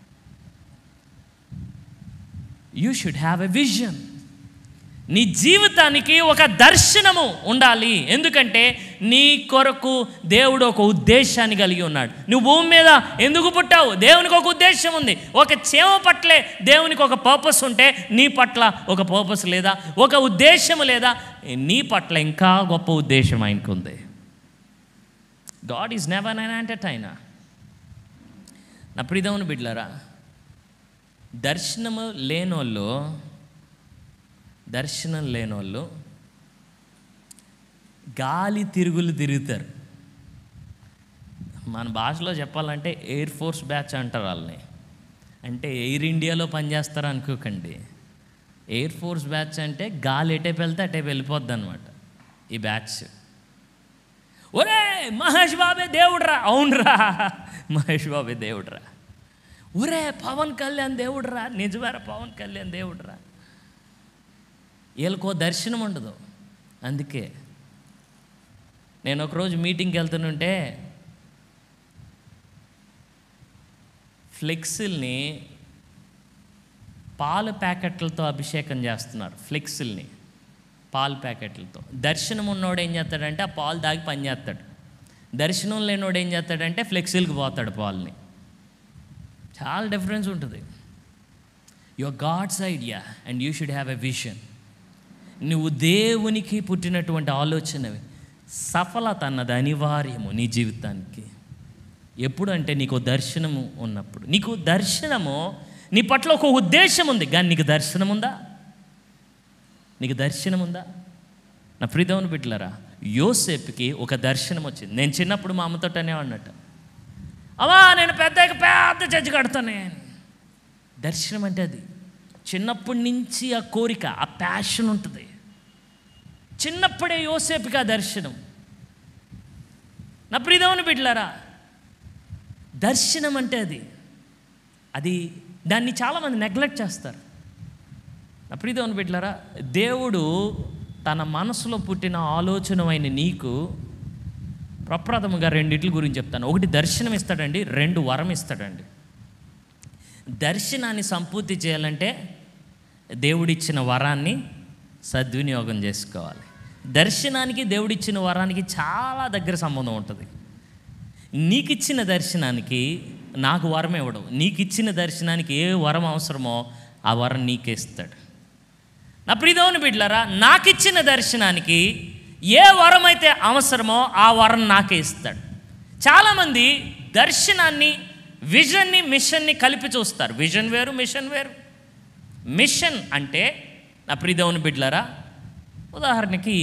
Speaker 3: you should have a vision నీ జీవితానికి ఒక దర్శనము ఉండాలి ఎందుకంటే నీ కొరకు దేవుడు ఒక ఉద్దేశాన్ని కలిగి ఉన్నాడు నువ్వు భూమి మీద ఎందుకు పుట్టావు దేవునికి ఒక ఉద్దేశం ఉంది ఒక చేమ పట్లే దేవునికి ఒక పర్పస్ ఉంటే నీ పట్ల ఒక పర్పస్ లేదా ఒక ఉద్దేశము లేదా నీ పట్ల ఇంకా గొప్ప ఉద్దేశం ఆయనకు ఉంది God is never an entertainer నా ప్రియదవుని బిడ్లరా దర్శనము లేనోళ్ళు దర్శనం లేనోళ్ళు గాలి తిరుగులు తిరుగుతారు మన భాషలో చెప్పాలంటే ఎయిర్ ఫోర్స్ బ్యాచ్ అంటారు వాళ్ళని అంటే ఎయిర్ ఇండియాలో పనిచేస్తారు అనుకోకండి ఎయిర్ ఫోర్స్ బ్యాచ్ అంటే గాలి ఎటేపు వెళ్తే అటేపు వెళ్ళిపోద్ది అనమాట ఈ బ్యాచ్ ఒరే మహేష్ బాబే దేవుడ్రా అవునరా మహేష్ బాబే దేవుడ్రా ఒరే పవన్ కళ్యాణ్ దేవుడ్రా నిజమేరా పవన్ కళ్యాణ్ దేవుడ్రా వీళ్ళకో దర్శనం ఉండదు అందుకే నేను ఒకరోజు మీటింగ్కి వెళ్తుంటే ఫ్లెక్సిల్ని పాల ప్యాకెట్లతో అభిషేకం చేస్తున్నారు ఫ్లెక్సిల్ని పాల ప్యాకెట్లతో దర్శనం ఉన్నోడు ఏం చేస్తాడంటే ఆ పాలు దాగి పని చేస్తాడు దర్శనం లేనోడు ఏం చేస్తాడంటే ఫ్లెక్సిల్కి పోతాడు పాల్ని చాలా డిఫరెన్స్ ఉంటుంది your God's idea and you should have a vision నువ్వు దేవునికి పుట్టినటువంటి ఆలోచనవి సఫలత అన్నది అనివార్యము నీ జీవితానికి ఎప్పుడు అంటే నీకు దర్శనము ఉన్నప్పుడు నీకు దర్శనము నీ పట్ల ఒక ఉద్దేశం ఉంది కానీ నీకు దర్శనం ఉందా నీకు దర్శనం ఉందా నా ప్రీతమని బిడ్డలరా యోసేపుకి ఒక దర్శనం వచ్చింది నేను చిన్నప్పుడు మా అమ్మతో అనేవాడినట్టు అమ్మా నేను పెద్దగా పెద్ద జడ్జి కడతానే దర్శనం అంటే అది చిన్నప్పటి నుంచి ఆ కోరిక ఆ ప్యాషన్ ఉంటుంది చిన్నప్పుడే యోసేపుకి ఆ దర్శనం నా ప్రీతమని బిడ్డలారా దర్శనం అంటే అది అది దాన్ని చాలామంది నెగ్లెక్ట్ చేస్తారు నా ప్రీతమని బిడ్డలారా దేవుడు తన మనసులో పుట్టిన ఆలోచనమైన నీకు ప్రప్రథముగా రెండిట్ల గురించి చెప్తాను ఒకటి దర్శనం ఇస్తాడండి రెండు వరం ఇస్తాడండి దర్శనాన్ని సంపూర్తి చేయాలంటే దేవుడిచ్చిన వరాన్ని సద్వినియోగం చేసుకోవాలి దర్శనానికి దేవుడిచ్చిన వరానికి చాలా దగ్గర సంబంధం ఉంటుంది నీకు ఇచ్చిన దర్శనానికి నాకు వరం ఇవ్వడం నీకు ఇచ్చిన దర్శనానికి ఏ వరం అవసరమో ఆ వరం నీకే ఇస్తాడు నా ప్రియదవుని బిడ్డలారా నాకు ఇచ్చిన దర్శనానికి ఏ వరం అయితే అవసరమో ఆ వరం నాకే ఇస్తాడు చాలామంది దర్శనాన్ని విజన్ని మిషన్ని కలిపి చూస్తారు విజన్ వేరు మిషన్ వేరు మిషన్ అంటే నా ప్రియదవుని బిడ్డలారా ఉదాహరణకి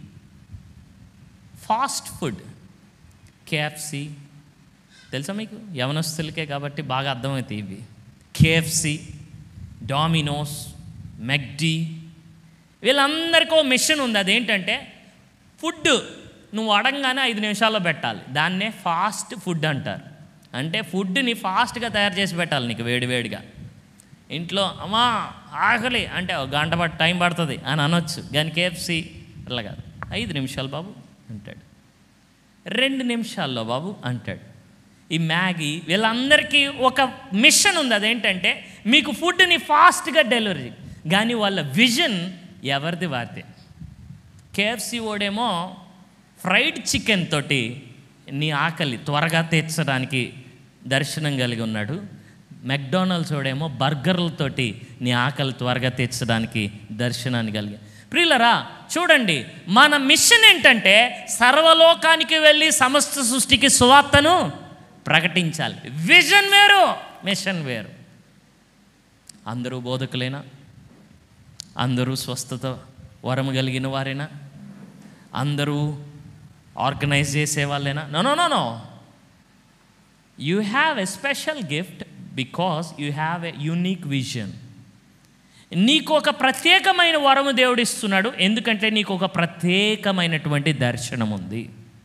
Speaker 3: ఫాస్ట్ ఫుడ్ కేఎఫ్సి తెలుసా మీకు యవనస్తులకే కాబట్టి బాగా అర్థమవుతాయి ఇవి కేఎఫ్సి డామినోస్ మెక్డీ వీళ్ళందరికీ ఓ మిషన్ ఉంది అదేంటంటే ఫుడ్ నువ్వు అడగగానే ఐదు నిమిషాల్లో పెట్టాలి దాన్నే ఫాస్ట్ ఫుడ్ అంటారు అంటే ఫుడ్ని ఫాస్ట్గా తయారు చేసి పెట్టాలి నీకు వేడివేడిగా ఇంట్లో అమ్మా ఆకలి అంటే ఒక గంట పట్టు టైం పడుతుంది అని అనొచ్చు కానీ కేఎఫ్సి అలా కాదు ఐదు నిమిషాలు బాబు అంటాడు రెండు నిమిషాల్లో బాబు అంటాడు ఈ మ్యాగీ వీళ్ళందరికీ ఒక మిషన్ ఉంది అదేంటంటే మీకు ఫుడ్ని ఫాస్ట్గా డెలివరీ కానీ వాళ్ళ విజన్ ఎవరిది వారిదే కేఎఫ్సి ఓడేమో ఫ్రైడ్ చికెన్ తోటి నీ ఆకలి త్వరగా తీర్చడానికి దర్శనం కలిగి ఉన్నాడు మెక్డొనాల్డ్స్ వాడేమో బర్గర్లతోటి నీ ఆకలి త్వరగా తీర్చడానికి దర్శనాన్ని కలిగి ప్రియులరా చూడండి మన మిషన్ ఏంటంటే సర్వలోకానికి వెళ్ళి సమస్త సృష్టికి సువార్తను ప్రకటించాలి విజన్ వేరు మిషన్ వేరు అందరూ బోధకులేనా అందరూ స్వస్థత వరము కలిగిన వారేనా అందరూ ఆర్గనైజ్ చేసే వాళ్ళేనా no no no no you have a special gift because you have a unique vision నీకు ఒక ప్రత్యేకమైన వరము దేవుడు ఇస్తున్నాడు ఎందుకంటే నీకు ఒక ప్రత్యేకమైనటువంటి దర్శనం ఉంది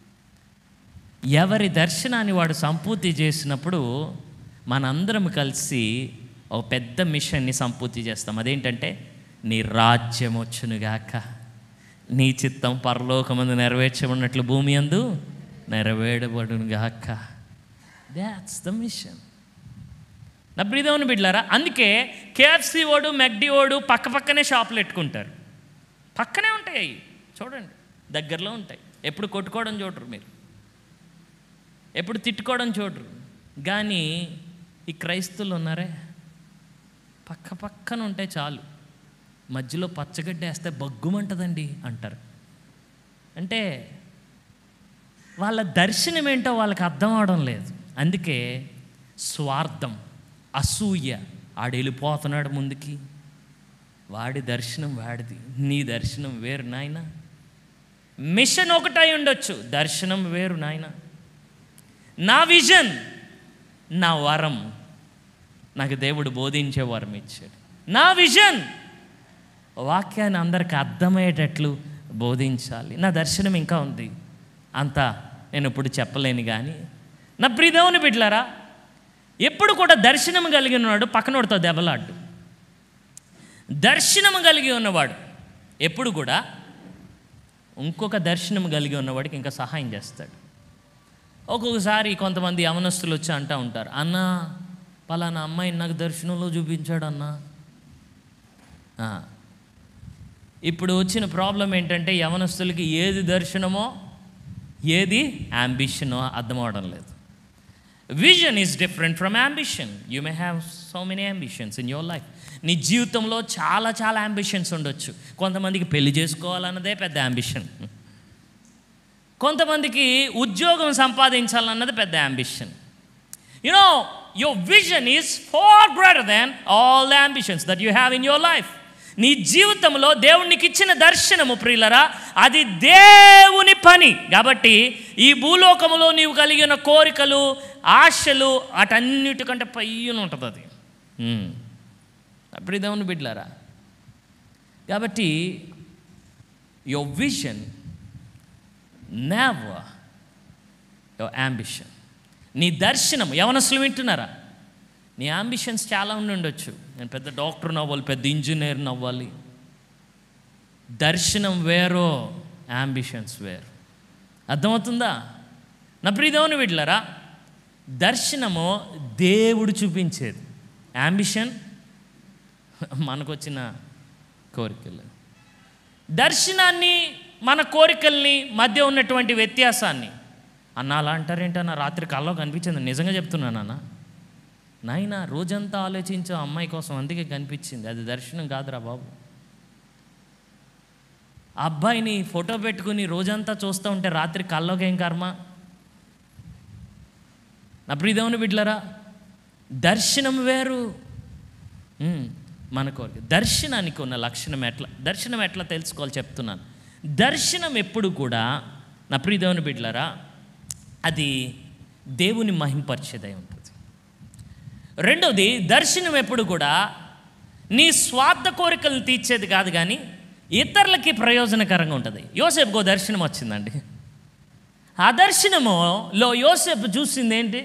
Speaker 3: ఎవరి దర్శనాన్ని వాడు సంపూర్తి చేసినప్పుడు మనందరం కలిసి ఒక పెద్ద మిషన్ని సంపూర్తి చేస్తాం అదేంటంటే నీ రాజ్యం వచ్చునుగాక నీ చిత్తం పరలోకమందు నెరవేర్చబడినట్లు భూమి అందు నెరవేరబడునుగాక దాట్స్ ద మిషన్ నా ప్రియదేవుని బిడ్లారా అందుకే కేఎఫ్సి ఓడు మెక్డీ ఓడు పక్క పక్కనే షాపులు పెట్టుకుంటారు పక్కనే ఉంటాయి అవి చూడండి దగ్గరలో ఉంటాయి ఎప్పుడు కొట్టుకోవడం చూడరు మీరు ఎప్పుడు తిట్టుకోవడం చూడరు కానీ ఈ క్రైస్తవులు ఉన్నారే పక్క పక్కన ఉంటే చాలు మధ్యలో పచ్చగడ్డ వేస్తే బగ్గుమంటదండి అంటారు అంటే వాళ్ళ దర్శనం ఏంటో వాళ్ళకి అర్థం అవడం లేదు అందుకే స్వార్థం అసూయ ఆడు వెళ్ళిపోతున్నాడు ముందుకి వాడి దర్శనం వాడిది నీ దర్శనం వేరు నాయన మిషన్ ఒకటై ఉండొచ్చు దర్శనం వేరు నాయన నా విజన్ నా వరం నాకు దేవుడు బోధించే వరం ఇచ్చాడు నా విజన్ వాక్యాన్ని అందరికి అర్థమయ్యేటట్లు బోధించాలి నా దర్శనం ఇంకా ఉంది అంతా నేను ఇప్పుడు చెప్పలేను కానీ నా ప్రియదేవుని బిడ్డలారా ఎప్పుడు కూడా దర్శనం కలిగి ఉన్నవాడు పక్కనోడితో దెబ్బలాడు దర్శనం కలిగి ఉన్నవాడు ఎప్పుడు కూడా ఇంకొక దర్శనం కలిగి ఉన్నవాడికి ఇంకా సహాయం చేస్తాడు ఒక్కొక్కసారి కొంతమంది యవనస్తులు వచ్చి అంటూ ఉంటారు అన్న పలానా అమ్మాయిని నాకు దర్శనంలో చూపించాడు అన్న ఆ. ఇప్పుడు వచ్చిన ప్రాబ్లం ఏంటంటే యవనస్తులకి ఏది దర్శనమో ఏది అంబిషనో అర్థం అవడం లేదు vision is different from ambition you may have so many ambitions in your life నీ జీవితంలో చాలా చాలా అంబిషన్స్ ఉండొచ్చు కొంతమందికి పెళ్లి చేసుకోవాలన్నదే పెద్ద అంబిషన్ కొంతమందికి ఉద్యోగం సంపాదించాలన్నది పెద్ద ambition you know your vision is far greater than all the ambitions that you have in your life నీ జీవితంలో దేవునికి ఇచ్చిన దర్శనము ప్రియులరా అది దేవుని పని కాబట్టి ఈ భూలోకములో నీవు కలిగిన కోరికలు ఆశలు అటన్నిటికంటే పైన ఉంటుంది అది ఉమ్. అప్పుడు దేవుని బిడ్డలారా కాబట్టి your vision never your ambition నీ దర్శనం యవనస్తులు వింటున్నారా నీ అంబిషన్స్ చాలా ఉండి ఉండొచ్చు నేను పెద్ద డాక్టర్ని అవ్వాలి పెద్ద ఇంజనీర్ని అవ్వాలి దర్శనం వేరో అంబిషన్స్ వేరు అర్థమవుతుందా నా ప్రియదేవుని వీడ్లరా దర్శనము దేవుడు చూపించేది అంబిషన్ మనకొచ్చిన కోరికలు దర్శనాన్ని మన కోరికల్ని మధ్య ఉన్నటువంటి వ్యత్యాసాన్ని అన్న అలా అంటారేంటన్న రాత్రి కల్లో కనిపించింది నిజంగా చెప్తున్నాను అన్న నాయన రోజంతా ఆలోచించే అమ్మాయి కోసం అందుకే కనిపించింది అది దర్శనం కాదురా బాబు ఆ అబ్బాయిని ఫోటో పెట్టుకుని రోజంతా చూస్తూ ఉంటే రాత్రి కల్లోకి ఏం కర్మ నా ప్రియదేవుని బిడ్లరా దర్శనం వేరు ఉమ్, మన కోరిక దర్శనానికి ఉన్న లక్షణం ఎట్లా దర్శనం ఎట్లా తెలుసుకోవాలి చెప్తున్నాను దర్శనం ఎప్పుడు కూడా నా ప్రియదేవుని బిడ్లరా అది దేవుని మహింపరిచేదై ఉంటుంది రెండవది దర్శనం ఎప్పుడు కూడా నీ స్వార్థ కోరికలను తీర్చేది కాదు కానీ ఇతరులకి ప్రయోజనకరంగా ఉంటుంది యోసేపుకో దర్శనం వచ్చిందండి ఆ దర్శనములో యోసేపు చూసింది ఏంటి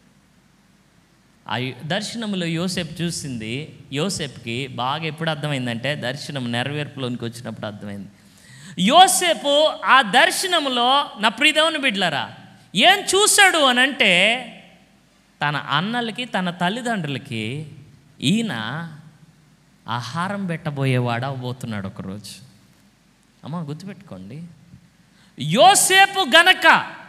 Speaker 3: ఆ దర్శనంలో యోసేపు చూసింది యోసేపుకి బాగా ఎప్పుడు అర్థమైందంటే దర్శనం నెరవేర్పులోనికి వచ్చినప్పుడు అర్థమైంది యోసేపు ఆ దర్శనంలో నా ప్రియదేవుని బిడ్లరా ఏం చూశాడు అని అంటే తన అన్నలకి తన తల్లిదండ్రులకి ఈయన ఆహారం పెట్టబోయేవాడు అవ్వబోతున్నాడు ఒకరోజు అమ్మ గుర్తుపెట్టుకోండి యోసేపు గనక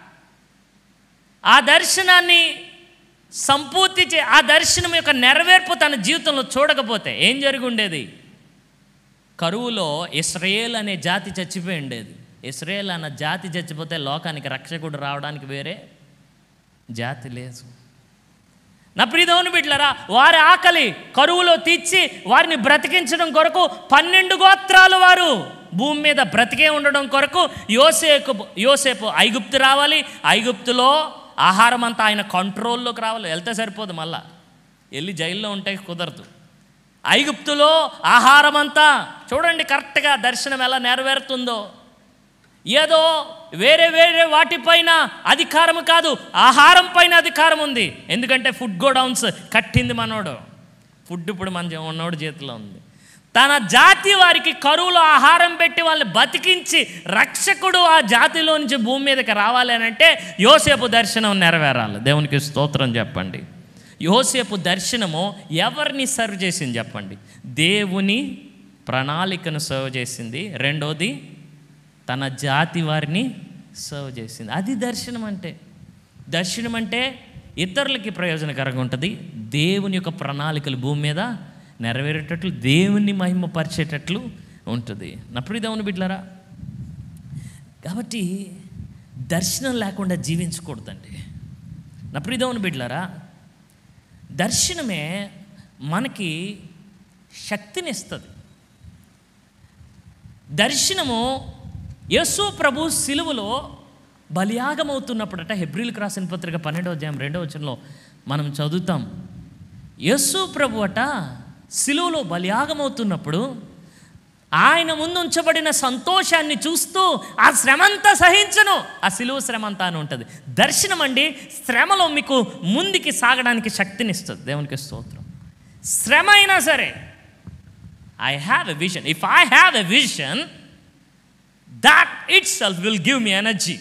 Speaker 3: ఆ దర్శనాన్ని సంపూర్తి చే ఆ దర్శనం యొక్క నెరవేర్పు తన జీవితంలో చూడకపోతే ఏం జరిగి ఉండేది కరువులో ఇస్రాయేల్ అనే జాతి చచ్చిపోయి ఉండేది ఇస్రాయేల్ అన్న జాతి చచ్చిపోతే లోకానికి రక్షకుడు రావడానికి వేరే జాతి లేదు నా ప్రియదవుని బిడ్డలరా వారి ఆకలి కరువులో తీర్చి వారిని బ్రతికించడం కొరకు పన్నెండు గోత్రాలు వారు భూమి మీద బ్రతికే ఉండడం కొరకు యోసేపు యోసేపు ఐగుప్తు రావాలి ఐగుప్తులో ఆహారం అంతా ఆయన కంట్రోల్లోకి రావాలి వెళ్తే సరిపోదు మళ్ళా వెళ్ళి జైల్లో ఉంటే కుదరదు ఐగుప్తులో ఆహారం అంతా చూడండి కరెక్ట్గా దర్శనం ఎలా నెరవేరుతుందో ఏదో వేరే వేరే వాటిపైన అధికారం కాదు ఆహారం పైన అధికారం ఉంది ఎందుకంటే ఫుడ్ గోడౌన్స్ కట్టింది మనోడు ఫుడ్ ఇప్పుడు మన ఉన్నోడు చేతిలో ఉంది తన జాతి వారికి కరువులో ఆహారం పెట్టి వాళ్ళని బతికించి రక్షకుడు ఆ జాతిలో నుంచి భూమి మీదకి రావాలి అని అంటే యోసేపు దర్శనం నెరవేరాలి దేవునికి స్తోత్రం చెప్పండి యోసేపు దర్శనము ఎవరిని సర్వ్ చేసింది చెప్పండి దేవుని ప్రణాళికను సర్వ్ చేసింది రెండోది తన జాతి వారిని సర్వ్ చేసింది అది దర్శనం అంటే దర్శనం అంటే ఇతరులకి ప్రయోజనకరంగా ఉంటుంది దేవుని యొక్క ప్రణాళికలు భూమి మీద నెరవేరేటట్లు దేవుని మహిమపరిచేటట్లు ఉంటుంది నప్పుడు దేవుని బిడ్డలారా కాబట్టి దర్శనం లేకుండా జీవించకూడదండి నప్పుడు దేవుని బిడ్డలారా దర్శనమే మనకి శక్తిని ఇస్తుంది దర్శనము యేసు ప్రభు సిలువలో బలియాగమవుతున్నప్పుడట హెబ్రిల్కి రాసిన పత్రిక పన్నెండవ అధ్యాయం రెండవ వచనంలో మనం చదువుతాం యేసు ప్రభు అట సిలువలో బలియాగమవుతున్నప్పుడు ఆయన ముందు ఉంచబడిన సంతోషాన్ని చూస్తూ ఆ శ్రమంతా సహించను ఆ సిలువ శ్రమంతా అని ఉంటుంది దర్శనం అండి శ్రమలో మీకు ముందుకి సాగడానికి శక్తినిస్తుంది దేవునికి స్తోత్రం శ్రమ అయినా సరే I have a vision if I have a vision that itself will give me energy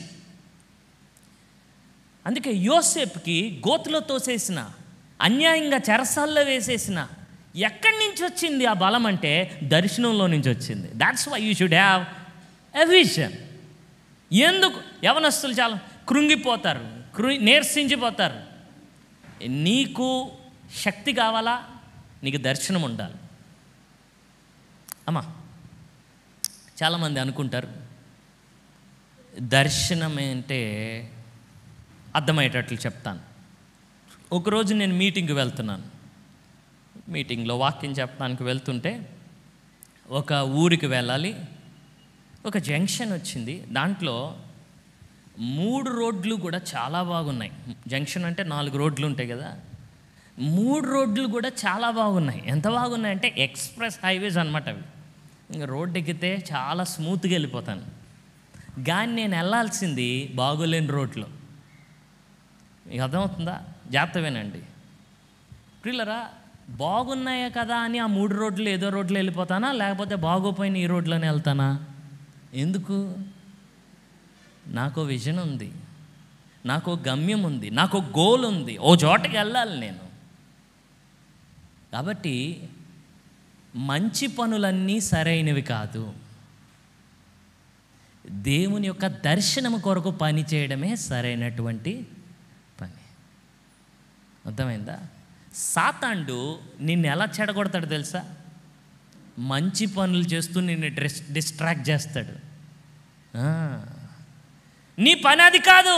Speaker 3: అందుకే యోసేపుకి గోతులో తోసేసిన అన్యాయంగా చెరసాల్లో వేసేసిన ఎక్కడి నుంచి వచ్చింది ఆ బలం అంటే దర్శనంలో నుంచి వచ్చింది that's why you should have a vision ఎందుకు యవనస్తులు చాలా కృంగిపోతారు కృ నీరసించిపోతారు నీకు శక్తి కావాలా నీకు దర్శనం ఉండాలి అమ్మా చాలామంది అనుకుంటారు దర్శనం అంటే అర్థమయ్యేటట్లు చెప్తాను ఒకరోజు నేను మీటింగ్కి వెళ్తున్నాను మీటింగ్లో వాక్యం చెప్పడానికి వెళ్తుంటే ఒక ఊరికి వెళ్ళాలి ఒక జంక్షన్ వచ్చింది దాంట్లో మూడు రోడ్లు కూడా చాలా బాగున్నాయి జంక్షన్ అంటే నాలుగు రోడ్లు ఉంటాయి కదా మూడు రోడ్లు కూడా చాలా బాగున్నాయి ఎంత బాగున్నాయి అంటే ఎక్స్ప్రెస్ హైవేస్ అనమాట అవి ఇంకా రోడ్డు ఎక్కితే చాలా స్మూత్గా వెళ్ళిపోతాను కానీ నేను వెళ్ళాల్సింది బాగోలేని రోడ్లో మీకు అర్థమవుతుందా జాగ్రత్త వినండి ప్రిల్లరా బాగున్నాయే కదా అని ఆ మూడు రోడ్లు ఏదో రోడ్లు వెళ్ళిపోతానా లేకపోతే బాగోపోయిన ఈ రోడ్లోనే వెళ్తానా ఎందుకు నాకు విజన్ ఉంది నాకు గమ్యం ఉంది నాకు గోల్ ఉంది ఓ చోటకి వెళ్ళాలి నేను కాబట్టి మంచి పనులన్నీ సరైనవి కాదు దేవుని యొక్క దర్శనం కొరకు పని చేయడమే సరైనటువంటి పని అర్థమైందా సాతాండు నిన్ను ఎలా చెడగొడతాడు తెలుసా మంచి పనులు చేస్తూ నిన్ను డిస్ డిస్ట్రాక్ట్ చేస్తాడు ఆ. నీ పని అది కాదు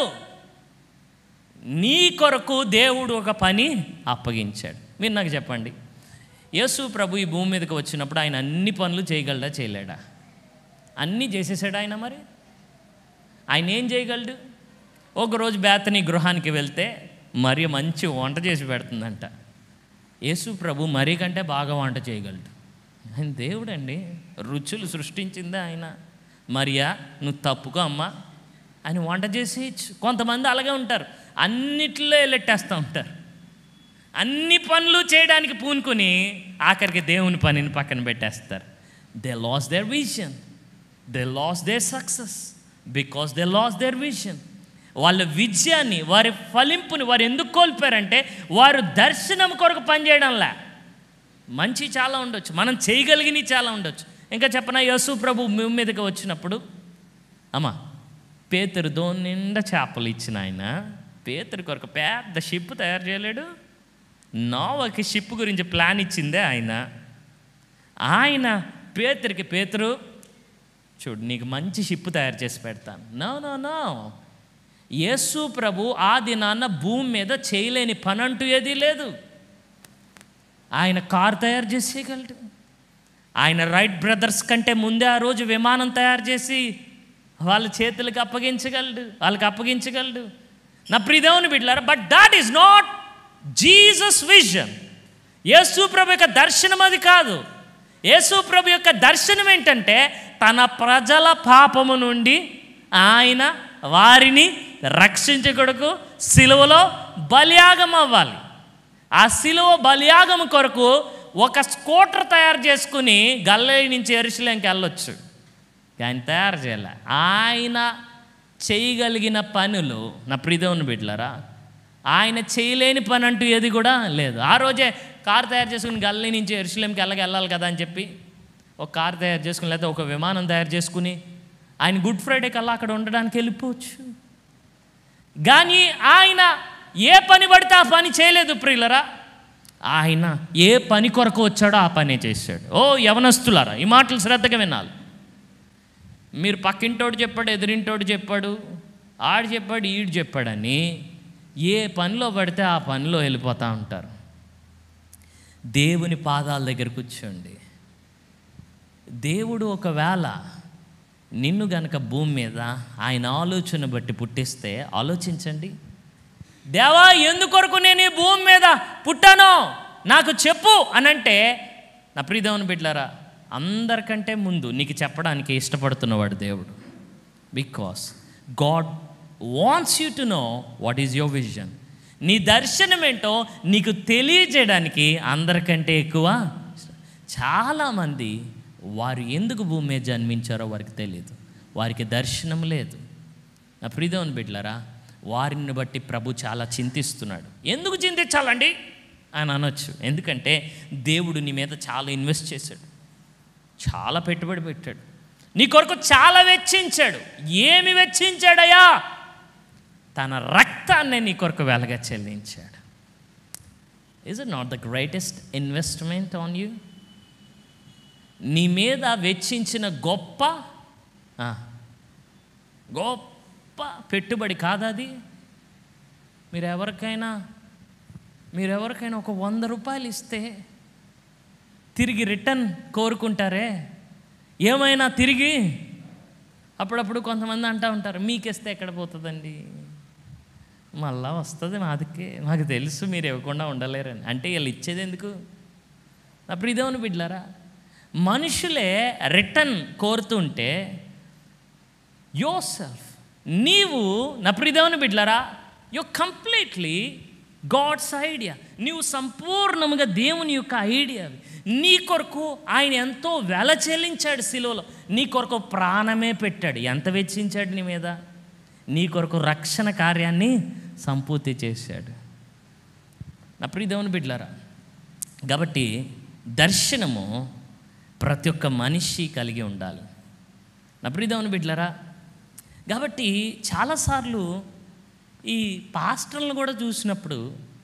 Speaker 3: నీ కొరకు దేవుడు ఒక పని అప్పగించాడు మీరు నాకు చెప్పండి యేసు ప్రభు ఈ భూమి మీదకి వచ్చినప్పుడు ఆయన అన్ని పనులు చేయగలడా చేయలేడా అన్నీ చేసేసాడు ఆయన మరి ఆయన ఏం చేయగలడు ఒకరోజు బేతని గృహానికి వెళ్తే మరి మంచి వంట చేసి పెడుతుందంట యేసు ప్రభు మరీ కంటే బాగా వంట చేయగలడు ఆయన దేవుడండి రుచులు సృష్టించిందే ఆయన మరియా నువ్వు తప్పుకో అమ్మా ఆయన వంట చేసి కొంతమంది అలాగే ఉంటారు అన్నిట్లో వెళ్ళెట్టేస్తూ ఉంటారు అన్ని పనులు చేయడానికి పూనుకొని ఆఖరికి దేవుని పనిని పక్కన పెట్టేస్తారు they lose their vision they lose their success because they lose their vision వాళ్ళ విజయాన్ని వారి ఫలింపుని వారు ఎందుకు కోల్పోయారంటే వారు దర్శనం కొరకు పనిచేయడంలా మంచి చాలా ఉండొచ్చు మనం చేయగలిగినవి చాలా ఉండొచ్చు ఇంకా చెప్పనా యేసు ప్రభు మీ మీదకి వచ్చినప్పుడు అమ్మా పేతురు దో నిండా చేపలు ఇచ్చిన ఆయన పేతురు కొరకు పెద్ద షిప్ తయారు చేయలేడు నోవకి షిప్ గురించి ప్లాన్ ఇచ్చిందే ఆయన ఆయన పేతురికి పేతురు చూడు నీకు మంచి షిప్ తయారు చేసి పెడతాను నో నో నో యేసు ప్రభు ఆ దినాన్న భూమి మీద చేయలేని పని అంటూ ఏదీ లేదు ఆయన కార్ తయారు చేసేయగలడు ఆయన రైట్ బ్రదర్స్ కంటే ముందే ఆ రోజు విమానం తయారు చేసి వాళ్ళ చేతులకు అప్పగించగలడు వాళ్ళకి అప్పగించగలడు నా ప్రియదేవుని బిడ్డలారా but that is not Jesus vision యేసు ప్రభు యొక్క దర్శనం అది కాదు యేసు ప్రభు యొక్క దర్శనం ఏంటంటే తన ప్రజల పాపము నుండి ఆయన వారిని రక్షించకొడుకు సిలువలో బలియాగం అవ్వాలి ఆ సిలువ బలియాగం కొరకు ఒక స్కూటర్ తయారు చేసుకుని గల్లై నుంచి ఎరుసలేంకి వెళ్ళొచ్చు ఆయన తయారు చేయాలి ఆయన చేయగలిగిన పనులు నా ప్రిదేవుని బిడ్డలరా ఆయన చేయలేని పని అంటూ ఏది కూడా లేదు ఆ రోజే కారు తయారు చేసుకుని గల్లీ నుంచి ఎరుసలేంకి వెళ్ళగ వెళ్ళాలి కదా అని చెప్పి ఒక కారు తయారు చేసుకుని లేకపోతే ఒక విమానం తయారు చేసుకుని ఆయన గుడ్ ఫ్రైడే కల్లా అక్కడ ఉండడానికి వెళ్ళిపోవచ్చు కానీ ఆయన ఏ పని పడితే ఆ పని చేయలేదు ప్రియులరా ఆయన ఏ పని కొరకు వచ్చాడో ఆ పనే చేశాడు ఓ యవనస్తులారా ఈ మాటలు శ్రద్ధగా వినాలి మీరు పక్కింటోడు చెప్పాడు ఎదురింటోడు చెప్పాడు ఆడు చెప్పాడు ఈడు చెప్పాడని ఏ పనిలో పడితే ఆ పనిలో వెళ్ళిపోతూ ఉంటారు దేవుని పాదాల దగ్గర కూర్చోండి దేవుడు ఒకవేళ నిన్ను గనక భూమి మీద ఆయన ఆలోచన బట్టి పుట్టిస్తే ఆలోచించండి దేవా ఎందుకొరకు నేను ఈ భూమి మీద పుట్టానో నాకు చెప్పు అనంటే నా ప్రియదేవుని బిడ్డలారా అందరికంటే ముందు నీకు చెప్పడానికి ఇష్టపడుతున్నవాడు దేవుడు because God wants you to know what is your vision నీ దర్శనం ఏంటో నీకు తెలియజేయడానికి అందరికంటే ఎక్కువ చాలామంది వారు ఎందుకు భూమి మీద జన్మించారో వారికి తెలియదు వారికి దర్శనం లేదు నా ప్రియదేవుని బిడ్డలారా వారిని బట్టి ప్రభు చాలా చింతిస్తున్నాడు ఎందుకు చింతించాలండి అని అనొచ్చు ఎందుకంటే దేవుడు నీ మీద చాలా ఇన్వెస్ట్ చేశాడు చాలా పెట్టుబడి పెట్టాడు నీ కొరకు చాలా వెచ్చించాడు ఏమి వెచ్చించాడయ్యా తన రక్తాన్ని నీ కొరకు వెలగా చెల్లించాడు is it not the greatest investment on you నీ మీద వెచ్చించిన గొప్ప ఆ, గొప్ప పెట్టుబడి కాదది మీరు ఎవరికైనా మీరు ఎవరికైనా ఒక వంద రూపాయలు ఇస్తే తిరిగి రిటర్న్ కోరుకుంటారే ఏమైనా తిరిగి అప్పుడప్పుడు కొంతమంది అంటూ ఉంటారు మీకిస్తే ఎక్కడ పోతుందండి మళ్ళా వస్తుంది మాదికే మాకు తెలుసు మీరు ఇవ్వకుండా ఉండలేరని అంటే వీళ్ళు ఇచ్చేది ఎందుకు అప్పుడు ఇదేమని బిడ్లారా మనుషులే రిటర్న్ కోరుతుంటే యోర్ సెల్ఫ్ నీవు నా ప్రియదేవుని బిడ్లరా యు కంప్లీట్లీ గాడ్స్ ఐడియా నీవు సంపూర్ణముగా దేవుని యొక్క ఐడియా అవి. నీ కొరకు ఆయన ఎంతో వెల చెల్లించాడు శిలువలో నీ కొరకు ప్రాణమే పెట్టాడు ఎంత వెచ్చించాడు నీ మీద నీ కొరకు రక్షణ కార్యాన్ని సంపూర్తి చేశాడు నా ప్రియదేవుని బిడ్లరా కాబట్టి దర్శనము ప్రతి ఒక్క మనిషి కలిగి ఉండాలి నా ప్రియదేవుని బిడ్లరా కాబట్టి చాలాసార్లు ఈ పాస్టర్లను కూడా చూసినప్పుడు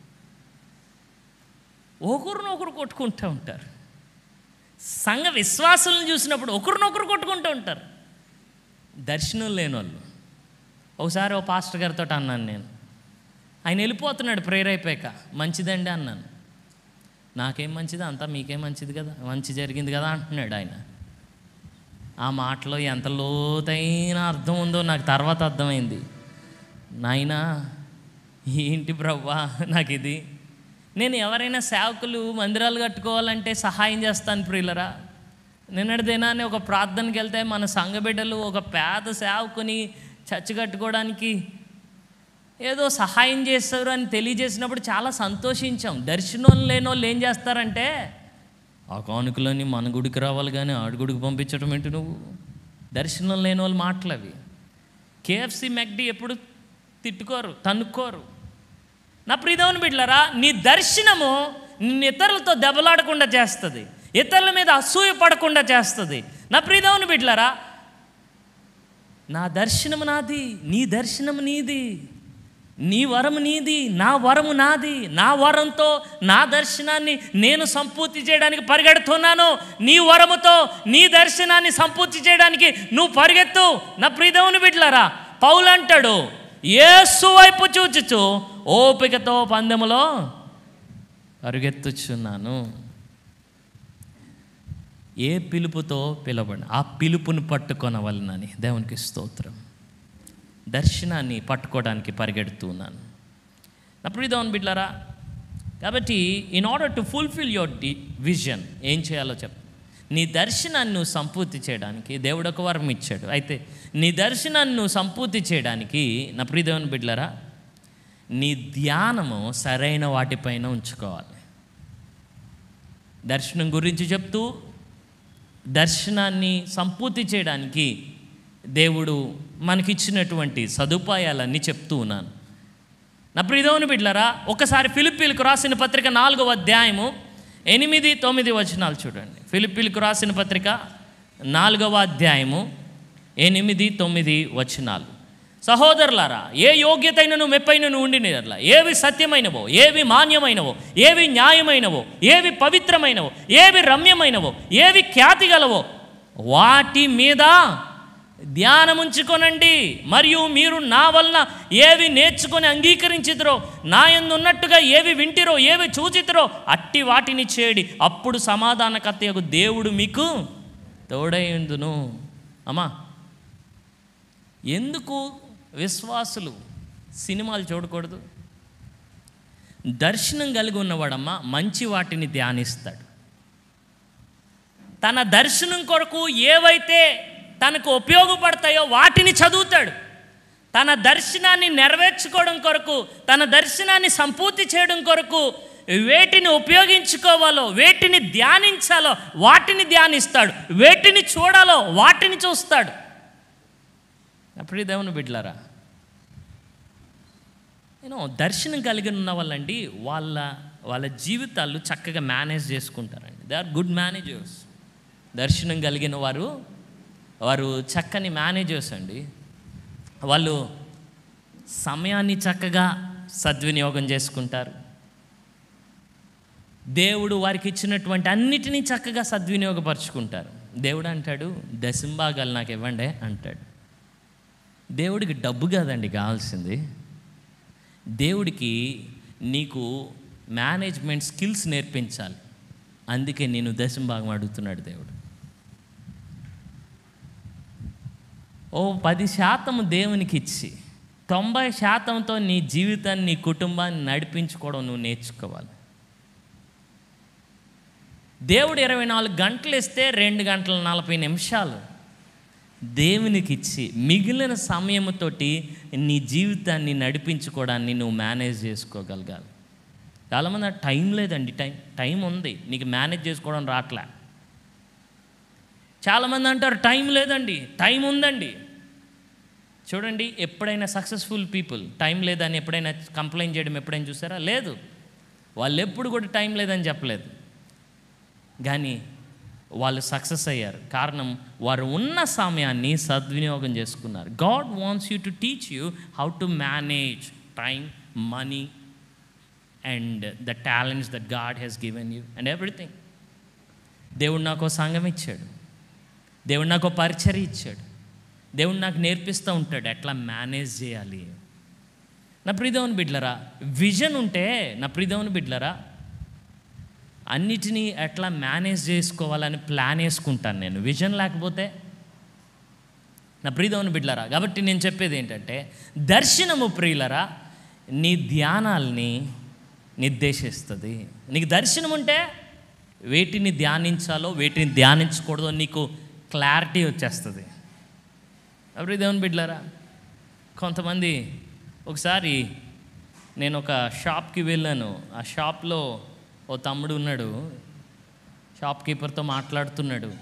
Speaker 3: ఒకరినొకరు కొట్టుకుంటూ ఉంటారు సంఘ విశ్వాసులను చూసినప్పుడు ఒకరినొకరు కొట్టుకుంటూ ఉంటారు దర్శనం లేని వాళ్ళు ఒకసారి ఓ పాస్టర్ గారితో అన్నాను నేను ఆయన వెళ్ళిపోతున్నాడు ప్రేయర్ అయిపోయాక మంచిదండి అన్నాను నాకేం మంచిది అంతా మీకేం మంచిది కదా మంచి జరిగింది కదా అంటున్నాడు ఆయన ఆ మాటలో ఎంత లోతైన అర్థం ఉందో నాకు తర్వాత అర్థమైంది నాయనా ఏంటి బ్రవ్వా నాకు ఇది నేను ఎవరైనా సేవకులు మందిరాలు కట్టుకోవాలంటే సహాయం చేస్తాను ప్రియులరా నిన్నటి దినాన్ని ఒక ప్రార్థనకి వెళ్తే మన సంఘ బిడ్డలు ఒక పేద సేవకుని చర్చ కట్టుకోవడానికి ఏదో సహాయం చేస్తారు అని తెలియజేసినప్పుడు చాలా సంతోషించాం దర్శనం లేని వాళ్ళు ఏం చేస్తారంటే ఆ కానుకలన్నీ మన గుడికి రావాలి కానీ ఆడి గుడికి పంపించడం ఏంటి నువ్వు దర్శనం లేని వాళ్ళు మాటలు అవి కేఎఫ్సి మెక్డి ఎప్పుడు తిట్టుకోరు తన్నుకోరు నా ప్రియదేవుని బిడ్డలారా నీ దర్శనము నిన్ను ఇతరులతో దెబ్బలాడకుండా చేస్తుంది ఇతరుల మీద అసూయ పడకుండా చేస్తుంది నా ప్రియదేవుని బిడ్డలారా నా దర్శనము నాది నీ దర్శనము నీది నీ వరము నీది నా వరము నాది నా వరంతో నా దర్శనాన్ని నేను సంపూర్తి చేయడానికి పరిగెడుతున్నాను నీ వరముతో నీ దర్శనాన్ని సంపూర్తి చేయడానికి నువ్వు పరిగెత్తు నా ప్రియదేవుని బిడ్డలారా పౌలు అంటాడు ఏసు వైపు చూచుచు ఓపికతో పందెములో పరిగెత్తుచున్నాను ఏ పిలుపుతో పిలవబడి ఆ పిలుపుని పట్టుకొనవలనని దేవునికి స్తోత్రం దర్శనాన్ని పట్టుకోవడానికి పరిగెడుతున్నాను నా ప్రియదేవన్ బిడ్లరా కాబట్టి in order to fulfil your the vision ఏం చేయాలో చెప్ నీ దర్శనాన్ని నువ్వు సంపూర్తి చేయడానికి దేవుడు ఒక వరం ఇచ్చాడు అయితే నీ దర్శనాన్ని నువ్వు సంపూర్తి చేయడానికి నా ప్రియదేవన్ బిడ్లరా నీ ధ్యానము సరైన వాటిపైన ఉంచుకోవాలి దర్శనం గురించి చెప్తూ దర్శనాన్ని సంపూర్తి చేయడానికి దేవుడు మనకిచ్చినటువంటి సదుపాయాలన్నీ చెప్తూ ఉన్నాను నా ప్రియదేవుని బిడ్లరా ఒకసారి ఫిలిప్పీలకు రాసిన పత్రిక నాలుగవ అధ్యాయము ఎనిమిది తొమ్మిది వచనాలు చూడండి ఫిలిప్పీలకు రాసిన పత్రిక నాలుగవ అధ్యాయము ఎనిమిది తొమ్మిది వచనాలు సహోదరులారా ఏ యోగ్యతైనను మెప్పైనను ఉండినట్ల ఏవి సత్యమైనవో ఏవి మాన్యమైనవో ఏవి న్యాయమైనవో ఏవి పవిత్రమైనవో ఏవి రమ్యమైనవో ఏవి ఖ్యాతి గలవో వాటి మీద ధ్యానముంచుకొనండి మరియు మీరు నా వలన ఏవి నేర్చుకొని అంగీకరించిదరో నా యందు ఉన్నట్టుగా ఏవి వింటిరో ఏవి చూచితిరో అట్టి వాటిని చేడి అప్పుడు సమాధానకర్తయకు దేవుడు మీకు తోడైందును అమ్మా ఎందుకు విశ్వాసులు సినిమాలు చూడకూడదు దర్శనం కలిగి ఉన్నవాడమ్మా మంచి వాటిని ధ్యానిస్తాడు తన దర్శనం కొరకు ఏవైతే తనకు ఉపయోగపడతాయో వాటిని చదువుతాడు తన దర్శనాన్ని నెరవేర్చుకోవడం కొరకు తన దర్శనాన్ని సంపూర్తి చేయడం కొరకు వేటిని ఉపయోగించుకోవాలో వేటిని ధ్యానించాలో వాటిని ధ్యానిస్తాడు వేటిని చూడాలో వాటిని చూస్తాడు అప్పుడు దేవుని బిడ్డలారా నేను దర్శనం కలిగి ఉన్న వాళ్ళండి వాళ్ళ వాళ్ళ జీవితాలు చక్కగా మేనేజ్ చేసుకుంటారండి దే ఆర్ గుడ్ మేనేజర్స్ దర్శనం కలిగిన వారు వారు చక్కని మేనేజర్స్ అండి వాళ్ళు సమయాన్ని చక్కగా సద్వినియోగం చేసుకుంటారు దేవుడు వారికి ఇచ్చినటువంటి అన్నిటినీ చక్కగా సద్వినియోగపరుచుకుంటారు దేవుడు అంటాడు దశంభాగాలు నాకు ఇవ్వండి అంటాడు దేవుడికి డబ్బు కాదండి కావాల్సింది దేవుడికి నీకు మేనేజ్మెంట్ స్కిల్స్ నేర్పించాలి అందుకే నేను దశం భాగం అడుగుతున్నాడు దేవుడు ఓ పది శాతం దేవునికి ఇచ్చి తొంభై శాతంతో నీ జీవితాన్ని నీ కుటుంబాన్ని నడిపించుకోవడం నువ్వు నేర్చుకోవాలి దేవుడు ఇరవై నాలుగు గంటలు ఇస్తే రెండు గంటల నలభై నిమిషాలు దేవునికి ఇచ్చి మిగిలిన సమయంతోటి నీ జీవితాన్ని నడిపించుకోవడాన్ని నువ్వు మేనేజ్ చేసుకోగలగాలి చాలామంది "నాకు టైం లేదండి టైం టైం ఉంది నీకు మేనేజ్ చేసుకోవడం రాట్లే చాలామంది అంటారు టైం లేదండి టైం ఉందండి చూడండి ఎప్పుడైనా సక్సెస్ఫుల్ పీపుల్ టైం లేదని ఎప్పుడైనా కంప్లైంట్ చేయడం ఎప్పుడైనా చూసారా లేదు వాళ్ళు ఎప్పుడు కూడా టైం లేదని చెప్పలేదు కానీ వాళ్ళు సక్సెస్ అయ్యారు కారణం వారు ఉన్న సమయాన్ని సద్వినియోగం చేసుకున్నారు God wants you to teach you how to manage time money and the talents that God has given you and everything దేవుడు నాకు ఒక సంఘం ఇచ్చాడు దేవుడు నాకు ఒక పరిచర్య ఇచ్చాడు దేవుడు నాకు నేర్పిస్తూ ఉంటాడు ఎట్లా మేనేజ్ చేయాలి నా ప్రియదేవుని బిడ్లరా విజన్ ఉంటే నా ప్రియదేవుని బిడ్లరా అన్నిటినీ ఎట్లా మేనేజ్ చేసుకోవాలని ప్లాన్ వేసుకుంటాను నేను విజన్ లేకపోతే నా ప్రియదేవుని బిడ్లరా కాబట్టి నేను చెప్పేది ఏంటంటే దర్శనము ప్రియులరా నీ ధ్యానాల్ని నిర్దేశిస్తుంది నీకు దర్శనం ఉంటే వేటిని ధ్యానించాలో వేటిని ధ్యానించకూడదో నీకు క్లారిటీ వచ్చేస్తుంది అప్పుడు దేవుని బిడ్డలారా కొంతమంది ఒకసారి నేను ఒక షాప్కి వెళ్ళాను ఆ షాప్లో ఓ తమ్ముడు ఉన్నాడు షాప్ కీపర్తో మాట్లాడుతున్నాడు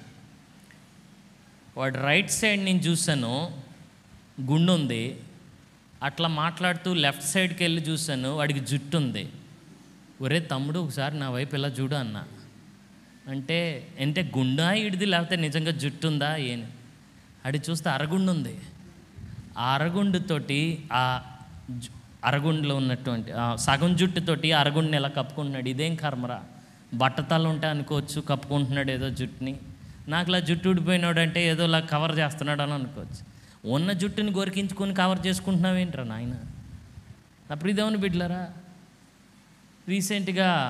Speaker 3: వాడు రైట్ సైడ్ నేను చూశాను గుండు ఉంది అట్లా మాట్లాడుతూ లెఫ్ట్ సైడ్కి వెళ్ళి చూశాను వాడికి జుట్టు ఉంది ఒరే తమ్ముడు ఒకసారి నా వైపు ఇలా చూడు అన్న అంటే అంటే గుండా ఇడిది లేకపోతే నిజంగా జుట్టు ఉందా ఏని అది చూస్తే అరగుండు ఉంది ఆ అరగుండుతోటి ఆ జు- అరగుండులో ఉన్నటువంటి ఆ సగం జుట్టుతోటి అరగుండుని ఎలా కప్పుకుంటున్నాడు ఇదేం కర్మరా బట్టతలు ఉంటే అనుకోవచ్చు కప్పుకుంటున్నాడు ఏదో జుట్టుని నాకు ఇలా జుట్టు ఊడిపోయినాడు అంటే ఏదో ఇలా కవర్ చేస్తున్నాడు అని అనుకోవచ్చు ఉన్న జుట్టుని గొరికించుకొని కవర్ చేసుకుంటున్నావేంట్రా నాయన నా ప్రియదేవుని బిడ్డలరా రీసెంట్గా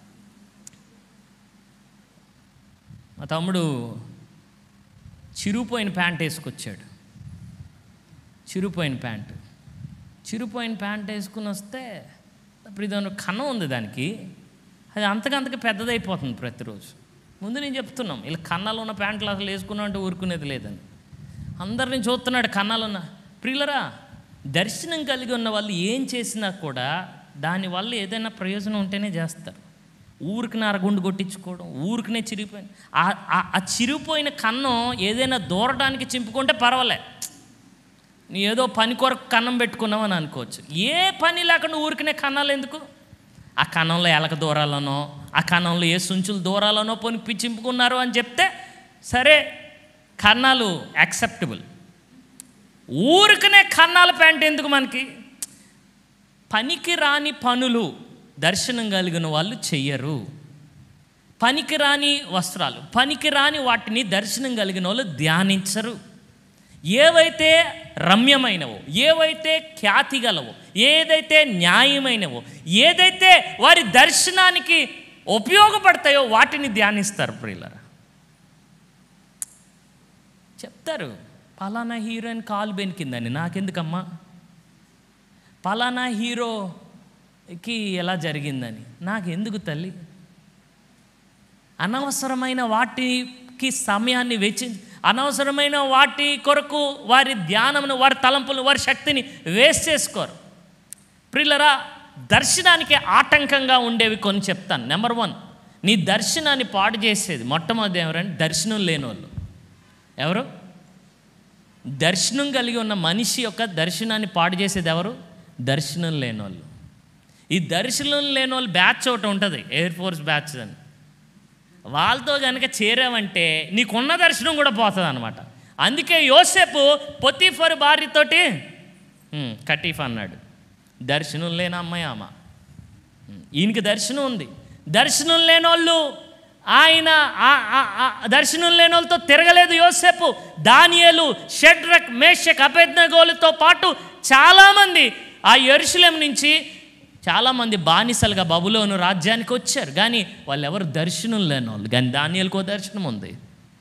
Speaker 3: మా తమ్ముడు చిరుపోయిన ప్యాంట్ వేసుకొచ్చాడు చిరుపోయిన ప్యాంటు చిరుపోయిన ప్యాంట్ వేసుకుని వస్తే అప్పుడు ఇది కన్నం ఉంది దానికి అది అంతకంతకు పెద్దదైపోతుంది ప్రతిరోజు ముందు నేను చెప్తున్నాం ఇలా కన్నాలు ఉన్న ప్యాంట్లు అసలు వేసుకున్నాం అంటే ఊరుకునేది లేదని అందరిని చూస్తున్నాడు కన్నాలు ఉన్న ప్రియులరా దర్శనం కలిగి ఉన్న వాళ్ళు ఏం చేసినా కూడా దానివల్ల ఏదైనా ప్రయోజనం ఉంటేనే చేస్తారు ఊరికి అరగుండు కొట్టించుకోవడం ఊరికినే చిరిగిపోయిన ఆ- ఆ- ఆ చిరిగిపోయిన కన్నం ఏదైనా దూరడానికి చింపుకుంటే పర్వాలే నీ ఏదో పని కొరకు కన్నం పెట్టుకున్నావు అని అనుకోవచ్చు ఏ పని లేకుండా ఊరికనే కన్నాలు ఎందుకు ఆ కన్నంలో ఎలక దూరాలనో ఆ కన్నంలో ఏ సుంచులు దూరాలనో పోని పిచ్చింపుకున్నారు అని చెప్తే సరే కన్నాలు యాక్సెప్టబుల్ ఊరికనే కన్నాల ప్యాంట్ ఎందుకు మనకి పనికి రాని పనులు దర్శనం కలిగిన వాళ్ళు చెయ్యరు పనికి రాని వస్త్రాలు పనికి రాని వాటిని దర్శనం కలిగిన వాళ్ళు ధ్యానించరు ఏవైతే రమ్యమైనవో ఏవైతే ఖ్యాతి గలవో ఏదైతే న్యాయమైనవో ఏదైతే వారి దర్శనానికి ఉపయోగపడతాయో వాటిని ధ్యానిస్తారు ప్రియులరా చెప్తారు పలానా హీరోయిన్ కాలు బెనికిందని నాకెందుకమ్మా పలానా హీరోకి ఎలా జరిగిందని నాకెందుకు తల్లి అనవసరమైన వాటికి సమయాన్ని వెచ్చించి అనవసరమైన వాటి కొరకు వారి ధ్యానమును వారి తలంపులు వారి శక్తిని వేస్ట్ చేసుకోరు ప్రిల్లరా దర్శనానికి ఆటంకంగా ఉండేవి కొన్ని చెప్తాను నెంబర్ వన్ నీ దర్శనాన్ని పాడు చేసేది మొట్టమొదటి ఎవరంటే దర్శనం లేని వాళ్ళు ఎవరు దర్శనం కలిగి ఉన్న మనిషి యొక్క దర్శనాన్ని పాడు చేసేది ఎవరు దర్శనం లేని వాళ్ళు ఈ దర్శనం లేని వాళ్ళు బ్యాచ్ ఒకటి ఉంటుంది ఎయిర్ ఫోర్స్ బ్యాచ్ అని వాళ్ళతో కనుక చేరావంటే నీకున్న దర్శనం కూడా పోతుంది అనమాట అందుకే యోసేపు పొత్తిఫర్ భార్యతోటి "ఉమ్, కటీఫ్ అన్నాడు దర్శనం లేని అమ్మాయి ఆమె ఉమ్, ఈయనకి దర్శనం ఉంది దర్శనం లేని వాళ్ళు ఆయన ఆ- ఆ- ఆ దర్శనం లేని వాళ్ళతో తిరగలేదు యోసేపు దానియలు షడ్రక్ మేషక్ అభెజ్ఞగోలతో పాటు చాలామంది ఆ ఎరుశలేం నుంచి చాలామంది బానిసలుగా బబులోను రాజ్యానికి వచ్చారు కానీ వాళ్ళు ఎవరు దర్శనం లేని వాళ్ళు కానీ దానియలకో దర్శనం ఉంది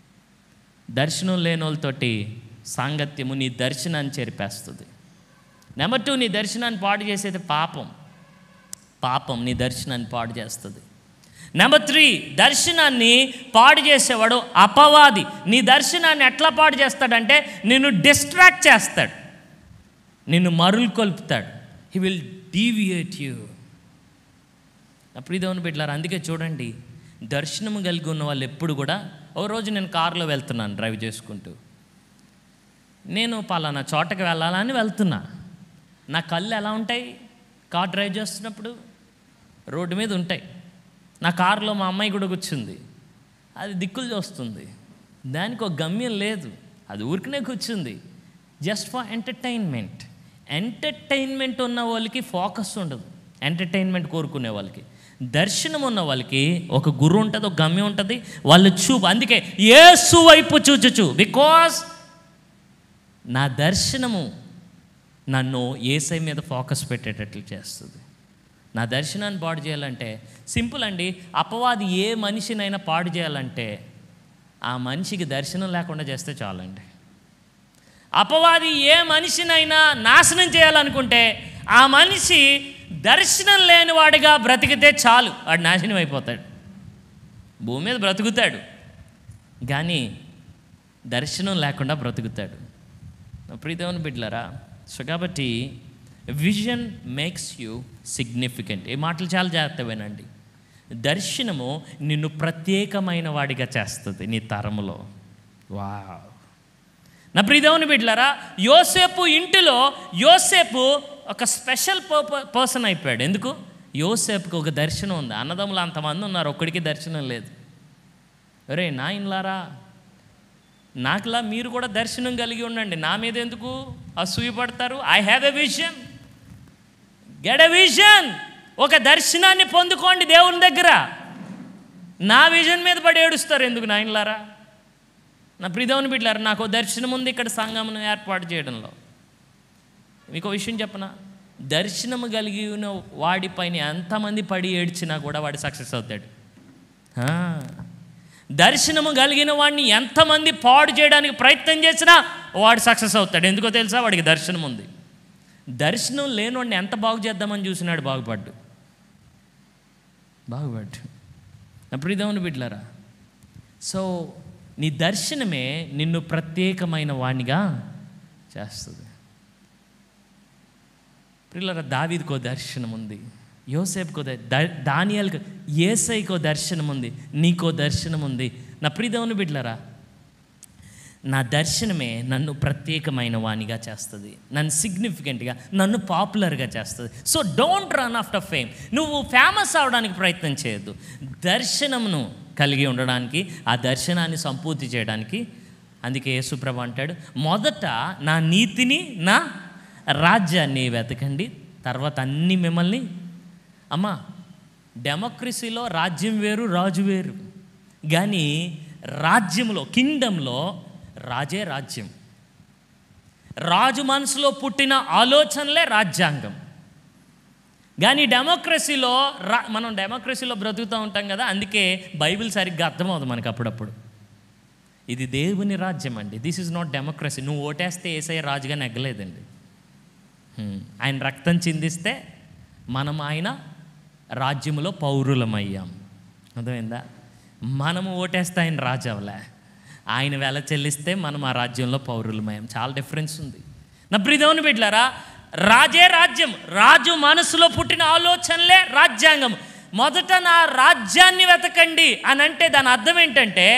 Speaker 3: దర్శనం లేని వాళ్ళతోటి సాంగత్యము నీ దర్శనాన్ని చెరిపేస్తుంది నెంబర్ టూ నీ దర్శనాన్ని పాడు చేసేది పాపం పాపం నీ దర్శనాన్ని పాడు చేస్తుంది నెంబర్ త్రీ దర్శనాన్ని పాడు చేసేవాడు అపవాది నీ దర్శనాన్ని ఎట్లా పాడు చేస్తాడంటే నిన్ను డిస్ట్రాక్ట్ చేస్తాడు నిన్ను మరులు కొల్పుతాడు హీ విల్ డీవియేట్ యూ అప్పుడు ఇదేమని పెట్టారు అందుకే చూడండి దర్శనం కలిగి ఉన్న వాళ్ళు ఎప్పుడు కూడా ఓ రోజు నేను కారులో వెళ్తున్నాను డ్రైవ్ చేసుకుంటూ నేను పలానా చోటకి వెళ్ళాలని వెళ్తున్నా నా కళ్ళు ఎలా ఉంటాయి కార్ డ్రైవ్ చేస్తున్నప్పుడు రోడ్డు మీద ఉంటాయి నా కారులో మా అమ్మాయి కూడా కూర్చుంది అది దిక్కులు చూస్తుంది దానికి ఒక గమ్యం లేదు అది ఊరికనే కూర్చుంది జస్ట్ ఫర్ ఎంటర్టైన్మెంట్ ఎంటర్టైన్మెంట్ ఉన్న వాళ్ళకి ఫోకస్ ఉండదు ఎంటర్టైన్మెంట్ కోరుకునే వాళ్ళకి దర్శనం ఉన్న వాళ్ళకి ఒక గురు ఉంటుంది ఒక గమ్యం ఉంటుంది వాళ్ళు చూపు అందుకే ఏసు వైపు చూచుచు బికాస్ నా దర్శనము నన్ను ఏసై మీద ఫోకస్ పెట్టేటట్లు చేస్తుంది నా దర్శనాన్ని పాడు చేయాలంటే సింపుల్ అండి అపవాది ఏ మనిషినైనా పాడు చేయాలంటే ఆ మనిషికి దర్శనం లేకుండా చేస్తే చాలండి అపవాది ఏ మనిషినైనా నాశనం చేయాలనుకుంటే ఆ మనిషి దర్శనం లేనివాడిగా బ్రతికితే చాలు వాడు నాశనం అయిపోతాడు భూమి మీద బ్రతుకుతాడు కానీ దర్శనం లేకుండా బ్రతుకుతాడు ప్రీతమని బిడ్డలారా సో కాబట్టి విజన్ మేక్స్ యూ సిగ్నిఫికెంట్ ఈ మాటలు చాలా జాగ్రత్త వినండి దర్శనము నిన్ను ప్రత్యేకమైన వాడిగా చేస్తుంది నీ తరములో వా నా ప్రియదేవుని బిడ్డలారా యోసేపు ఇంటిలో యోసేపు ఒక స్పెషల్ పర్సన్ అయిపోయాడు ఎందుకు యోసేపుకి ఒక దర్శనం ఉంది అన్నదమ్ములు అంతమంది ఉన్నారు ఒక్కడికి దర్శనం లేదు ఒరే నా ఇన్లారా నాకులా మీరు కూడా దర్శనం కలిగి ఉండండి నా మీద ఎందుకు అసూయపడతారు I have a vision get a vision ఒక దర్శనాన్ని పొందుకోండి దేవుని దగ్గర నా విజన్ మీద పడి ఏడుస్తారు ఎందుకు నాయనలారా నా ప్రిదేవుని బిడ్డారు నాకు ఓ దర్శనం ఉంది ఇక్కడ సంఘమును ఏర్పాటు చేయడంలో మీకు విషయం చెప్పనా దర్శనము కలిగి ఉన్న వాడిపైన ఎంతమంది పడి ఏడ్చినా కూడా వాడు సక్సెస్ అవుతాడు ఆ. దర్శనము కలిగిన వాడిని ఎంతమంది పాడు చేయడానికి ప్రయత్నం చేసినా వాడు సక్సెస్ అవుతాడు ఎందుకో తెలుసా వాడికి దర్శనం ఉంది దర్శనం లేనివాడిని ఎంత బాగు చేద్దామని చూసినాడు బాగుపడ్డు బాగుపడ్డు అప్పుడు ఇదేమని బిడ్డలారా సో నీ దర్శనమే నిన్ను ప్రత్యేకమైన వాణిగా చేస్తుంది పిల్లల దావీదికో దర్శనం ఉంది యోసేపుకో ద- ద- దానియాలకు ఏసైకో దర్శనం ఉంది నీకో దర్శనం ఉంది నా ప్రియదేవుని బిడ్డలరా నా దర్శనమే నన్ను ప్రత్యేకమైన వాణిగా చేస్తుంది నన్ను సిగ్నిఫికెంట్గా నన్ను పాపులర్గా చేస్తుంది so don't run after fame నువ్వు ఫేమస్ అవడానికి ప్రయత్నం చేయొద్దు దర్శనమును కలిగి ఉండడానికి ఆ దర్శనాన్ని సంపూర్తి చేయడానికి అందుకే యేసుప్రభు అంటాడు మొదట నా నీతిని నా రాజ్యాన్ని వెతకండి తర్వాత అన్ని మిమ్మల్ని అమ్మా డెమోక్రసీలో రాజ్యం వేరు రాజు వేరు కానీ రాజ్యంలో కింగ్డంలో రాజే రాజ్యం రాజు మనసులో పుట్టిన ఆలోచనలే రాజ్యాంగం కానీ డెమోక్రసీలో రా మనం డెమోక్రసీలో బ్రతుకుతూ ఉంటాం కదా అందుకే బైబిల్ సరిగ్గా అర్థమవుతుంది మనకు అప్పుడప్పుడు ఇది దేవుని రాజ్యం అండి దిస్ ఇస్ నాట్ డెమోక్రసీ నువ్వు ఓటేస్తే ఏసఐ రాజుగా నెగ్గలేదండి హ్మ్. ఆయన రక్తం చిందిస్తే మనం ఆయన రాజ్యములో పౌరులమయ్యాం అర్థమైందా మనము ఓటేస్తే ఆయన రాజు అవలే ఆయన వెల చెల్లిస్తే మనం ఆ రాజ్యంలో పౌరులమయ్యాం చాలా డిఫరెన్స్ ఉంది నా ప్రియదేవుని బిడ్డలారా రాజే రాజ్యం రాజు మనసులో పుట్టిన ఆలోచనలే రాజ్యాంగం మొదట నా రాజ్యాన్ని వెతకండి అని అంటే దాని అర్థం ఏంటంటే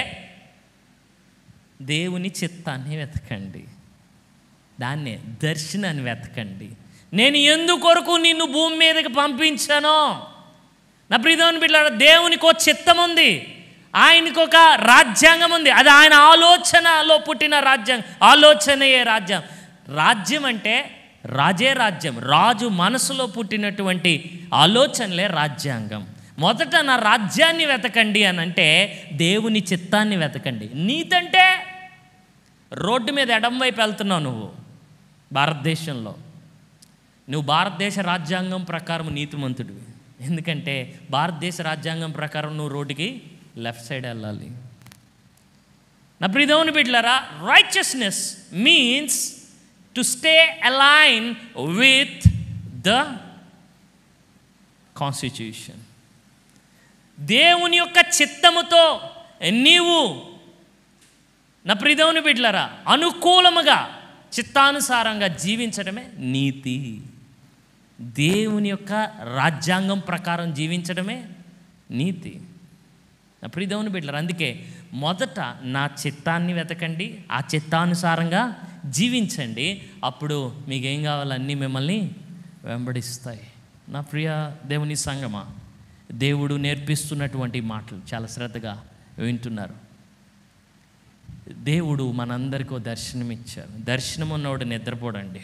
Speaker 3: దేవుని చిత్తాన్ని వెతకండి దాన్నే దర్శనాన్ని వెతకండి నేను ఎందుకొరకు నిన్ను భూమి మీదకి పంపించానో నా ప్రియదేవుని బిడ్డ దేవునికి ఒక చిత్తం ఉంది ఆయనకు ఒక రాజ్యాంగం ఉంది అది ఆయన ఆలోచనలో పుట్టిన రాజ్యాంగం ఆలోచనయే రాజ్యం రాజ్యం అంటే రాజే రాజ్యం రాజు మనసులో పుట్టినటువంటి ఆలోచనలే రాజ్యాంగం మొదట నా రాజ్యాన్ని వెతకండి అని అంటే దేవుని చిత్తాన్ని వెతకండి నీతంటే రోడ్డు మీద ఎడం వైపు వెళ్తున్నావు నువ్వు భారతదేశంలో నువ్వు భారతదేశ రాజ్యాంగం ప్రకారం నీతిమంతుడివి ఎందుకంటే భారతదేశ రాజ్యాంగం ప్రకారం నువ్వు రోడ్డుకి లెఫ్ట్ సైడ్ వెళ్ళాలి నా ప్రియదేవుని బిడ్డలారా righteousness means to stay align with the constitution దేవుని యొక్క చిత్తముతో నీవు నా ప్రియదేవుని బిడ్డలారా అనుకూలముగా చిత్తానుసారంగా జీవించడమే నీతి దేవుని యొక్క రాజ్యాంగం ప్రకారం జీవించడమే నీతి నా ప్రియదేవుని బిడ్డలారా అందుకే మొదట నా చిత్తాన్ని వెతకండి ఆ చిత్తానుసారంగా జీవించండి అప్పుడు మీకేం కావాలన్నీ మిమ్మల్ని వెంబడిస్తాయి నా ప్రియ దేవుని సంగమా దేవుడు నేర్పిస్తున్నటువంటి మాటలు చాలా శ్రద్ధగా వింటున్నారు దేవుడు మనందరికీ ఓ దర్శనం ఇచ్చారు దర్శనం ఉన్నవాడు నిద్రపోడండి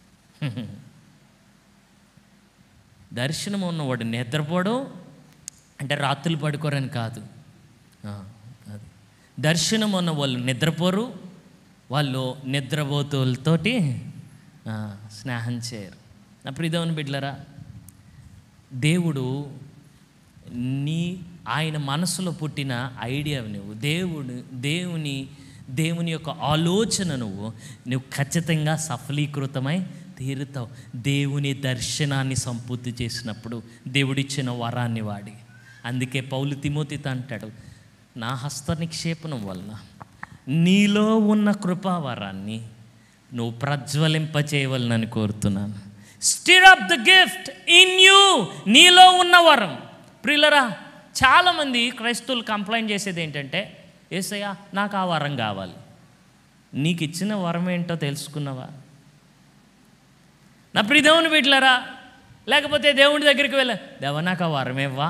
Speaker 3: దర్శనం ఉన్నవాడు నిద్రపోడు అంటే రాత్రులు పడుకోరని కాదు ఆ, అది దర్శనం ఉన్న వాళ్ళు నిద్రపోరు వాళ్ళు నిద్రపోతులతోటి ఆ, స్నేహం చేయరు నా ప్రియదేవుని బిడ్డలరా దేవుడు నీ ఆయన మనసులో పుట్టిన ఐడియా నువ్వు దేవుడు దేవుని దేవుని యొక్క ఆలోచన నువ్వు నువ్వు ఖచ్చితంగా సఫలీకృతమై తీరుతావు దేవుని దర్శనాన్ని సంపూర్తి చేసినప్పుడు దేవుడిచ్చిన వరాన్ని వాడి అందుకే పౌలు తిమోతితో అంటాడు నా హస్త నిక్షేపణం వలన నీలో ఉన్న కృపావరాన్ని నువ్వు ప్రజ్వలింపచేయవలనని కోరుతున్నాను stir up the gift in you నీలో ఉన్న వరం ప్రియులరా చాలామంది క్రైస్తవులు కంప్లైంట్ చేసేది ఏంటంటే ఏసయ్యా నాకు ఆ వరం కావాలి నీకు ఇచ్చిన వరం ఏంటో తెలుసుకున్నావా నా ప్రియ దేవుని బిడ్డలరా లేకపోతే దేవుడి దగ్గరికి వెళ్ళ దేవ నాకు ఆ వరం ఇవ్వా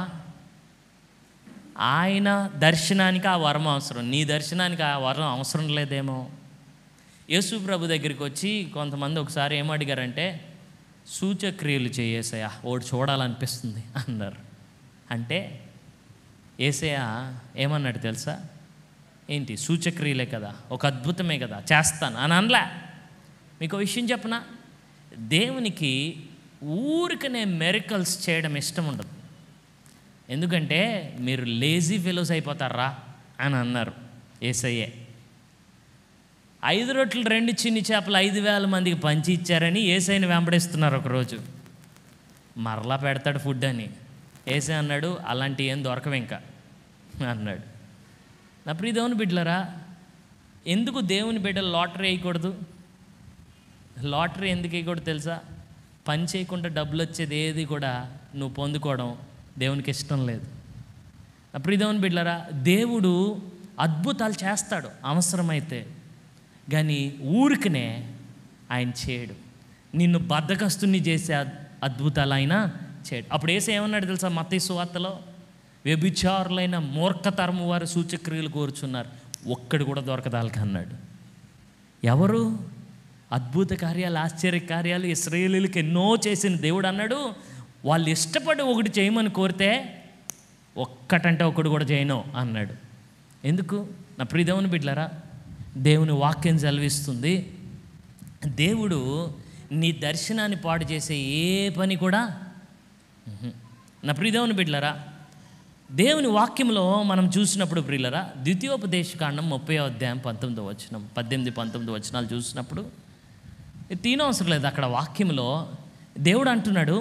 Speaker 3: ఆయన దర్శనానికి ఆ వరం అవసరం నీ దర్శనానికి ఆ వరం అవసరం లేదేమో యేసు ప్రభు దగ్గరికి వచ్చి కొంతమంది ఒకసారి ఏం అడిగారంటే సూచక్రియలు చేయేసయా ఓడి చూడాలనిపిస్తుంది అన్నారు అంటే ఏసయ ఏమన్నాడు తెలుసా ఏంటి సూచక్రియలే కదా ఒక అద్భుతమే కదా చేస్తాను అని అనలే మీకు ఒక విషయం చెప్పనా దేవునికి ఊరికనే మెరికల్స్ చేయడం ఇష్టం ఉండదు ఎందుకంటే మీరు లేజీ ఫెలోస్ అయిపోతారా అని అన్నారు ఏసయ్యే ఐదు రొట్టెలు రెండు చిన్ని చేపలు ఐదు వేల మందికి పంచి ఇచ్చారని ఏసైని వెంబడిస్తున్నారు ఒకరోజు మరలా పెడతాడు ఫుడ్ అని ఏసై అన్నాడు అలాంటి ఏం దొరకవు ఇంకా అన్నాడు నా ప్రియ దేవుని బిడ్డలరా ఎందుకు దేవుని బిడ్డలు లాటరీ వేయకూడదు లాటరీ ఎందుకు వేయకూడదు తెలుసా పని చేయకుండా డబ్బులు వచ్చేది ఏది కూడా నువ్వు పొందుకోవడం దేవునికి ఇష్టం లేదు నా ప్రియ దేవుని బిడ్డలరా దేవుడు అద్భుతాలు చేస్తాడు అవసరమైతే కానీ ఊరికనే ఆయన చేయడు నిన్ను బద్దకస్తుని చేసే అద్- అద్భుతాలు ఆయన చేయడు అప్పుడు ఏసే ఏమన్నాడు తెలుసా మత సువార్తలో వ్యభిచారులైన మూర్ఖతరము వారు సూచక్రియలు కోరుచున్నారు ఒక్కడు కూడా దొరకదాలకి అన్నాడు ఎవరు అద్భుత కార్యాలు ఆశ్చర్య కార్యాలు ఇస్రాయేలీలకు ఎన్నో చేసిన దేవుడు అన్నాడు వాళ్ళు ఇష్టపడి ఒకటి చేయమని కోరితే ఒక్కటంటే ఒకడు కూడా చేయను అన్నాడు ఎందుకు నా ప్రియదేవుని బిడ్డలారా దేవుని వాక్యం సెలవిస్తుంది దేవుడు నీ దర్శనాన్ని పాడు చేసే ఏ పని కూడా ఉహు. నా ప్రియదేవుని బిడ్డలారా దేవుని వాక్యంలో మనం చూసినప్పుడు ప్రియులరా ద్వితీయోపదేశకాండం ముప్పై అధ్యాయం పంతొమ్మిదో వచనం పద్దెనిమిది పంతొమ్మిది వచనాలు చూసినప్పుడు ఇది తీనవసరం లేదు అక్కడ వాక్యంలో దేవుడు అంటున్నాడు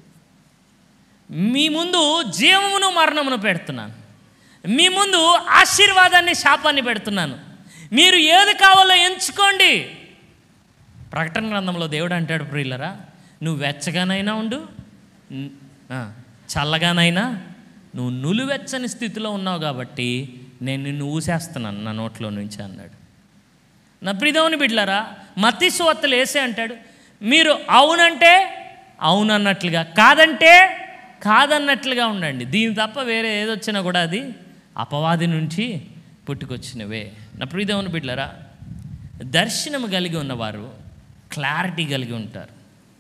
Speaker 3: మీ ముందు జీవమును మరణమును పెడుతున్నాను మీ ముందు ఆశీర్వాదాన్ని శాపాన్ని పెడుతున్నాను మీరు ఏది కావాలో ఎంచుకోండి ప్రకటన గ్రంథంలో దేవుడు అంటాడు ప్రియులరా నువ్వు వెచ్చగానైనా ఉండు న్- ఆ, చల్లగానైనా నువ్వు నులివెచ్చని స్థితిలో ఉన్నావు కాబట్టి నేను నిన్ను ఊసేస్తున్నాను నా నోట్లో నుంచి అన్నాడు నా ప్రిదవుని బిడ్లారా మతి సువత్తలు వేసే అంటాడు మీరు అవునంటే అవును అన్నట్లుగా కాదంటే కాదన్నట్లుగా ఉండండి దీని తప్ప వేరే ఏదొచ్చినా కూడా అది అపవాది నుంచి పుట్టుకొచ్చినవే నా ప్రియదేవుని బిడ్లరా దర్శనం కలిగి ఉన్నవారు క్లారిటీ కలిగి ఉంటారు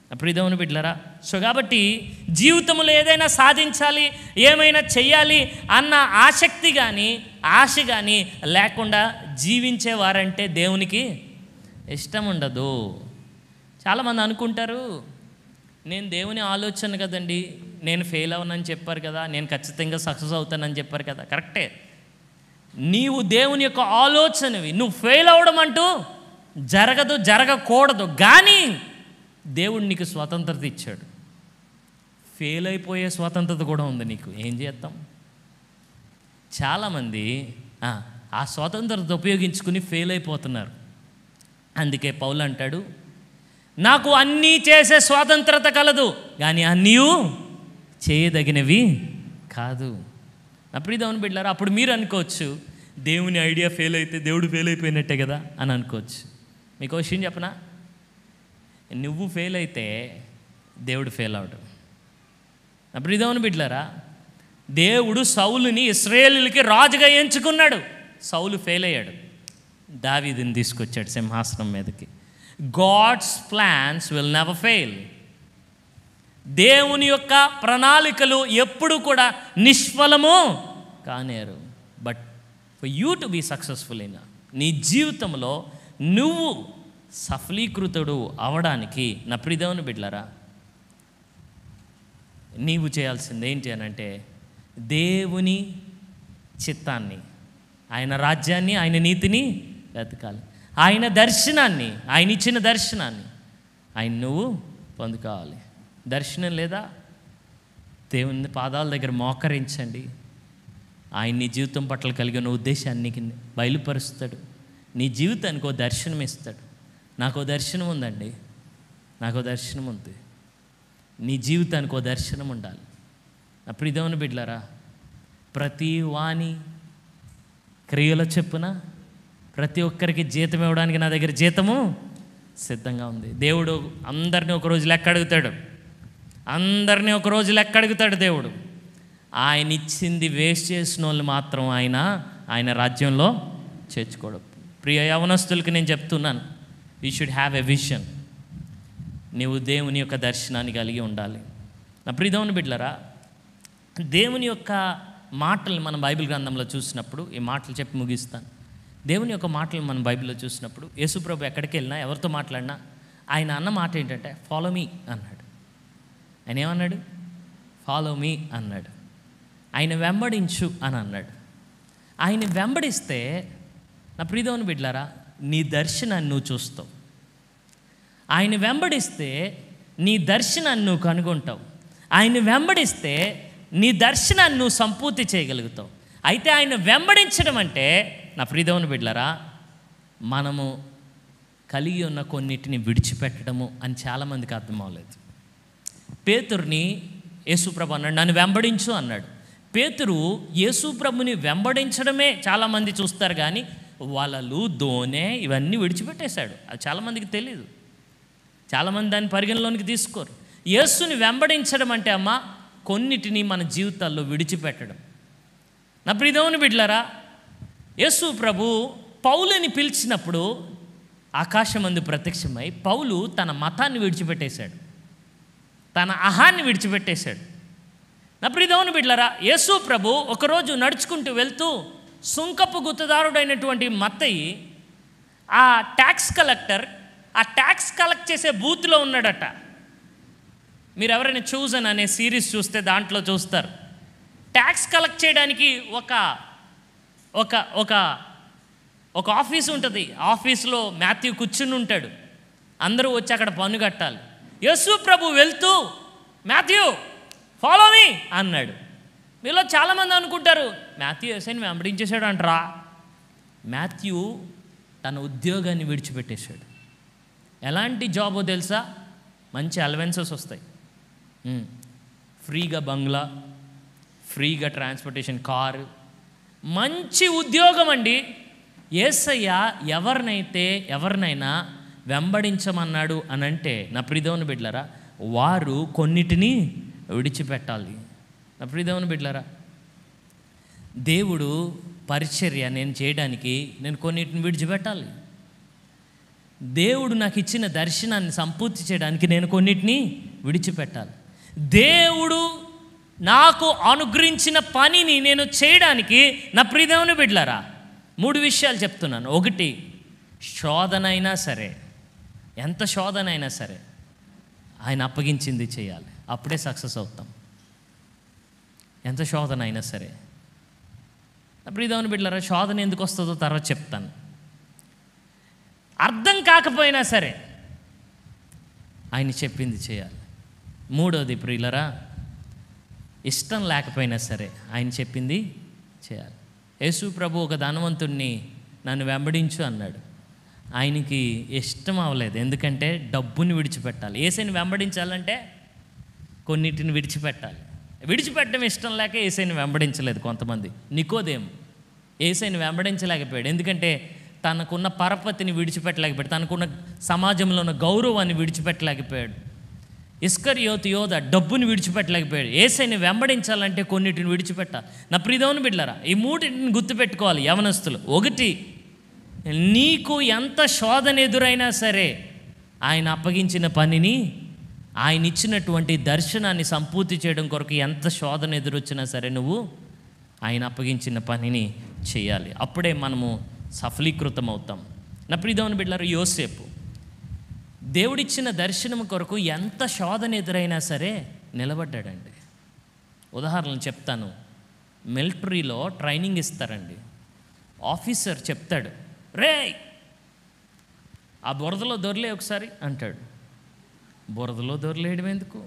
Speaker 3: ప్రియదవుని బిడ్డలరా సో కాబట్టి జీవితంలో ఏదైనా సాధించాలి ఏమైనా చెయ్యాలి అన్న ఆసక్తి కానీ ఆశ కానీ లేకుండా జీవించేవారంటే దేవునికి ఇష్టం ఉండదు చాలామంది అనుకుంటారు నేను దేవుని ఆలోచన కదండి నేను ఫెయిల్ అవనని చెప్పారు కదా నేను ఖచ్చితంగా సక్సెస్ అవుతానని చెప్పారు కదా కరెక్టే నీవు దేవుని యొక్క ఆలోచనవి నువ్వు ఫెయిల్ అవ్వడం అంటూ జరగదు జరగకూడదు కానీ దేవుడు నీకు స్వతంత్రత ఇచ్చాడు ఫెయిల్ అయిపోయే స్వతంత్రత కూడా ఉంది నీకు ఏం చేస్తాం చాలామంది ఆ, ఆ స్వతంత్రత ఉపయోగించుకుని ఫెయిల్ అయిపోతున్నారు అందుకే పౌలు అంటాడు నాకు అన్నీ చేసే స్వాతంత్రత కలదు కానీ అన్నీ చేయదగినవి కాదు అప్పుడు దేవుని బిడ్డారు అప్పుడు మీరు అనుకోవచ్చు దేవుని ఐడియా ఫెయిల్ అయితే దేవుడు ఫెయిల్ అయిపోయినట్టే కదా అని అనుకోవచ్చు మీకు ఒక విషయం చెప్పనా నువ్వు ఫెయిల్ అయితే దేవుడు ఫెయిల్ అవడు అప్పుడు దేవుని బిడ్డలారా దేవుడు సౌలుని ఇస్రాయేలులకి రాజుగా ఎంచుకున్నాడు సౌలు ఫెయిల్ అయ్యాడు దావీదుని తీసుకొచ్చాడు సింహాసనం మీదకి God's plans will never fail దేవుని యొక్క ప్రణాళికలు ఎప్పుడు కూడా నిష్ఫలము కానేరు but for you to be successful in నీ జీవితంలో నువ్వు సఫలీకృతుడు అవడానికి నా ప్రిదేవుని బిడ్లరా నీవు చేయాల్సింది ఏంటి అని అంటే దేవుని చిత్తాన్ని ఆయన రాజ్యాన్ని ఆయన నీతిని వెతకాలి ఆయన దర్శనాన్ని ఆయన ఇచ్చిన దర్శనాన్ని ఆయన నువ్వు పొందుకోవాలి దర్శనం లేదా దేవుని పాదాల దగ్గర మోకరించండి ఆయన నీ జీవితం పట్ల కలిగిన ఉద్దేశాన్ని నీకు బయలుపరుస్తాడు నీ జీవితానికి ఓ దర్శనం ఇస్తాడు నాకు ఓ దర్శనం ఉందండి నాకు ఓ దర్శనం ఉంది నీ జీవితానికి ఓ దర్శనం ఉండాలి అప్పుడు ఇదేమని బిడ్లారా ప్రతి వాణి క్రియల చెప్పున ప్రతి ఒక్కరికి జీతం ఇవ్వడానికి నా దగ్గర జీతము సిద్ధంగా ఉంది దేవుడు అందరినీ ఒక రోజు లెక్క అడుగుతాడు అందరినీ ఒక రోజు లెక్క అడుగుతాడు దేవుడు ఆయన ఇచ్చింది వేస్ట్ చేసిన వాళ్ళు మాత్రం ఆయన ఆయన రాజ్యంలో చేర్చుకోవడం ప్రియ యవనస్తులకి నేను చెప్తున్నాను we should have a vision నీవు దేవుని యొక్క దర్శనాన్ని కలిగి ఉండాలి నా ప్రియదేవుని బిడ్డలరా దేవుని యొక్క మాటలు మనం బైబిల్ గ్రంథంలో చూసినప్పుడు ఈ మాటలు చెప్పి ముగిస్తాను దేవుని యొక్క మాటలు మనం బైబిల్లో చూసినప్పుడు యేసుప్రభు ఎక్కడికి వెళ్ళినా ఎవరితో మాట్లాడినా ఆయన అన్న మాట ఏంటంటే ఫాలో మీ అన్నాడు ఆయన ఏమన్నాడు ఫాలో మీ అన్నాడు ఆయన వెంబడించు అని అన్నాడు ఆయన వెంబడిస్తే నా ప్రియదేవుని బిడ్డలారా నీ దర్శనాన్ని నువ్వు చూస్తావు ఆయన వెంబడిస్తే నీ దర్శనాన్ని నువ్వు కనుగొంటావు ఆయన వెంబడిస్తే నీ దర్శనాన్ని నువ్వు సంపూర్తి చేయగలుగుతావు అయితే ఆయన వెంబడించడం అంటే నా ప్రియదేవుని బిడ్డలరా మనము కలిగి ఉన్న కొన్నిటిని విడిచిపెట్టడము అని చాలామందికి అర్థం అవ్వలేదు పేతుర్ని యేసుప్రభు అన్నాడు నన్ను వెంబడించు అన్నాడు పేతురు యేసుప్రభుని వెంబడించడమే చాలామంది చూస్తారు కానీ వలలు దోనె ఇవన్నీ విడిచిపెట్టేశాడు అది చాలామందికి తెలియదు చాలామంది దాన్ని పరిగణలోనికి తీసుకోరు యేసుని వెంబడించడం అంటే అమ్మ కొన్నిటిని మన జీవితాల్లో విడిచిపెట్టడం నా ప్రియదేవుని బిడ్లరా యేసు ప్రభు పౌలుని పిలిచినప్పుడు ఆకాశమందు ప్రత్యక్షమై పౌలు తన మతాన్ని విడిచిపెట్టేశాడు తన అహాన్ని విడిచిపెట్టేశాడు నా ప్రియదేవుని బిడ్లరా యేసు ప్రభు ఒకరోజు నడుచుకుంటూ వెళ్తూ సుంకపు గుత్తదారుడైనటువంటి మత్తయి ఆ ట్యాక్స్ కలెక్టర్ ఆ ట్యాక్స్ కలెక్ట్ చేసే బూత్లో ఉన్నాడట మీరు ఎవరైనా చూజన్ అనే సిరీస్ చూస్తే దాంట్లో చూస్తారు ట్యాక్స్ కలెక్ట్ చేయడానికి ఒక ఒక ఒక ఒక ఆఫీస్ ఉంటుంది ఆఫీస్లో మాథ్యూ కూర్చుని ఉంటాడు అందరూ వచ్చి అక్కడ పన్ను కట్టాలి యేసు ప్రభు వెళ్తూ మాథ్యూ ఫాలో మీ అన్నాడు మీలో చాలామంది అనుకుంటారు మాథ్యూ ఎస్ఐని వెంబడించేశాడు అంటరా మాథ్యూ తన ఉద్యోగాన్ని విడిచిపెట్టేశాడు ఎలాంటి జాబో తెలుసా మంచి అలవెన్సెస్ వస్తాయి ఉమ్. ఫ్రీగా బంగ్లా ఫ్రీగా ట్రాన్స్పోర్టేషన్ కారు మంచి ఉద్యోగం అండి ఏసయ్య ఎవరినైతే ఎవరినైనా వెంబడించమన్నాడు అని అంటే నా ప్రిదేవుని బిడ్లరా వారు కొన్నిటిని విడిచిపెట్టాలి నా ప్రిదేవుని బిడ్లరా దేవుడు పరిచర్య నేను చేయడానికి నేను కొన్నిటిని విడిచిపెట్టాలి దేవుడు నాకు ఇచ్చిన దర్శనాన్ని సంపూర్తి చేయడానికి నేను కొన్నిటిని విడిచిపెట్టాలి దేవుడు నాకు అనుగ్రహించిన పనిని నేను చేయడానికి నా ప్రియదేవుని బిడ్లారా మూడు విషయాలు చెప్తున్నాను ఒకటి శోధనైనా సరే ఎంత శోధనైనా సరే ఆయన అప్పగించింది చేయాలి అప్పుడే సక్సెస్ అవుతాం ఎంత శోధన అయినా సరే ప్రియదేవుని బిడ్డలారా శోధన ఎందుకు వస్తుందో తర్వాత చెప్తాను అర్థం కాకపోయినా సరే ఆయన చెప్పింది చేయాలి మూడోది ప్రియులరా ఇష్టం లేకపోయినా సరే ఆయన చెప్పింది చేయాలి యేసు ప్రభు ఒక ధనవంతుణ్ణి నన్ను వెంబడించు అన్నాడు ఆయనకి ఇష్టం అవ్వలేదు ఎందుకంటే డబ్బుని విడిచిపెట్టాలి ఏసైని వెంబడించాలంటే కొన్నిటిని విడిచిపెట్టాలి విడిచిపెట్టడం ఇష్టం లేక ఏసైని వెంబడించలేదు కొంతమంది నికోదేం ఏసైని వెంబడించలేకపోయాడు ఎందుకంటే తనకున్న పరపతిని విడిచిపెట్టలేకపోయాడు తనకున్న సమాజంలో ఉన్న గౌరవాన్ని విడిచిపెట్టలేకపోయాడు ఇస్కర్ యోత్ యోధ డబ్బుని విడిచిపెట్టలేకపోయాడు ఏసైని వెంబడించాలంటే కొన్నిటిని విడిచిపెట్టాలి నా ప్రియదవుని బిడ్డలారా ఈ మూటిని గుర్తుపెట్టుకోవాలి యవనస్తులు ఒకటి నీకు ఎంత శోధన ఎదురైనా సరే ఆయన అప్పగించిన పనిని ఆయన ఇచ్చినటువంటి దర్శనాన్ని సంపూర్తి చేయడం కొరకు ఎంత శోధన ఎదురొచ్చినా సరే నువ్వు ఆయన అప్పగించిన పనిని చేయాలి అప్పుడే మనము సఫలీకృతం అవుతాం నా ప్రియదవుని బిడ్డలారు యోసేపు దేవుడిచ్చిన దర్శనం కొరకు ఎంత శోధన ఎదురైనా సరే నిలబడ్డాడండి ఉదాహరణలు చెప్తాను మిలిటరీలో ట్రైనింగ్ ఇస్తారండి ఆఫీసర్ చెప్తాడు రే ఆ బురదలో దొరలే ఒకసారి అంటాడు బురదలో దొరలేయడం ఎందుకు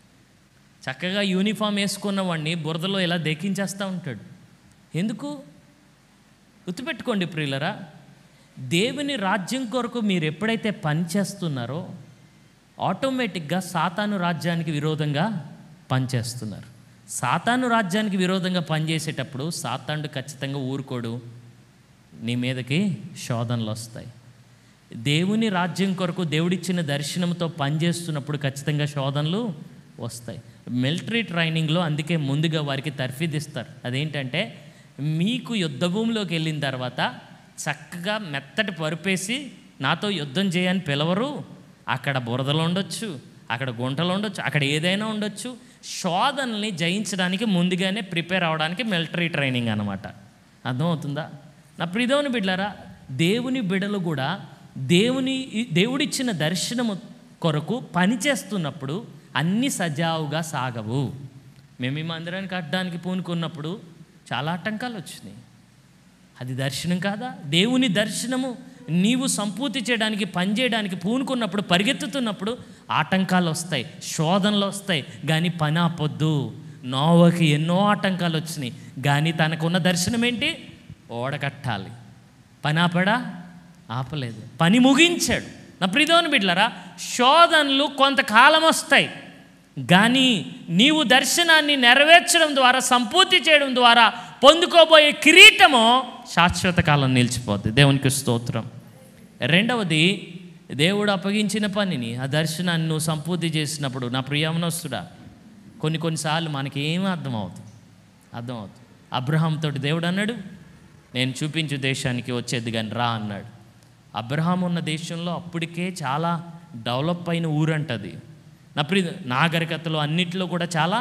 Speaker 3: చక్కగా యూనిఫామ్ వేసుకున్న వాడిని బురదలో ఇలా దెక్కించేస్తూ ఉంటాడు ఎందుకు గుర్తుపెట్టుకోండి ప్రియులరా దేవుని రాజ్యం కొరకు మీరు ఎప్పుడైతే పనిచేస్తున్నారో ఆటోమేటిక్గా సాతాను రాజ్యానికి విరోధంగా పనిచేస్తున్నారు సాతాను రాజ్యానికి విరోధంగా పనిచేసేటప్పుడు సాతానుడు ఖచ్చితంగా ఊరుకోడు నీ మీదకి శోధనలు వస్తాయి దేవుని రాజ్యం కొరకు దేవుడిచ్చిన దర్శనంతో పనిచేస్తున్నప్పుడు ఖచ్చితంగా శోధనలు వస్తాయి మిలిటరీ ట్రైనింగ్లో అందుకే ముందుగా వారికి తర్ఫీదిస్తారు అదేంటంటే మీకు యుద్ధ భూమిలోకి వెళ్ళిన తర్వాత చక్కగా మెత్తటి పరుపేసి నాతో యుద్ధం చేయని పిలవరు అక్కడ బురదలు ఉండొచ్చు అక్కడ గుంటలు ఉండొచ్చు అక్కడ ఏదైనా ఉండొచ్చు శోధనల్ని జయించడానికి ముందుగానే ప్రిపేర్ అవడానికి మిలిటరీ ట్రైనింగ్ అనమాట అర్థమవుతుందా నా ప్రియదేవుని బిడ్డలారా దేవుని బిడలు కూడా దేవుని దేవుడిచ్చిన దర్శనము కొరకు పని చేస్తున్నప్పుడు అన్ని సజావుగా సాగవు మేము ఈ మందిరానికి కట్టడానికి పూనుకున్నప్పుడు చాలా ఆటంకాలు వచ్చినాయి అది దర్శనం కాదా దేవుని దర్శనము నీవు సంపూర్తి చేయడానికి పనిచేయడానికి పూనుకున్నప్పుడు పరిగెత్తుతున్నప్పుడు ఆటంకాలు వస్తాయి శోధనలు వస్తాయి కానీ పని ఆపొద్దు నోవకి ఎన్నో ఆటంకాలు వచ్చినాయి కానీ తనకున్న దర్శనం ఏంటి ఓడకట్టాలి పని ఆపడా ఆపలేదు పని ముగించాడు నా ప్రిదోని బిడ్లరా శోధనలు కొంతకాలం వస్తాయి కానీ నీవు దర్శనాన్ని నెరవేర్చడం ద్వారా సంపూర్తి చేయడం ద్వారా పొందుకోబోయే కిరీటము శాశ్వత కాలం నిలిచిపోద్ది దేవునికి స్తోత్రం రెండవది దేవుడు అప్పగించిన పనిని ఆ దర్శనాన్ని నువ్వు సంపూర్తి చేసినప్పుడు నా ప్రియమనస్తుడా కొన్ని కొన్నిసార్లు మనకి ఏమీ అర్థమవుతుంది అర్థమవుతుంది అబ్రహాం తోటి దేవుడు అన్నాడు నేను చూపించు దేశానికి వచ్చేది కానీ రా అన్నాడు అబ్రహాం ఉన్న దేశంలో అప్పటికే చాలా డెవలప్ అయిన ఊరంటది నా ప్రి నాగరికతలో అన్నిట్లో కూడా చాలా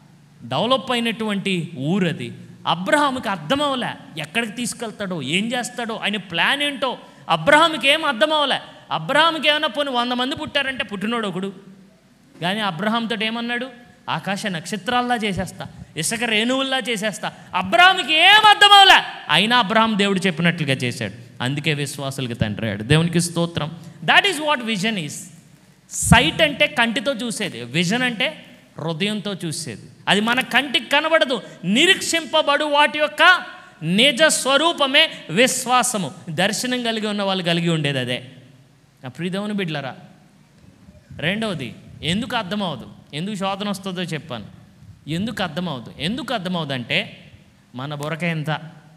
Speaker 3: డెవలప్ అయినటువంటి ఊరది అబ్రహాంకి అర్థం అవ్వలే ఎక్కడికి తీసుకెళ్తాడో ఏం చేస్తాడో ఆయన ప్లాన్ ఏంటో అబ్రహాంకి ఏం అర్థం అవ్వలే అబ్రహాంకి ఏమైనా పోనీ వంద మంది పుట్టారంటే పుట్టినోడు ఒకడు కానీ అబ్రహాంతో ఏమన్నాడు ఆకాశ నక్షత్రాల్లా చేసేస్తా ఇసుక రేణువుల్లా చేసేస్తా అబ్రహాంకి ఏం అర్థం అవ్వలే అయినా అబ్రహాం దేవుడు చెప్పినట్లుగా చేశాడు అందుకే విశ్వాసులకి తండ్రి అయ్యాడు దేవునికి స్తోత్రం that is what vision is sight అంటే కంటితో చూసేది విజన్ అంటే హృదయంతో చూసేది అది మన కంటికి కనబడదు నిరీక్షింపబడు వాటి యొక్క నిజ స్వరూపమే విశ్వాసము దర్శనం కలిగి ఉన్న వాళ్ళు కలిగి ఉండేది అదే నా ప్రియదేవుని బిడ్లరా రెండవది ఎందుకు అర్థమవదు ఎందుకు శోధన వస్తుందో చెప్పాను ఎందుకు అర్థమవుదు ఎందుకు అర్థమవుదు అంటే మన బురక ఎంత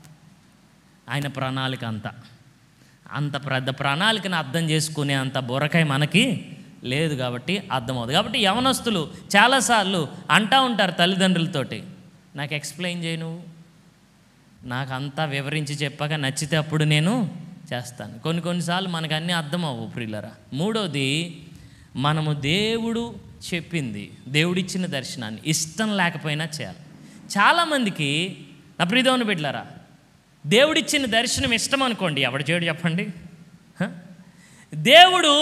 Speaker 3: ఆయన ప్రణాళిక అంత అంత పెద్ద ప్రణాళికను అర్థం చేసుకునే అంత బురకాయ మనకి లేదు కాబట్టి అర్థమవుతుంది కాబట్టి యవనస్తులు చాలాసార్లు అంటా ఉంటారు తల్లిదండ్రులతోటి నాకు ఎక్స్ప్లెయిన్ చేయి నువ్వు నాకు అంతా వివరించి చెప్పాక నచ్చితే అప్పుడు నేను చేస్తాను కొన్ని కొన్నిసార్లు మనకు అన్నీ అర్థం అవ్వవు ప్రియులరా మూడోది మనము దేవుడు చెప్పింది దేవుడిచ్చిన దర్శనాన్ని ఇష్టం లేకపోయినా చేయాలి చాలామందికి నా ప్రియదేవుని బిడ్డలారా దేవుడిచ్చిన దర్శనం ఇష్టం అనుకోండి ఎవడు చేయడు చెప్పండి హ? దేవుడు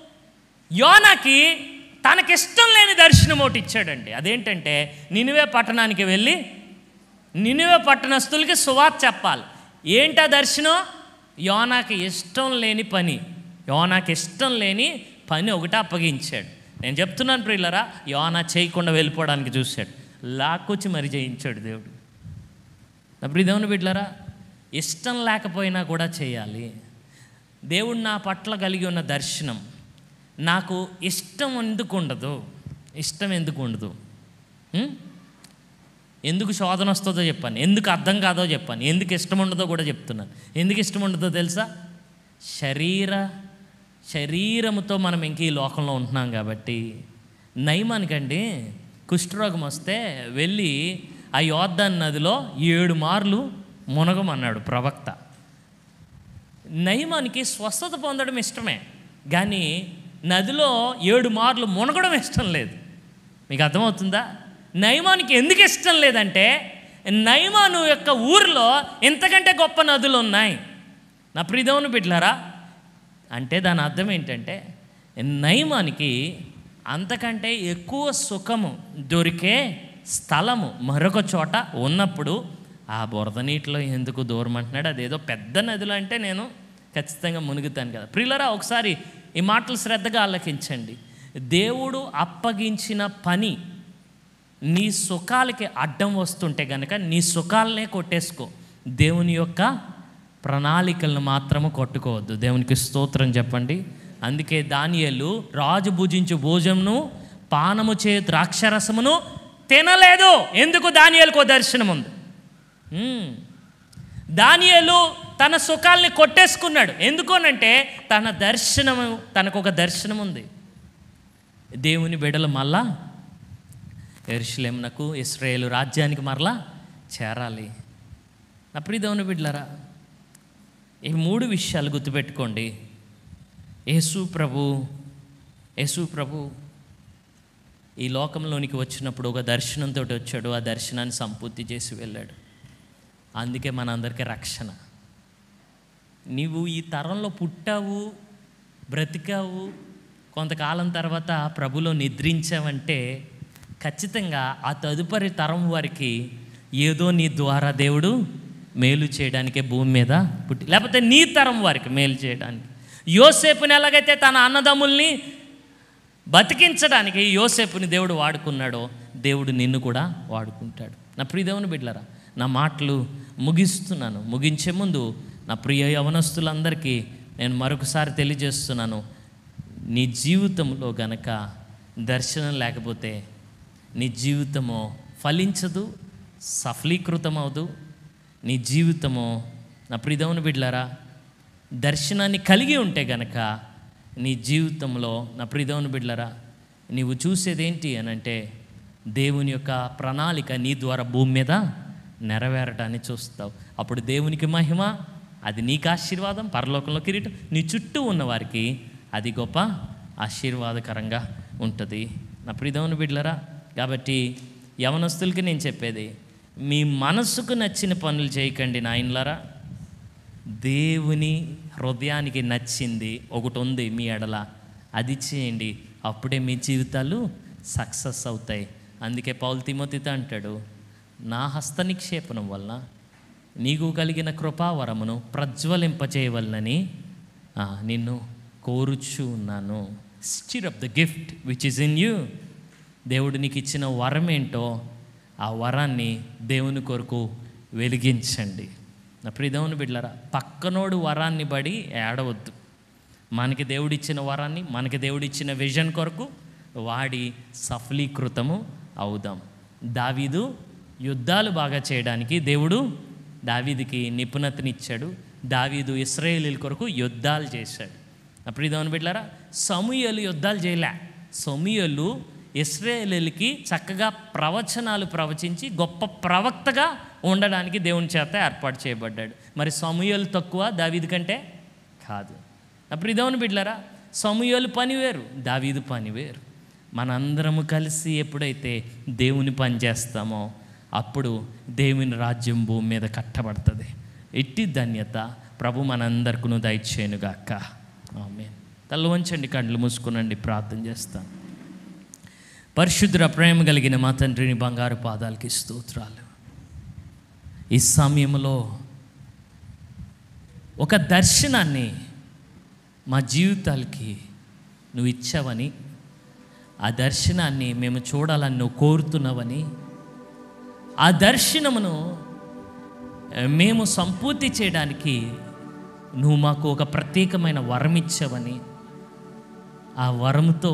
Speaker 3: యోనాకి తనకిష్టం లేని దర్శనం ఒకటి ఇచ్చాడండి అదేంటంటే నినివే పట్టణానికి వెళ్ళి నినివే పట్టణస్తులకి సువార్త చెప్పాలి ఏంటా దర్శనం యోనాకి ఇష్టం లేని పని యోనాకి ఇష్టం లేని పని ఒకటి అప్పగించాడు నేను చెప్తున్నాను ప్రియులరా యోనా చేయకుండా వెళ్ళిపోవడానికి చూశాడు లాక్కొచ్చి మరి చేయించాడు దేవుడు అప్పుడు దేవుని బిడ్డలారా ఇష్టం లేకపోయినా కూడా చేయాలి దేవుడు నా పట్ల కలిగి ఉన్న దర్శనం నాకు ఇష్టం ఎందుకు ఉండదు ఇష్టం ఎందుకు ఉండదు ఉం? ఎందుకు శోధన వస్తుందో చెప్పాను ఎందుకు అర్థం కాదో చెప్పాను ఎందుకు ఇష్టం ఉండదో కూడా చెప్తున్నాను ఎందుకు ఇష్టం ఉండదో తెలుసా శరీర శరీరముతో మనం ఇంక ఈ లోకంలో ఉంటున్నాం కాబట్టి నయమానికండి కుష్ఠరోగం వస్తే వెళ్ళి ఆ యోద్ధాన్ నదిలో ఏడు మార్లు మునగమన్నాడు ప్రవక్త నయమానికి స్వస్థత పొందడం ఇష్టమే కానీ నదిలో ఏడు మార్లు మునగడం ఇష్టం లేదు మీకు అర్థమవుతుందా నయమానికి ఎందుకు ఇష్టం లేదంటే నయమాను యొక్క ఊరిలో ఇంతకంటే గొప్ప నదులు ఉన్నాయి నా ప్రియదేవుని బిడ్డలారా అంటే దాని అర్థం ఏంటంటే నయమానికి అంతకంటే ఎక్కువ సుఖము దొరికే స్థలము మరొక చోట ఉన్నప్పుడు ఆ బురద నీటిలో ఎందుకు దూరం అంటున్నాడు అదేదో పెద్ద నదిలో అంటే నేను ఖచ్చితంగా మునుగుతాను కదా ప్రియులరా ఒకసారి ఈ మాటలు శ్రద్ధగా ఆలకించండి దేవుడు అప్పగించిన పని నీ సుఖాలకి అడ్డం వస్తుంటే గనక నీ సుఖాలనే కొట్టేసుకో దేవుని యొక్క ప్రణాళికలను మాత్రము కొట్టుకోవద్దు దేవునికి స్తోత్రం చెప్పండి అందుకే దానియేలు రాజు భుజించు భోజనమును పానము చే ద్రాక్షరసమును తినలేదు ఎందుకు దానియేలుకో దర్శనం ఉంది మ్మ్. దానియేలు తన సుఖాల్ని కొట్టేసుకున్నాడు ఎందుకోనంటే తన దర్శనము తనకు ఒక దర్శనం ఉంది దేవుని బిడలు మళ్ళా ఎరుషులేమునకు ఇస్రాయేలు రాజ్యానికి మరలా చేరాలి నా ప్రియదేవుని బిడ్డలారా ఈ మూడు విషయాలు గుర్తుపెట్టుకోండి యేసు ప్రభు యేసు ప్రభు ఈ లోకంలోనికి వచ్చినప్పుడు ఒక దర్శనంతో వచ్చాడు ఆ దర్శనాన్ని సంపూర్తి చేసి వెళ్ళాడు అందుకే మనందరికీ రక్షణ నీవు ఈ తరంలో పుట్టావు బ్రతికావు కొంతకాలం తర్వాత ప్రభులో నిద్రించావంటే ఖచ్చితంగా ఆ తదుపరి తరం వారికి ఏదో నీ ద్వారా దేవుడు మేలు చేయడానికే భూమి మీద పుట్టి లేకపోతే నీ తరం వారికి మేలు చేయడానికి యోసేపుని ఎలాగైతే తన అన్నదమ్ముల్ని బతికించడానికి యోసేపుని దేవుడు వాడుకున్నాడో దేవుడు నిన్ను కూడా వాడుకుంటాడు నా ప్రియ దేవుని బిడ్డలరా నా మాటలు ముగిస్తున్నాను ముగించే ముందు నా ప్రియ యవనస్తులందరికీ నేను మరొకసారి తెలియజేస్తున్నాను నీ జీవితంలో గనక దర్శనం లేకపోతే నీ జీవితము ఫలించదు సఫలీకృతమవదు నీ జీవితము నా ప్రియదవుని బిడ్డలారా దర్శనాన్ని కలిగి ఉంటే గనక నీ జీవితంలో నా ప్రియదవుని బిడ్డలారా నీవు చూసేదేంటి అని అంటే దేవుని యొక్క ప్రణాళిక నీ ద్వారా భూమి మీద నెరవేరటాన్ని చూస్తావు అప్పుడు దేవునికి మహిమ అది నీకు ఆశీర్వాదం పరలోకంలో కిరీటం నీ చుట్టూ ఉన్న వారికి అది గొప్ప ఆశీర్వాదకరంగా ఉంటుంది నా ప్రియదవుని బిడ్డలరా కాబట్టి యవనస్తులకి నేను చెప్పేది మీ మనసుకు నచ్చిన పనులు చేయకండి నాయనలారా దేవుని హృదయానికి నచ్చింది ఒకటి ఉంది మీ ఎడల అది చేయండి అప్పుడే మీ జీవితాలు సక్సెస్ అవుతాయి అందుకే పౌల్ తిమోతితో అంటాడు నా హస్త నిక్షేపణం వల్ల నీకు కలిగిన కృపావరమును ప్రజ్వలింపచేయవలనని ఆ, నిన్ను కోరుచు ఉన్నాను stir up the gift which is in you దేవుడు నీకు ఇచ్చిన వరం ఏంటో ఆ వరాన్ని దేవుని కొరకు వెలిగించండి నా ప్రియదేవుని బిడ్డలారా పక్కనోడు వరాన్ని బడి ఏడవద్దు మనకి దేవుడిచ్చిన వరాన్ని మనకి దేవుడిచ్చిన విజన్ కొరకు వాడి సఫలీకృతము అవుదాం దావీదు యుద్ధాలు బాగా చేయడానికి దేవుడు దావీదికి నిపుణతనిచ్చాడు దావీదు ఇస్రాయేలీల కొరకు యుద్ధాలు చేశాడు అప్పుడు ఇదేమని బిడ్డారా సమూయలు యుద్ధాలు చేయలే సమూయలు ఇస్రాయేలీలకి చక్కగా ప్రవచనాలు ప్రవచించి గొప్ప ప్రవక్తగా ఉండడానికి దేవుని చేత ఏర్పాటు చేయబడ్డాడు మరి సమూయలు తక్కువ దావీది కంటే కాదు అప్పుడు ఇదేమని బిడ్డలారా సమూహలు పని వేరు దావీదు పని వేరు మనందరము కలిసి ఎప్పుడైతే దేవుని పని చేస్తామో అప్పుడు దేవుని రాజ్యం భూమి మీద కట్టబడుతుంది ఎట్టి ధన్యత ప్రభు మనందరికీ దయచేయనుగాక ఆమె తల వంచండి కండ్లు మూసుకునండి ప్రార్థన చేస్తాను పరిశుద్ర ప్రేమ కలిగిన మా తండ్రిని బంగారు పాదాలకి స్తోత్రాలు ఈ సమయంలో ఒక దర్శనాన్ని మా జీవితాలకి నువ్వు ఇచ్చావని ఆ దర్శనాన్ని మేము చూడాలని నువ్వు కోరుతున్నావని ఆ దర్శనమును ఆ, మేము సంపూర్తి చేయడానికి నువ్వు మాకు ఒక ప్రత్యేకమైన వరం ఇచ్చావని ఆ వరముతో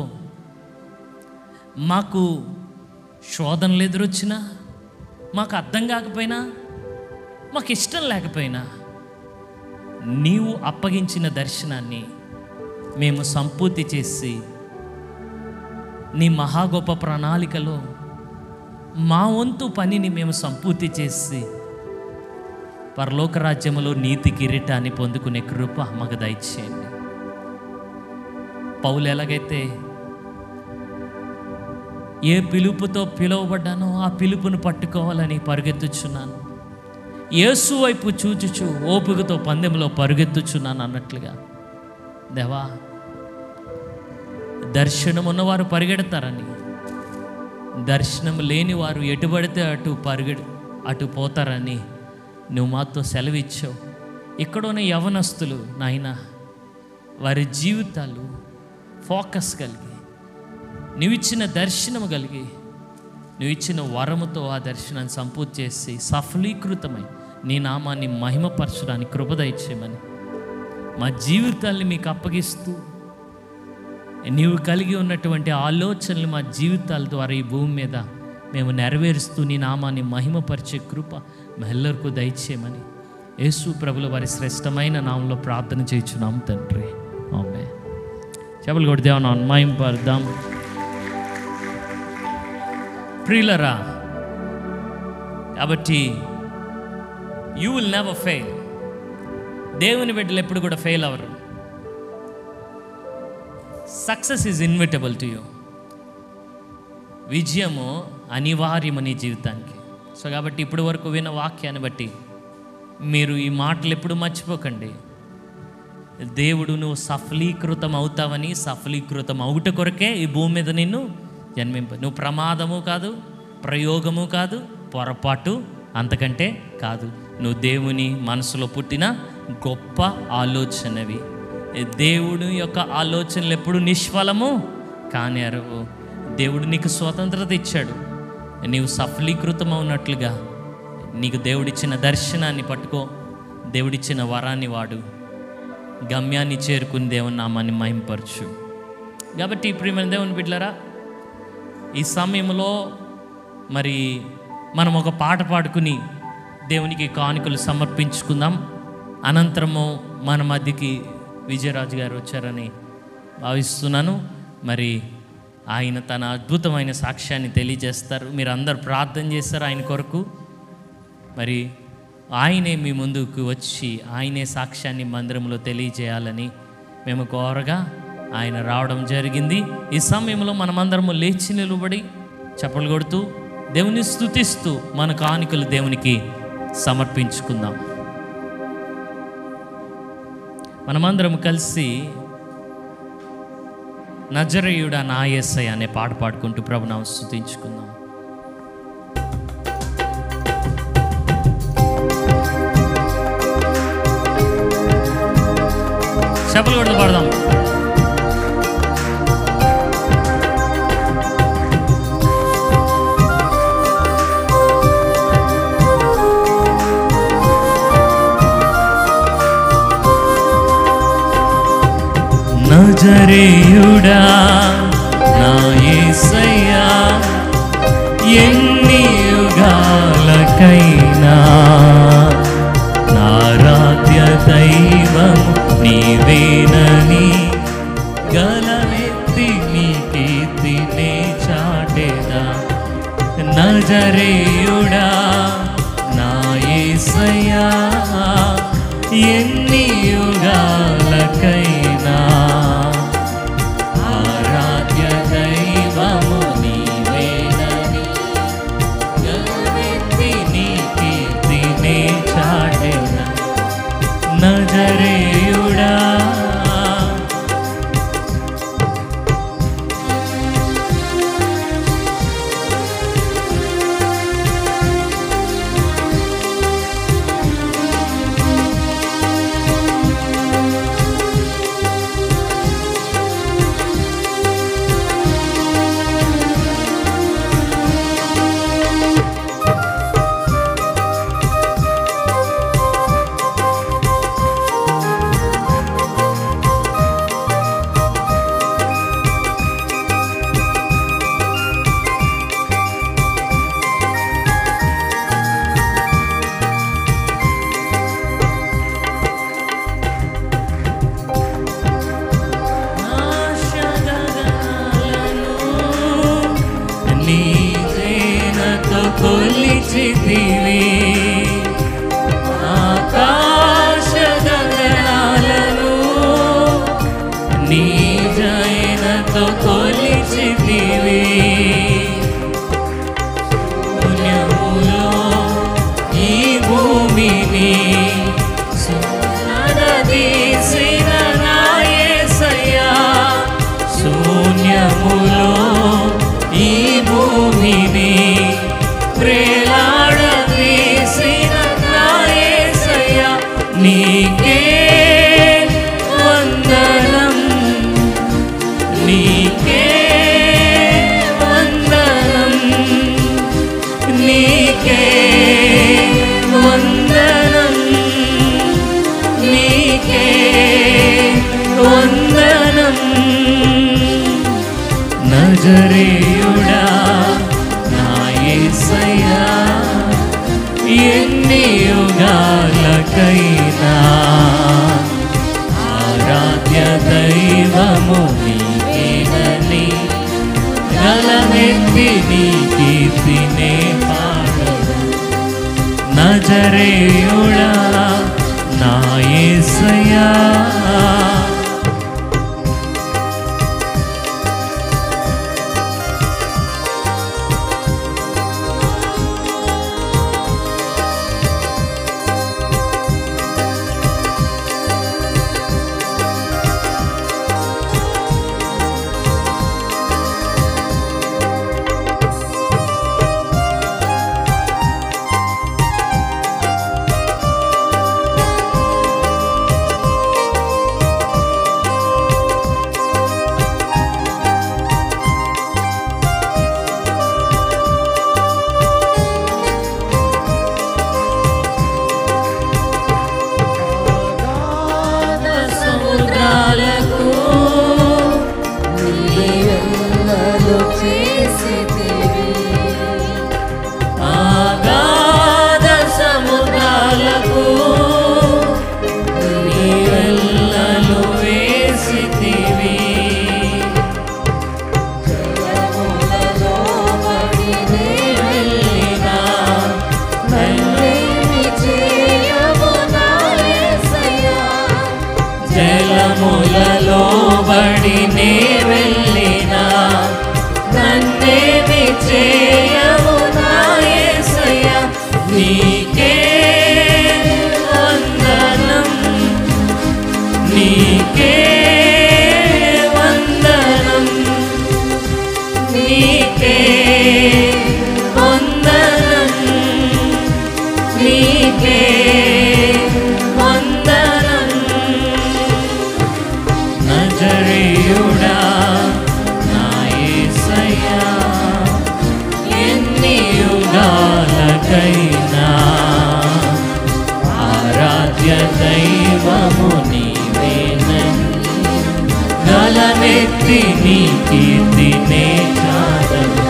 Speaker 3: మాకు శోధనలు ఎదురొచ్చినా మాకు అర్థం కాకపోయినా మాకు ఇష్టం లేకపోయినా నీవు అప్పగించిన దర్శనాన్ని మేము సంపూర్తి చేసి నీ మహా గొప్ప ప్రణాళికలో మా వంతు పనిని మేము సంపూర్తి చేసి పరలోక రాజ్యములో నీతి కిరీటాన్ని పొందుకునే కృప మాకు దయచేయండి పౌలు ఎలాగైతే ఏ పిలుపుతో పిలువబడ్డానో ఆ పిలుపును పట్టుకోవాలని పరుగెత్తుచున్నాను యేసు వైపు చూచుచు ఓపికతో పందెంలో పరుగెత్తుచున్నాను అన్నట్లుగా దేవా దర్శనం ఉన్నవారు పరిగెడతారని దర్శనం లేని వారు ఎటుబడితే అటు పరిగెడు అటు పోతారని నువ్వు మాతో సెలవిచ్చావు ఇక్కడున్న యవనస్తులు నాయన వారి జీవితాలు ఫోకస్ కలిగి నువ్వు ఇచ్చిన దర్శనము కలిగి నువ్వు ఇచ్చిన వరముతో ఆ దర్శనాన్ని సంపూర్తి చేసి సఫలీకృతమై నీ నామాన్ని మహిమపరచడానికి కృపద ఇచ్చేయమని మా జీవితాల్ని మీకు అప్పగిస్తూ నీవు కలిగి ఉన్నటువంటి ఆలోచనలు మా జీవితాల ద్వారా ఈ భూమి మీద మేము నెరవేరుస్తూ నీ నామాన్ని మహిమపరిచే కృప మెల్లరకు దయచేయమని యేసు ప్రభుల వారి శ్రేష్టమైన నామంలో ప్రార్థన చేయించున్నాం తండ్రి ఆమె చెప్పలు కొట్టి దేవన అన్మాయింపడదాం ప్రియులరా కాబట్టి యూ విల్ నెవర్ ఫెయిల్ దేవుని బిడ్డలు ఎప్పుడు కూడా ఫెయిల్ అవ్వరు success is inevitable to you విజయము అనివార్యము నీ జీవితానికి సో కాబట్టి ఇప్పటి వరకు విన్న వాక్యాన్ని బట్టి మీరు ఈ మాటలు ఎప్పుడు మర్చిపోకండి దేవుడు నువ్వు సఫలీకృతం అవుతావని సఫలీకృతం అవుట కొరకే ఈ భూమి మీద నిన్ను జన్మింప నువ్వు ప్రమాదము కాదు ప్రయోగము కాదు పొరపాటు అంతకంటే కాదు నువ్వు దేవుని మనసులో పుట్టిన గొప్ప ఆలోచనవి దేవుడు యొక్క ఆలోచనలు ఎప్పుడు నిష్ఫలము కానీ అరవు దేవుడు నీకు స్వతంత్రత ఇచ్చాడు నీవు సఫలీకృతం అవునట్లుగా నీకు దేవుడిచ్చిన దర్శనాన్ని పట్టుకో దేవుడిచ్చిన వరాన్ని వాడు గమ్యాన్ని చేరుకుని దేవుని నామాన్ని మహింపరచు కాబట్టి ప్రియమైన దేవుని బిడ్డలారా ఈ సమయంలో మరి మనం ఒక పాట పాడుకుని దేవునికి కానుకలు సమర్పించుకుందాం అనంతరము మన మధ్యకి విజయరాజు గారు వచ్చారని భావిస్తున్నాను మరి ఆయన తన అద్భుతమైన సాక్ష్యాన్ని తెలియజేస్తారు మీరు అందరు ప్రార్థన చేస్తారు ఆయన కొరకు మరి ఆయనే మీ ముందుకు వచ్చి ఆయనే సాక్ష్యాన్ని మందిరంలో తెలియజేయాలని మేము కోరగా ఆయన రావడం జరిగింది ఈ సమయంలో మనమందరము లేచి నిలబడి చప్పలు కొడుతూ దేవుని స్తుతిస్తూ మన కానుకలు దేవునికి సమర్పించుకుందాం మనమందరం కలిసి నజరేయుడ నాయసై అనే పాట పాడుకుంటూ ప్రభునామ స్తుతించుకుందాం చెప్పలు కొడుతూ పాడదాం నజరేయుడా నా యేసయ్యా ఎన్ని యుగాలకైనా నారాధ్య దైవం నీవేనని గలమెత్తి నీ కీర్తినే చాటెదా నజరేయుడా నా యేసయ్యా ఎన్ని యుగాల కొలిచితివి ఆకాశ గగనాలను నీ జైనతో కొలిచితివి పుణ్యములో ఈ భూమిని సున్నదీసిన నా యేసయ్యా శూన్యములో ఈ భూమిని ప్రేలాడదీసిన నా యేసయ్యా నీకే వందనం నీకే వందనం నీకే వందనం నీకే వందనం నజరేయుడా నా యేసయ్యా ఎన్ని యుగాలకైనా ఆరాధ్య దైవము నీకేనని గలమెత్తి నీ కీర్తినే పాడదు నజరేయుడా నా యేసయ్యా సముద్రాలకు
Speaker 2: నీవెన్నడూ చేసితివి.
Speaker 3: ఆగాధ సముద్రాలకు నీవెల్లలు వేసితివి
Speaker 2: జలములలో పడి నే వెళ్ళినా, నన్నేమి చేయవు నా యేసయ్యా.
Speaker 3: జలములలో బడి నే వెళ్ళినా నన్నేమి చేయవు నా యేసయ్యా నీకే వందనం నీకే వందనం నీకే వందనం నీకే వందనం నజరేయుడా నా యేసయ్యా ఎన్ని యుగాలకైనా ఆరాధ్య దైవము నీవేనని గలనెత్తి నీ కీర్తినే చాదను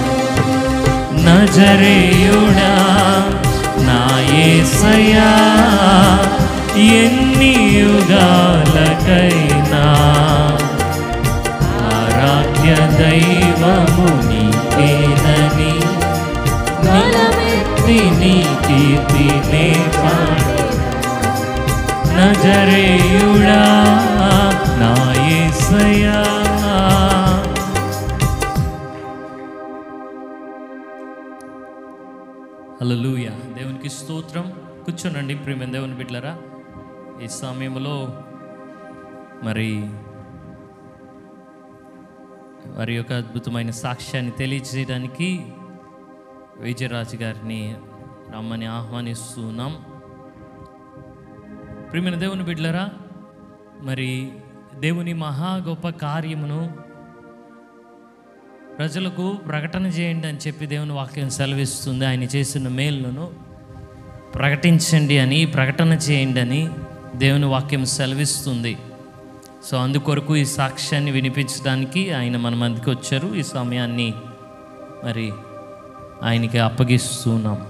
Speaker 3: నజరేయుడా నా యేసయ్యా ఎన్ని యుగాలకైనా ఆరాధ్య దైవము నీకేనని గలమెత్తి నీ కీర్తినే పాడు నజరేయుడా నా యేసయ్యా హల్లెలూయా దేవునికి స్తోత్రం కూర్చోనండి ప్రేమ దేవుని బిడ్డలరా ఈ సమయంలో మరి వారి యొక్క అద్భుతమైన సాక్ష్యాన్ని తెలియజేయడానికి విజయరాజు గారిని రమ్మని ఆహ్వానిస్తున్నాం ప్రియమైన దేవుని బిడ్డలరా మరి దేవుని మహా గొప్ప కార్యమును ప్రజలకు ప్రకటన చేయండి అని చెప్పి దేవుని వాక్యం సెలవిస్తుంది ఆయన చేసిన మేలును ప్రకటించండి అని ప్రకటన చేయండి అని దేవుని వాక్యం సెలవిస్తుంది సో అందుకొరకు ఈ సాక్ష్యాన్ని వినిపించడానికి ఆయన మన మందికి వచ్చారు ఈ సమయాన్ని మరి ఆయనకి అప్పగిస్తున్నాం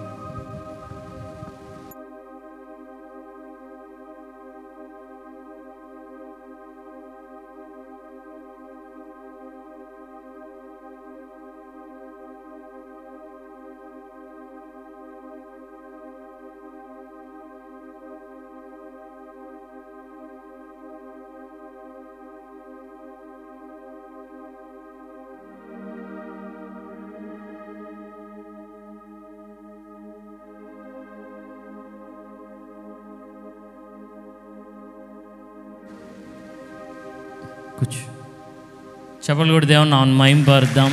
Speaker 3: కూర్చో చెప్పలు కూడా దేవుని నాన్న మైం పరుద్దాం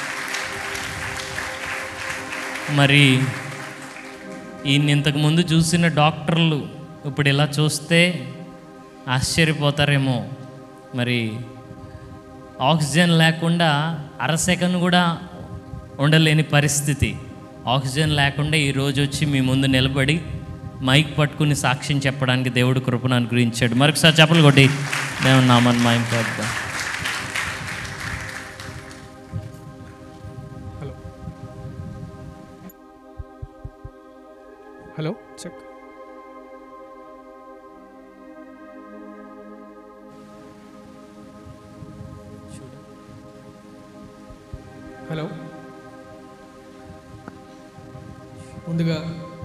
Speaker 3: మరి ఈయన ఇంతకు ముందు చూసిన డాక్టర్లు ఇప్పుడు ఇలా చూస్తే ఆశ్చర్యపోతారేమో మరి ఆక్సిజన్ లేకుండా అర సెకండ్ కూడా ఉండలేని పరిస్థితి ఆక్సిజన్ లేకుండా ఈరోజు వచ్చి మీ ముందు నిలబడి మైక్ పట్టుకుని సాక్ష్యం చెప్పడానికి దేవుడు కృపను అనుగ్రహించాడు మరొకసారి చెప్పలు కొట్టి దేవుని నామని మాయం పడదాం
Speaker 5: హలో హలో చెక్ హలో ముందుగా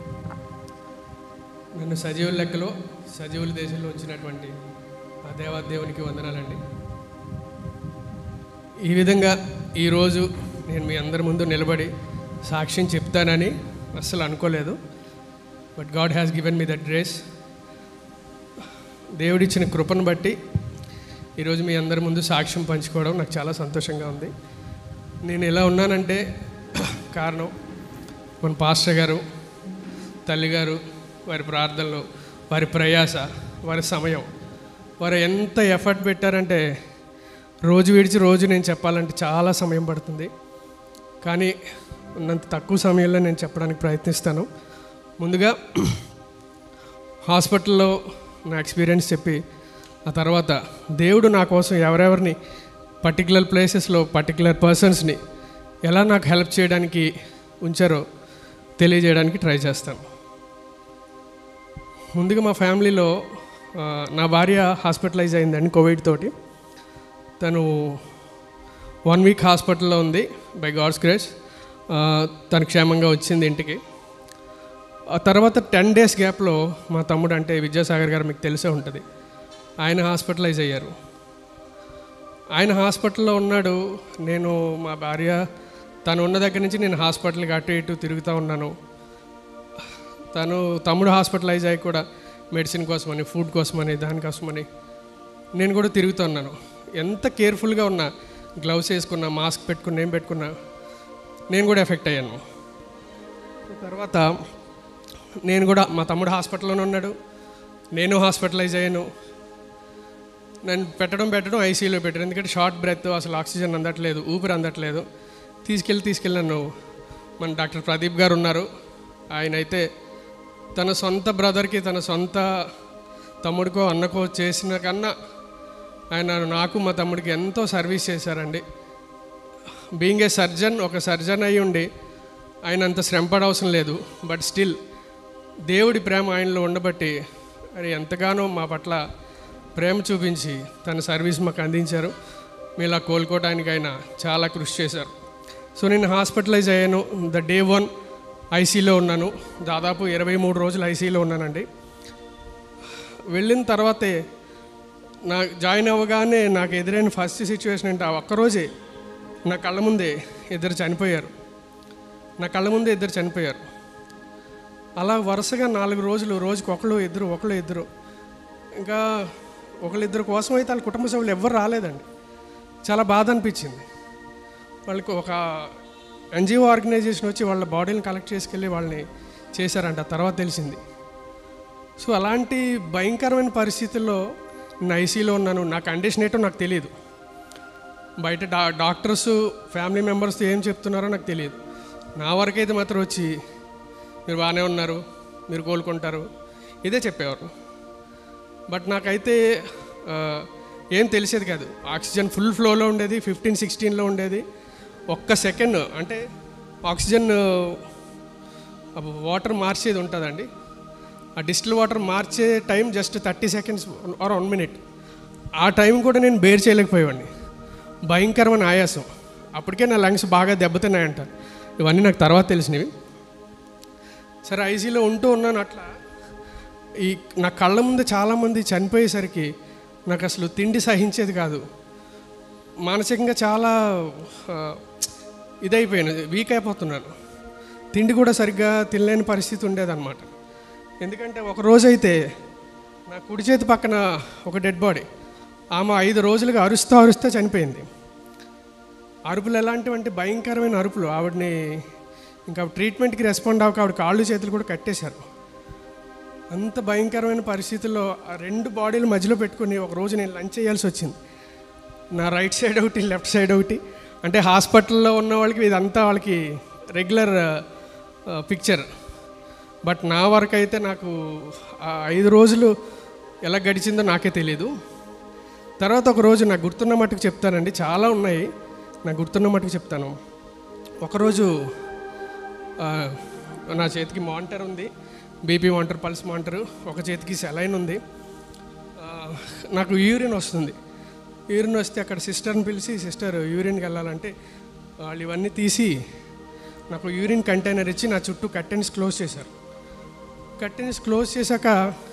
Speaker 5: నన్ను సజీవుల లెక్కలో సజీవుల దేశంలో ఉంచినటువంటి ఆ దేవాదేవునికి వందనాలండి ఈ విధంగా ఈరోజు నేను మీ అందరి ముందు నిలబడి సాక్ష్యం చెప్తానని అస్సలు అనుకోలేదు but God has given me that grace దేవుడిచ్చిన కృపను బట్టి ఈరోజు మీ అందరి ముందు సాక్ష్యం పంచుకోవడం నాకు చాలా సంతోషంగా ఉంది నేను ఎలా ఉన్నానంటే కారణం మన పాస్టర్ గారు తల్లిగారు వారి ప్రార్థనలు వారి ప్రయాస వారి సమయం వారు ఎంత ఎఫర్ట్ పెట్టారంటే రోజు విడిచి రోజు నేను చెప్పాలంటే చాలా సమయం పడుతుంది కానీ ఉన్నంత తక్కువ సమయంలో నేను చెప్పడానికి ప్రయత్నిస్తాను ముందుగా హాస్పిటల్లో నా ఎక్స్పీరియన్స్ చెప్పి ఆ తర్వాత దేవుడు నా కోసం ఎవరెవరిని పర్టికులర్ ప్లేసెస్లో పర్టికులర్ పర్సన్స్ని ఎలా నాకు హెల్ప్ చేయడానికి ఉంచారో తెలియజేయడానికి ట్రై చేస్తాను ముందుగా మా ఫ్యామిలీలో ఆ, నా భార్య హాస్పిటలైజ్ అయిందండి కోవిడ్ తోటి తను వన్ వీక్ హాస్పిటల్లో ఉంది బై గాడ్స్ గ్రేస్ తను క్షేమంగా వచ్చింది ఇంటికి ఆ తర్వాత టెన్ డేస్ గ్యాప్లో మా తమ్ముడు అంటే విద్యాసాగర్ గారు మీకు తెలిసే ఉంటుంది ఆయన హాస్పిటలైజ్ అయ్యారు ఆయన హాస్పిటల్లో ఉన్నాడు నేను మా భార్య తను ఉన్న దగ్గర నుంచి నేను హాస్పిటల్కి అటు ఇటు తిరుగుతూ ఉన్నాను తను తమ్ముడు హాస్పిటలైజ్ అయ్యి కూడా మెడిసిన్ కోసమని ఫుడ్ కోసమని దానికోసమని నేను కూడా తిరుగుతున్నాను ఎంత కేర్ఫుల్గా ఉన్నా గ్లౌస్ వేసుకున్నా మాస్క్ పెట్టుకున్నా ఏం పెట్టుకున్నా నేను కూడా ఎఫెక్ట్ అయ్యాను తర్వాత నేను కూడా మా తమ్ముడు హాస్పిటల్లోనే ఉన్నాడు నేను హాస్పిటలైజ్ అయ్యాను నన్ను పెట్టడం పెట్టడం ఐసీయూలో పెట్టారు ఎందుకంటే షార్ట్ బ్రెత్ అసలు ఆక్సిజన్ అందట్లేదు ఊపిరి అందట్లేదు తీసుకెళ్ళి తీసుకెళ్ళి నన్ను మన డాక్టర్ ప్రదీప్ గారు ఉన్నారు ఆయన అయితే తన సొంత బ్రదర్కి తన సొంత తమ్ముడికో అన్నకో చేసిన కన్నా ఆయన నాకు మా తమ్ముడికి ఎంతో సర్వీస్ చేశారండి బీయింగ్ ఏ సర్జన్ ఒక సర్జన్ అయి ఉండి ఆయన అంత శ్రమపడ అవసరం లేదు బట్ స్టిల్ దేవుడి ప్రేమ ఆయనలో ఉండబట్టి అది ఎంతగానో మా పట్ల ప్రేమ చూపించి తన సర్వీస్ మాకు అందించారు మేము ఇలా కోలుకోవడానికి ఆయన చాలా కృషి చేశారు సో నేను హాస్పిటలైజ్ అయ్యాను ద డే వన్ ఐసీలో ఉన్నాను దాదాపు ఇరవై మూడు రోజులు ఐసీలో ఉన్నానండి వెళ్ళిన తర్వాతే నా జాయిన్ అవ్వగానే నాకు ఎదురైన ఫస్ట్ సిచ్యువేషన్ అంటే ఆ ఒక్కరోజే నా కళ్ళ ముందే ఇద్దరు చనిపోయారు నా కళ్ళ ముందే ఇద్దరు చనిపోయారు అలా వరుసగా నాలుగు రోజులు రోజుకి ఒకళ్ళు ఇద్దరు ఒకళ్ళు ఇద్దరు ఇంకా ఒకళ్ళిద్దరు కోసం అయితే వాళ్ళ కుటుంబ సభ్యులు ఎవ్వరు రాలేదండి చాలా బాధ అనిపించింది వాళ్ళకి ఒక ఎన్జిఓ ఆర్గనైజేషన్ వచ్చి వాళ్ళ బాడీని కలెక్ట్ చేసుకెళ్ళి వాళ్ళని చేశారంట ఆ తర్వాత తెలిసింది సో అలాంటి భయంకరమైన పరిస్థితుల్లో నేను ఐసీలో ఉన్నాను నా కండిషన్ ఏంటో నాకు తెలియదు బయట డా డాక్టర్స్ ఫ్యామిలీ మెంబర్స్తో ఏం చెప్తున్నారో నాకు తెలియదు నా వరకైతే మాత్రం వచ్చి మీరు బాగానే ఉన్నారు మీరు కోలుకుంటారు ఇదే చెప్పేవారు బట్ నాకైతే ఆ, ఏం తెలిసేది కాదు ఆక్సిజన్ ఫుల్ ఫ్లోలో ఉండేది ఫిఫ్టీన్ సిక్స్టీన్లో ఉండేది ఒక్క సెకండ్ అంటే ఆక్సిజన్ వాటర్ మార్చేది ఉంటుందండి ఆ డిస్టిల్ వాటర్ మార్చే time just thirty seconds or one minute ఆ టైం కూడా నేను బేర్ చేయలేకపోయేవాడిని భయంకరమైన ఆయాసం అప్పటికే నా లంగ్స్ బాగా దెబ్బతిన్నాయంటారు ఇవన్నీ నాకు తర్వాత తెలిసినవి సరే ఐసీలో ఉంటూ ఉన్నాను అట్లా ఈ నా కళ్ళ ముందు చాలామంది చనిపోయేసరికి నాకు అసలు తిండి సహించేది కాదు మానసికంగా చాలా ఆ, ఇదైపోయాను వీక్ అయిపోతున్నాను తిండి కూడా సరిగ్గా తినలేని పరిస్థితి ఉండేదన్నమాట ఎందుకంటే ఒక రోజైతే నా కుడి చేతి పక్కన ఒక డెడ్ బాడీ ఆమె ఐదు రోజులుగా అరుస్తూ అరుస్తూ చనిపోయింది అరుపులు ఎలాంటివంటే భయంకరమైన అరుపులు ఆవిడని ఇంకా ట్రీట్మెంట్కి రెస్పాండ్ అవ్వక ఆవిడ కాళ్ళు చేతులు కూడా కట్టేశారు అంత భయంకరమైన పరిస్థితుల్లో ఆ రెండు బాడీలు మధ్యలో పెట్టుకుని ఒక రోజు నేను లంచ్ చేయాల్సి వచ్చింది నా రైట్ సైడ్ ఒకటి లెఫ్ట్ సైడ్ ఒకటి అంటే హాస్పిటల్లో ఉన్న వాళ్ళకి ఇదంతా వాళ్ళకి రెగ్యులర్ పిక్చర్ బట్ నా వరకు అయితే నాకు ఆ ఐదు రోజులు ఎలా గడిచిందో నాకే తెలియదు తర్వాత ఒక రోజు నాకు గుర్తున్న మట్టుకు చెప్తానండి చాలా ఉన్నాయి నాకు గుర్తున్న మట్టుకు చెప్తాను ఒకరోజు ఆ, నా చేతికి మానిటర్ ఉంది బీపీ మానిటర్ పల్స్ మానిటర్ ఒక చేతికి సెలైన్ ఉంది ఆ, నాకు యూరిన్ వస్తుంది యూరిన్ వస్తే అక్కడ సిస్టర్ని పిలిచి సిస్టర్ యూరిన్కి వెళ్ళాలంటే వాళ్ళు ఇవన్నీ తీసి నాకు యూరిన్ కంటైనర్ ఇచ్చి నా చుట్టూ కర్టెన్స్ క్లోజ్ చేశారు కర్టెన్స్ క్లోజ్ చేశాక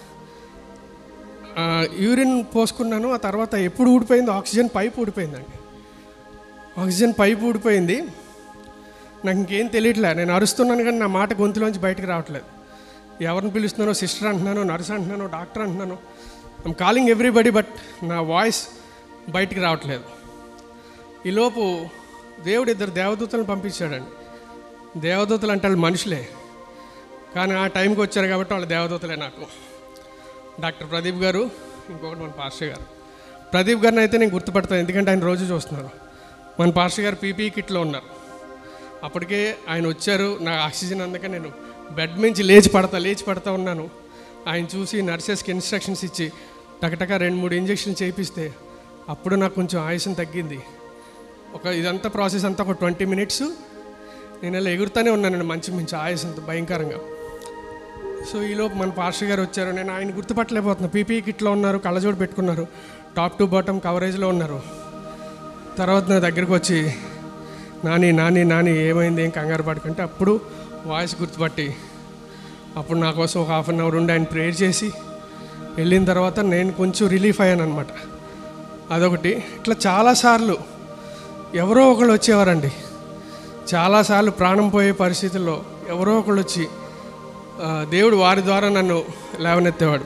Speaker 5: ఆ, యూరిన్ పోసుకున్నాను ఆ తర్వాత ఎప్పుడు ఊడిపోయింది ఆక్సిజన్ పైప్ ఊడిపోయిందండి ఆక్సిజన్ పైప్ ఊడిపోయింది నాకు ఇంకేం తెలియట్లే నేను అరుస్తున్నాను కానీ నా మాట గొంతులోంచి బయటకు రావట్లేదు ఎవరిని పిలుస్తున్నానో సిస్టర్ అంటున్నాను నర్స్ అంటున్నాను డాక్టర్ అంటున్నాను ఐమ్ కాలింగ్ ఎవ్రీబడి బట్ నా వాయిస్ బయటికి రావట్లేదు ఈలోపు దేవుడు ఇద్దరు దేవదూతలను పంపించాడండి దేవదూతలు అంటే వాళ్ళు మనుషులే కానీ ఆ టైంకి వచ్చారు కాబట్టి వాళ్ళు దేవదూతలే నాకు డాక్టర్ ప్రదీప్ గారు ఇంకొకటి మన పాస్టర్ గారు ప్రదీప్ గారిని అయితే నేను గుర్తుపడతాను ఎందుకంటే ఆయన రోజు చూస్తున్నాను మన పాస్టర్ గారు పీపీ కిట్లో ఉన్నారు అప్పటికే ఆయన వచ్చారు నా ఆక్సిజన్ అందక నేను బెడ్ నుంచి లేచి పడతా లేచి పడతా ఉన్నాను ఆయన చూసి నర్సెస్కి ఇన్స్ట్రక్షన్స్ ఇచ్చి టకటక రెండు మూడు ఇంజక్షన్ చేయిస్తే అప్పుడు నాకు కొంచెం ఆయుసం తగ్గింది ఒక ఇదంతా ప్రాసెస్ అంతా ఒక ట్వంటీ మినిట్స్ నేను ఇలా ఎగురుతూనే ఉన్నానండి మంచి మంచి ఆయుసంత భయంకరంగా సో ఈలోపు మన పాస్టర్ గారు వచ్చారు నేను ఆయన గుర్తుపట్టలేకపోతున్నా పీపీ కిట్లో ఉన్నారు కళ్ళజోడు పెట్టుకున్నారు టాప్ టు బాటమ్ కవరేజ్లో ఉన్నారు తర్వాత నా దగ్గరికి వచ్చి నాని నాని నాని ఏమైంది ఏం కంగారు పడుకుంటే అప్పుడు వాయిస్ గుర్తుపట్టి అప్పుడు నా కోసం ఒక హాఫ్ అన్ అవర్ ఉండి ఆయన ప్రేయర్ చేసి వెళ్ళిన తర్వాత నేను కొంచెం రిలీఫ్ అయ్యాను అనమాట అదొకటి ఇట్లా చాలాసార్లు ఎవరో ఒకళ్ళు వచ్చేవారండి చాలాసార్లు ప్రాణం పోయే పరిస్థితుల్లో ఎవరో ఒకళ్ళు వచ్చి ఆ, దేవుడు వారి ద్వారా నన్ను లేవనెత్తేవాడు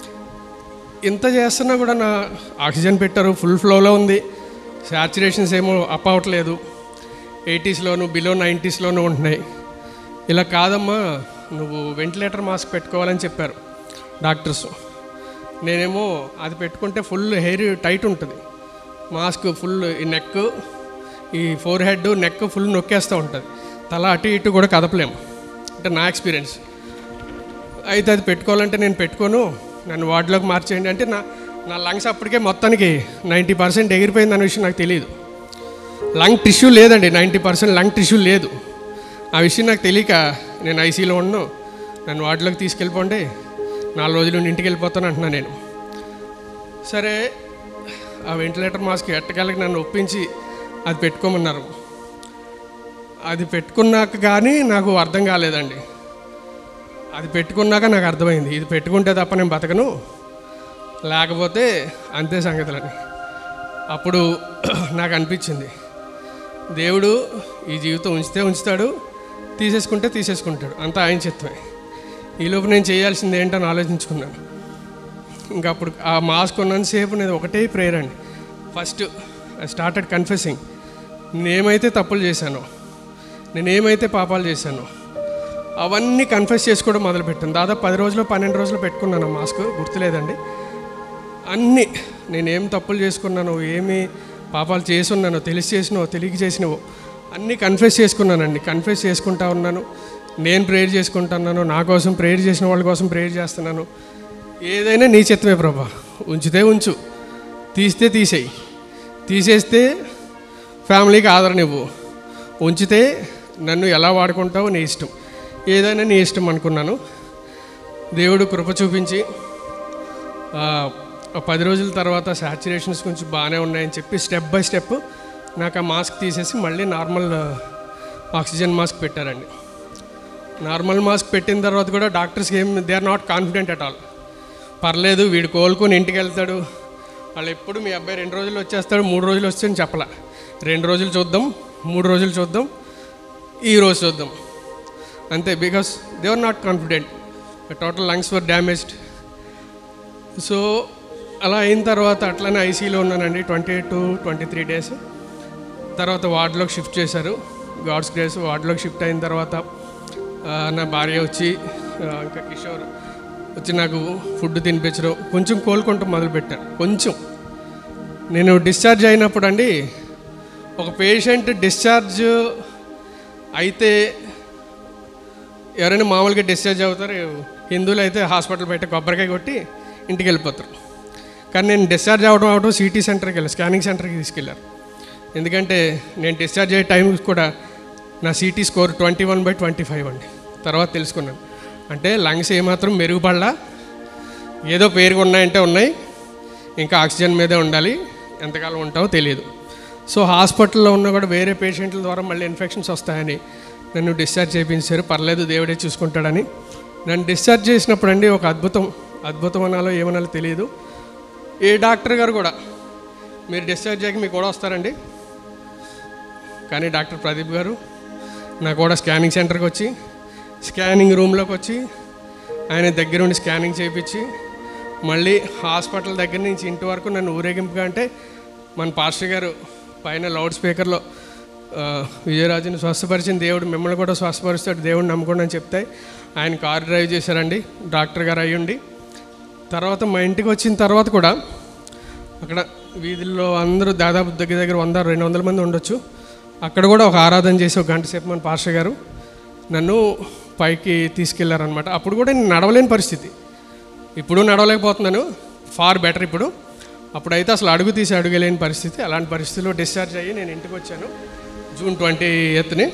Speaker 5: ఇంత చేస్తున్నా కూడా నా ఆక్సిజన్ పెట్టారు ఫుల్ ఫ్లోలో ఉంది శాచురేషన్స్ ఏమో అప్ అవ్వట్లేదు ఎయిటీస్లోను బిలో నైంటీస్లోనూ ఉంటున్నాయి ఇలా కాదమ్మా నువ్వు వెంటిలేటర్ మాస్క్ పెట్టుకోవాలని చెప్పారు డాక్టర్స్ నేనేమో అది పెట్టుకుంటే ఫుల్ హెయిర్ టైట్ ఉంటుంది మాస్క్ ఫుల్ ఈ నెక్ ఈ ఫోర్ హెడ్ నెక్ ఫుల్ నొక్కేస్తూ ఉంటుంది తల అటు ఇటు కూడా కదపలేము అంటే నా ఎక్స్పీరియన్స్ అయితే అది పెట్టుకోవాలంటే నేను పెట్టుకోను నన్ను వార్డులోకి మార్చేయండి అంటే నా నా లంగ్స్ అప్పటికే మొత్తానికి నైంటీ పర్సెంట్ ఎగిరిపోయింది అనే విషయం నాకు తెలియదు లంగ్ టిష్యూ లేదండి నైంటీ పర్సెంట్ లంగ్ టిష్యూ లేదు ఆ విషయం నాకు తెలియక నేను ఐసీలో ఉన్నాను నన్ను వార్డులోకి తీసుకెళ్ళిపోండి నాలుగు రోజులు ఉండి ఇంటికి వెళ్ళిపోతాను అంటున్నా నేను సరే ఆ వెంటిలేటర్ మాస్క్ ఎట్టగలకి నన్ను ఒప్పించి అది పెట్టుకోమన్నారు అది పెట్టుకున్నాక కానీ నాకు అర్థం కాలేదండి అది పెట్టుకున్నాక నాకు అర్థమైంది ఇది పెట్టుకుంటే తప్ప నేను బతకను లేకపోతే అంతే సంగతులని అప్పుడు నాకు అనిపించింది దేవుడు ఈ జీవితం ఉంచితే ఉంచుతాడు తీసేసుకుంటే తీసేసుకుంటాడు అంతా ఆయన చిత్తమే ఈలోపు నేను చేయాల్సింది ఏంటని ఆలోచించుకున్నాను ఇంకా అప్పుడు ఆ మాస్క్ ఉన్నంతసేపు నేను ఒకటే ప్రేయర్ అండి ఫస్ట్ ఐ స్టార్టెడ్ కన్ఫెసింగ్ నేనేమైతే తప్పులు చేశానో నేనేమైతే పాపాలు చేశానో అవన్నీ కన్ఫెస్ చేసుకోవడం మొదలుపెట్టాను దాదాపు పది రోజులు పన్నెండు రోజులు పెట్టుకున్నాను ఆ మాస్క్ గుర్తులేదండి అన్నీ నేనేం తప్పులు చేసుకున్నానో ఏమి పాపాలు చేసున్నానో తెలిసి చేసినవో తెలియక చేసినవో అన్నీ కన్ఫెస్ చేసుకున్నానండి కన్ఫెస్ చేసుకుంటా ఉన్నాను నేను ప్రేయర్ చేసుకుంటున్నాను నా కోసం ప్రేయర్ చేసిన వాళ్ళ కోసం ప్రేయర్ చేస్తున్నాను ఏదైనా నీ చిత్తమే ప్రభా ఉంచితే ఉంచు తీస్తే తీసేయి తీసేస్తే ఫ్యామిలీకి ఆదరణ ఇవ్వు ఉంచితే నన్ను ఎలా వాడుకుంటావో నీ ఇష్టం ఏదైనా నీ ఇష్టం అనుకున్నాను దేవుడు కృప చూపించి ఆ, ఒక పది రోజుల తర్వాత సాచురేషన్స్ కొంచెం బాగానే ఉన్నాయని చెప్పి స్టెప్ బై స్టెప్ నాకు ఆ మాస్క్ తీసేసి మళ్ళీ నార్మల్ ఆక్సిజన్ మాస్క్ పెట్టారండి నార్మల్ మాస్క్ పెట్టిన తర్వాత కూడా డాక్టర్స్కి ఏం they are not confident at all పర్లేదు వీడు కోలుకొని ఇంటికి వెళ్తాడు వాళ్ళు ఎప్పుడు మీ అబ్బాయి రెండు రోజులు వచ్చేస్తాడు మూడు రోజులు వస్తే అని చెప్పలా రెండు రోజులు చూద్దాం మూడు రోజులు చూద్దాం ఈ రోజు చూద్దాం అంతే because they are not confident total lungs were damaged so అలా అయిన తర్వాత అట్లనే ఐసీలో ఉన్నానండి twenty eight to twenty three days తర్వాత వార్డులోకి షిఫ్ట్ చేశారు గాడ్స్ గ్రేస్ వార్డులోకి షిఫ్ట్ అయిన తర్వాత ఆ, నా భార్య వచ్చి ఆ, ఇంకా కిషోర్ వచ్చి నాకు ఫుడ్ తినిపించడం కొంచెం కోలుకుంటూ మొదలుపెట్టారు కొంచెం నేను డిశ్చార్జ్ అయినప్పుడు అండి ఒక పేషెంట్ డిశ్చార్జ్ అయితే ఎవరైనా మామూలుగా డిశ్చార్జ్ అవుతారు హిందువులు అయితే హాస్పిటల్ బయట కొబ్బరికాయ కొట్టి ఇంటికి వెళ్ళిపోతారు కానీ నేను డిశ్చార్జ్ అవ్వడం అవడం సిటీ సెంటర్కి వెళ్ళాను స్కానింగ్ సెంటర్కి తీసుకెళ్ళారు ఎందుకంటే నేను డిశ్చార్జ్ అయ్యే టైం కూడా నా CT score twenty one by twenty five అండి తర్వాత తెలుసుకున్నాను అంటే లంగ్స్ ఏమాత్రం మెరుగుపడలా ఏదో పేరుగా ఉన్నాయంటే ఉన్నాయి ఇంకా ఆక్సిజన్ మీదే ఉండాలి ఎంతకాలం ఉంటావో తెలియదు సో హాస్పిటల్లో ఉన్న కూడా వేరే పేషెంట్ల ద్వారా మళ్ళీ ఇన్ఫెక్షన్స్ వస్తాయని నన్ను డిశ్చార్జ్ చేయించారు పర్లేదు దేవుడే చూసుకుంటాడని నన్ను డిశ్చార్జ్ చేసినప్పుడు అండి ఒక అద్భుతం అద్భుతం అనాలో ఏమనాలో తెలియదు ఏ డాక్టర్ గారు కూడా మీరు డిశ్చార్జ్ అయ్యాక మీకు కూడా వస్తారండి కానీ డాక్టర్ ప్రదీప్ గారు నాకు కూడా స్కానింగ్ సెంటర్కి వచ్చి స్కానింగ్ రూమ్లోకి వచ్చి ఆయన దగ్గరుండి స్కానింగ్ చేయించి మళ్ళీ హాస్పిటల్ దగ్గర నుంచి ఇంటి వరకు నన్ను ఊరేగింపుగా అంటే మన పాస్టర్ గారు పైన లౌడ్ స్పీకర్లో ఆ, విజయరాజుని స్వస్థపరిచిన దేవుడు మిమ్మల్ని కూడా స్వస్థపరుస్తాడు దేవుడు నమ్ముకోండి అని చెప్తే ఆయన కారు డ్రైవ్ చేశారండి డాక్టర్ గారు అయ్యుండి తర్వాత మా ఇంటికి వచ్చిన తర్వాత కూడా అక్కడ వీధుల్లో అందరూ దాదాపు దగ్గర దగ్గర వంద రెండు వందల మంది ఉండొచ్చు అక్కడ కూడా ఒక ఆరాధన చేసి ఒక గంట సేపు మన పాస్టర్ గారు నన్ను పైకి తీసుకెళ్లారనమాట అప్పుడు కూడా నేను నడవలేని పరిస్థితి ఇప్పుడు నడవలేకపోతున్నాను ఫార్ బెటర్ ఇప్పుడు అప్పుడైతే అసలు అడుగు తీసి అడుగలేని పరిస్థితి అలాంటి పరిస్థితిలో డిశ్చార్జ్ అయ్యి నేను ఇంటికి వచ్చాను జూన్ ట్వంటీ ఎయిత్ని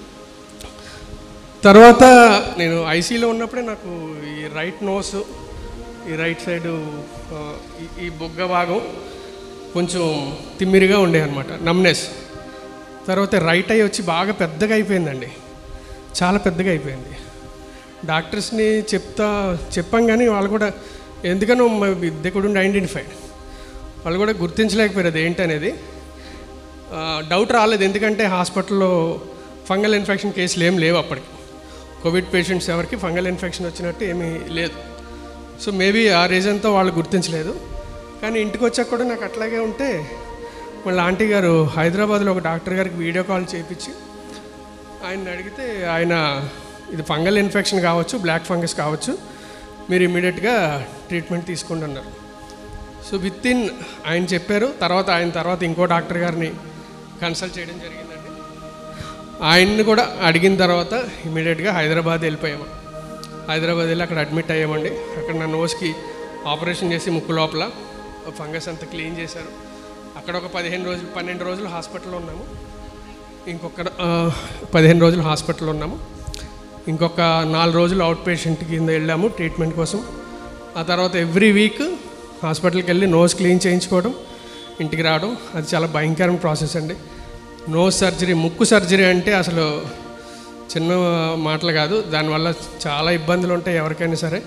Speaker 5: తర్వాత నేను ఐసీలో ఉన్నప్పుడే నాకు ఈ రైట్ నోస్ ఈ రైట్ సైడు ఆ, ఈ- ఈ బొగ్గ భాగం కొంచెం తిమ్మిరిగా ఉండే అనమాట నమ్నెస్ తర్వాత రైట్ ఐ వచ్చి బాగా పెద్దగా అయిపోయిందండి చాలా పెద్దగా అయిపోయింది డాక్టర్స్ని చెప్తా చెప్పాం కానీ వాళ్ళు కూడా ఎందుకనో దే కుడ్ ఐడెంటిఫైడ్ వాళ్ళు కూడా గుర్తించలేకపోయారు అది ఏంటనేది ఆ, డౌట్ రాలేదు ఎందుకంటే హాస్పిటల్లో ఫంగల్ ఇన్ఫెక్షన్ కేసులు ఏం లేవు అప్పటికి కోవిడ్ పేషెంట్స్ ఎవరికి ఫంగల్ ఇన్ఫెక్షన్ వచ్చినట్టు ఏమీ లేదు సో మేబీ ఆ రీజన్తో వాళ్ళు గుర్తించలేదు కానీ ఇంటికి వచ్చాక కూడా నాకు అట్లాగే ఉంటే మళ్ళీ ఆంటీ గారు హైదరాబాద్లో ఒక డాక్టర్ గారికి వీడియో కాల్ చేయించి ఆయన అడిగితే ఆయన ఇది ఫంగల్ ఇన్ఫెక్షన్ కావచ్చు బ్లాక్ ఫంగస్ కావచ్చు మీరు ఇమీడియట్గా ట్రీట్మెంట్ తీసుకోండి అన్నారు సో విత్ ఇన్ ఆయన చెప్పారు తర్వాత ఆయన తర్వాత ఇంకో డాక్టర్ గారిని కన్సల్ట్ చేయడం జరిగిందండి ఆయన్ని కూడా అడిగిన తర్వాత ఇమీడియట్గా హైదరాబాద్ వెళ్ళిపోయాము హైదరాబాద్ వెళ్ళి అక్కడ అడ్మిట్ అయ్యామండి అక్కడ నా నోస్కి ఆపరేషన్ చేసి ముక్కు లోపల ఫంగస్ అంతా క్లీన్ చేశారు అక్కడ ఒక పదిహేను రోజులు పన్నెండు రోజులు హాస్పిటల్లో ఉన్నాము ఇంకొక ఆ, పదిహేను రోజులు హాస్పిటల్లో ఉన్నాము ఇంకొక నాలుగు రోజులు అవుట్ పేషెంట్ కింద వెళ్ళాము ట్రీట్మెంట్ కోసం ఆ తర్వాత ఎవ్రీ వీక్ హాస్పిటల్కి వెళ్ళి నోస్ క్లీన్ చేయించుకోవడం ఇంటికి రావడం అది చాలా భయంకరమైన ప్రాసెస్ అండి నోస్ సర్జరీ ముక్కు సర్జరీ అంటే అసలు చిన్న మాటలు కాదు దానివల్ల చాలా ఇబ్బందులు ఉంటాయి ఎవరికైనా సరే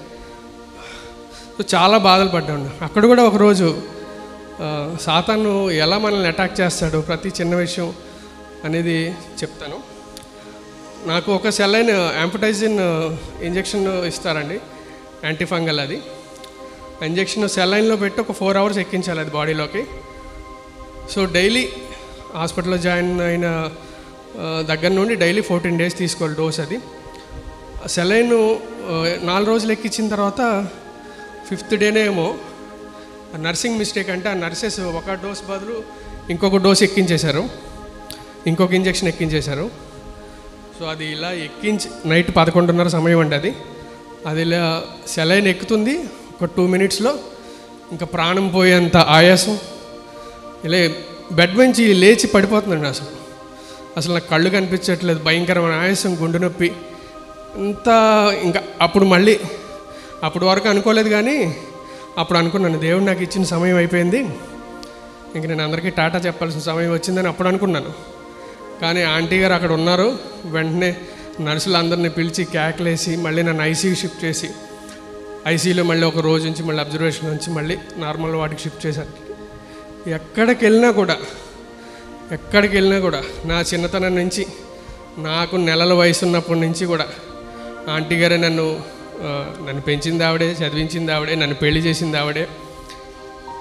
Speaker 5: సో చాలా బాధలు పడ్డాను అక్కడ కూడా ఒకరోజు ఆ, సాతాను ఎలా మనల్ని అటాక్ చేస్తాడు ప్రతి చిన్న విషయం అనేది చెప్తాను నాకు ఒక సెలైన్ యాంపటైజిన్ ఇంజెక్షన్ ఇస్తారండి యాంటీఫంగల్ అది ఇంజెక్షన్ సెలైన్లో పెట్టి ఒక ఫోర్ అవర్స్ ఎక్కించాలి అది బాడీలోకి సో డైలీ హాస్పిటల్లో జాయిన్ అయిన ఆ, దగ్గర నుండి డైలీ ఫోర్టీన్ డేస్ తీసుకోవాలి డోస్ అది సెలైన్ నాలుగు రోజులు ఎక్కించిన తర్వాత ఫిఫ్త్ డేనే ఏమో నర్సింగ్ మిస్టేక్ అంటే ఆ నర్సెస్ ఒక డోస్ బదులు ఇంకొక డోస్ ఎక్కించేశారు ఇంకొక ఇంజెక్షన్ ఎక్కించేశారు సో అది ఇలా ఎక్కించి నైట్ పదకొండున్నర సమయం అండి అది అది ఇలా సెలైన్ ఎక్కుతుంది ఒక టూ మినిట్స్లో ఇంకా ప్రాణం పోయేంత ఆయాసం ఇలా బెడ్ నుంచి లేచి పడిపోతుందండి అసలు అసలు నాకు కళ్ళు కనిపించట్లేదు భయంకరమైన ఆయాసం గుండె నొప్పి ఇంత ఇంకా అప్పుడు మళ్ళీ అప్పుడు వరకు అనుకోలేదు కానీ అప్పుడు అనుకున్నాను దేవుడు నాకు ఇచ్చిన సమయం అయిపోయింది ఇంక నేను అందరికీ టాటా చెప్పాల్సిన సమయం వచ్చిందని అప్పుడు అనుకున్నాను కానీ ఆంటీ గారు అక్కడ ఉన్నారు వెంటనే నర్సులు అందరిని పిలిచి క్యాక్లేసి మళ్ళీ నన్ను ఐసీయూ షిఫ్ట్ చేసి ఐసీయూలో మళ్ళీ ఒక రోజు నుంచి మళ్ళీ అబ్జర్వేషన్ నుంచి మళ్ళీ నార్మల్ వాటికి షిఫ్ట్ చేశారు ఎక్కడికి వెళ్ళినా కూడా ఎక్కడికి వెళ్ళినా కూడా నా చిన్నతనం నుంచి నాకు నెలల వయసు ఉన్నప్పటి నుంచి కూడా ఆంటీ గారే నన్ను ఆ, నన్ను పెంచింది ఆవిడే చదివించింది ఆవిడే నన్ను పెళ్లి చేసింది ఆవిడే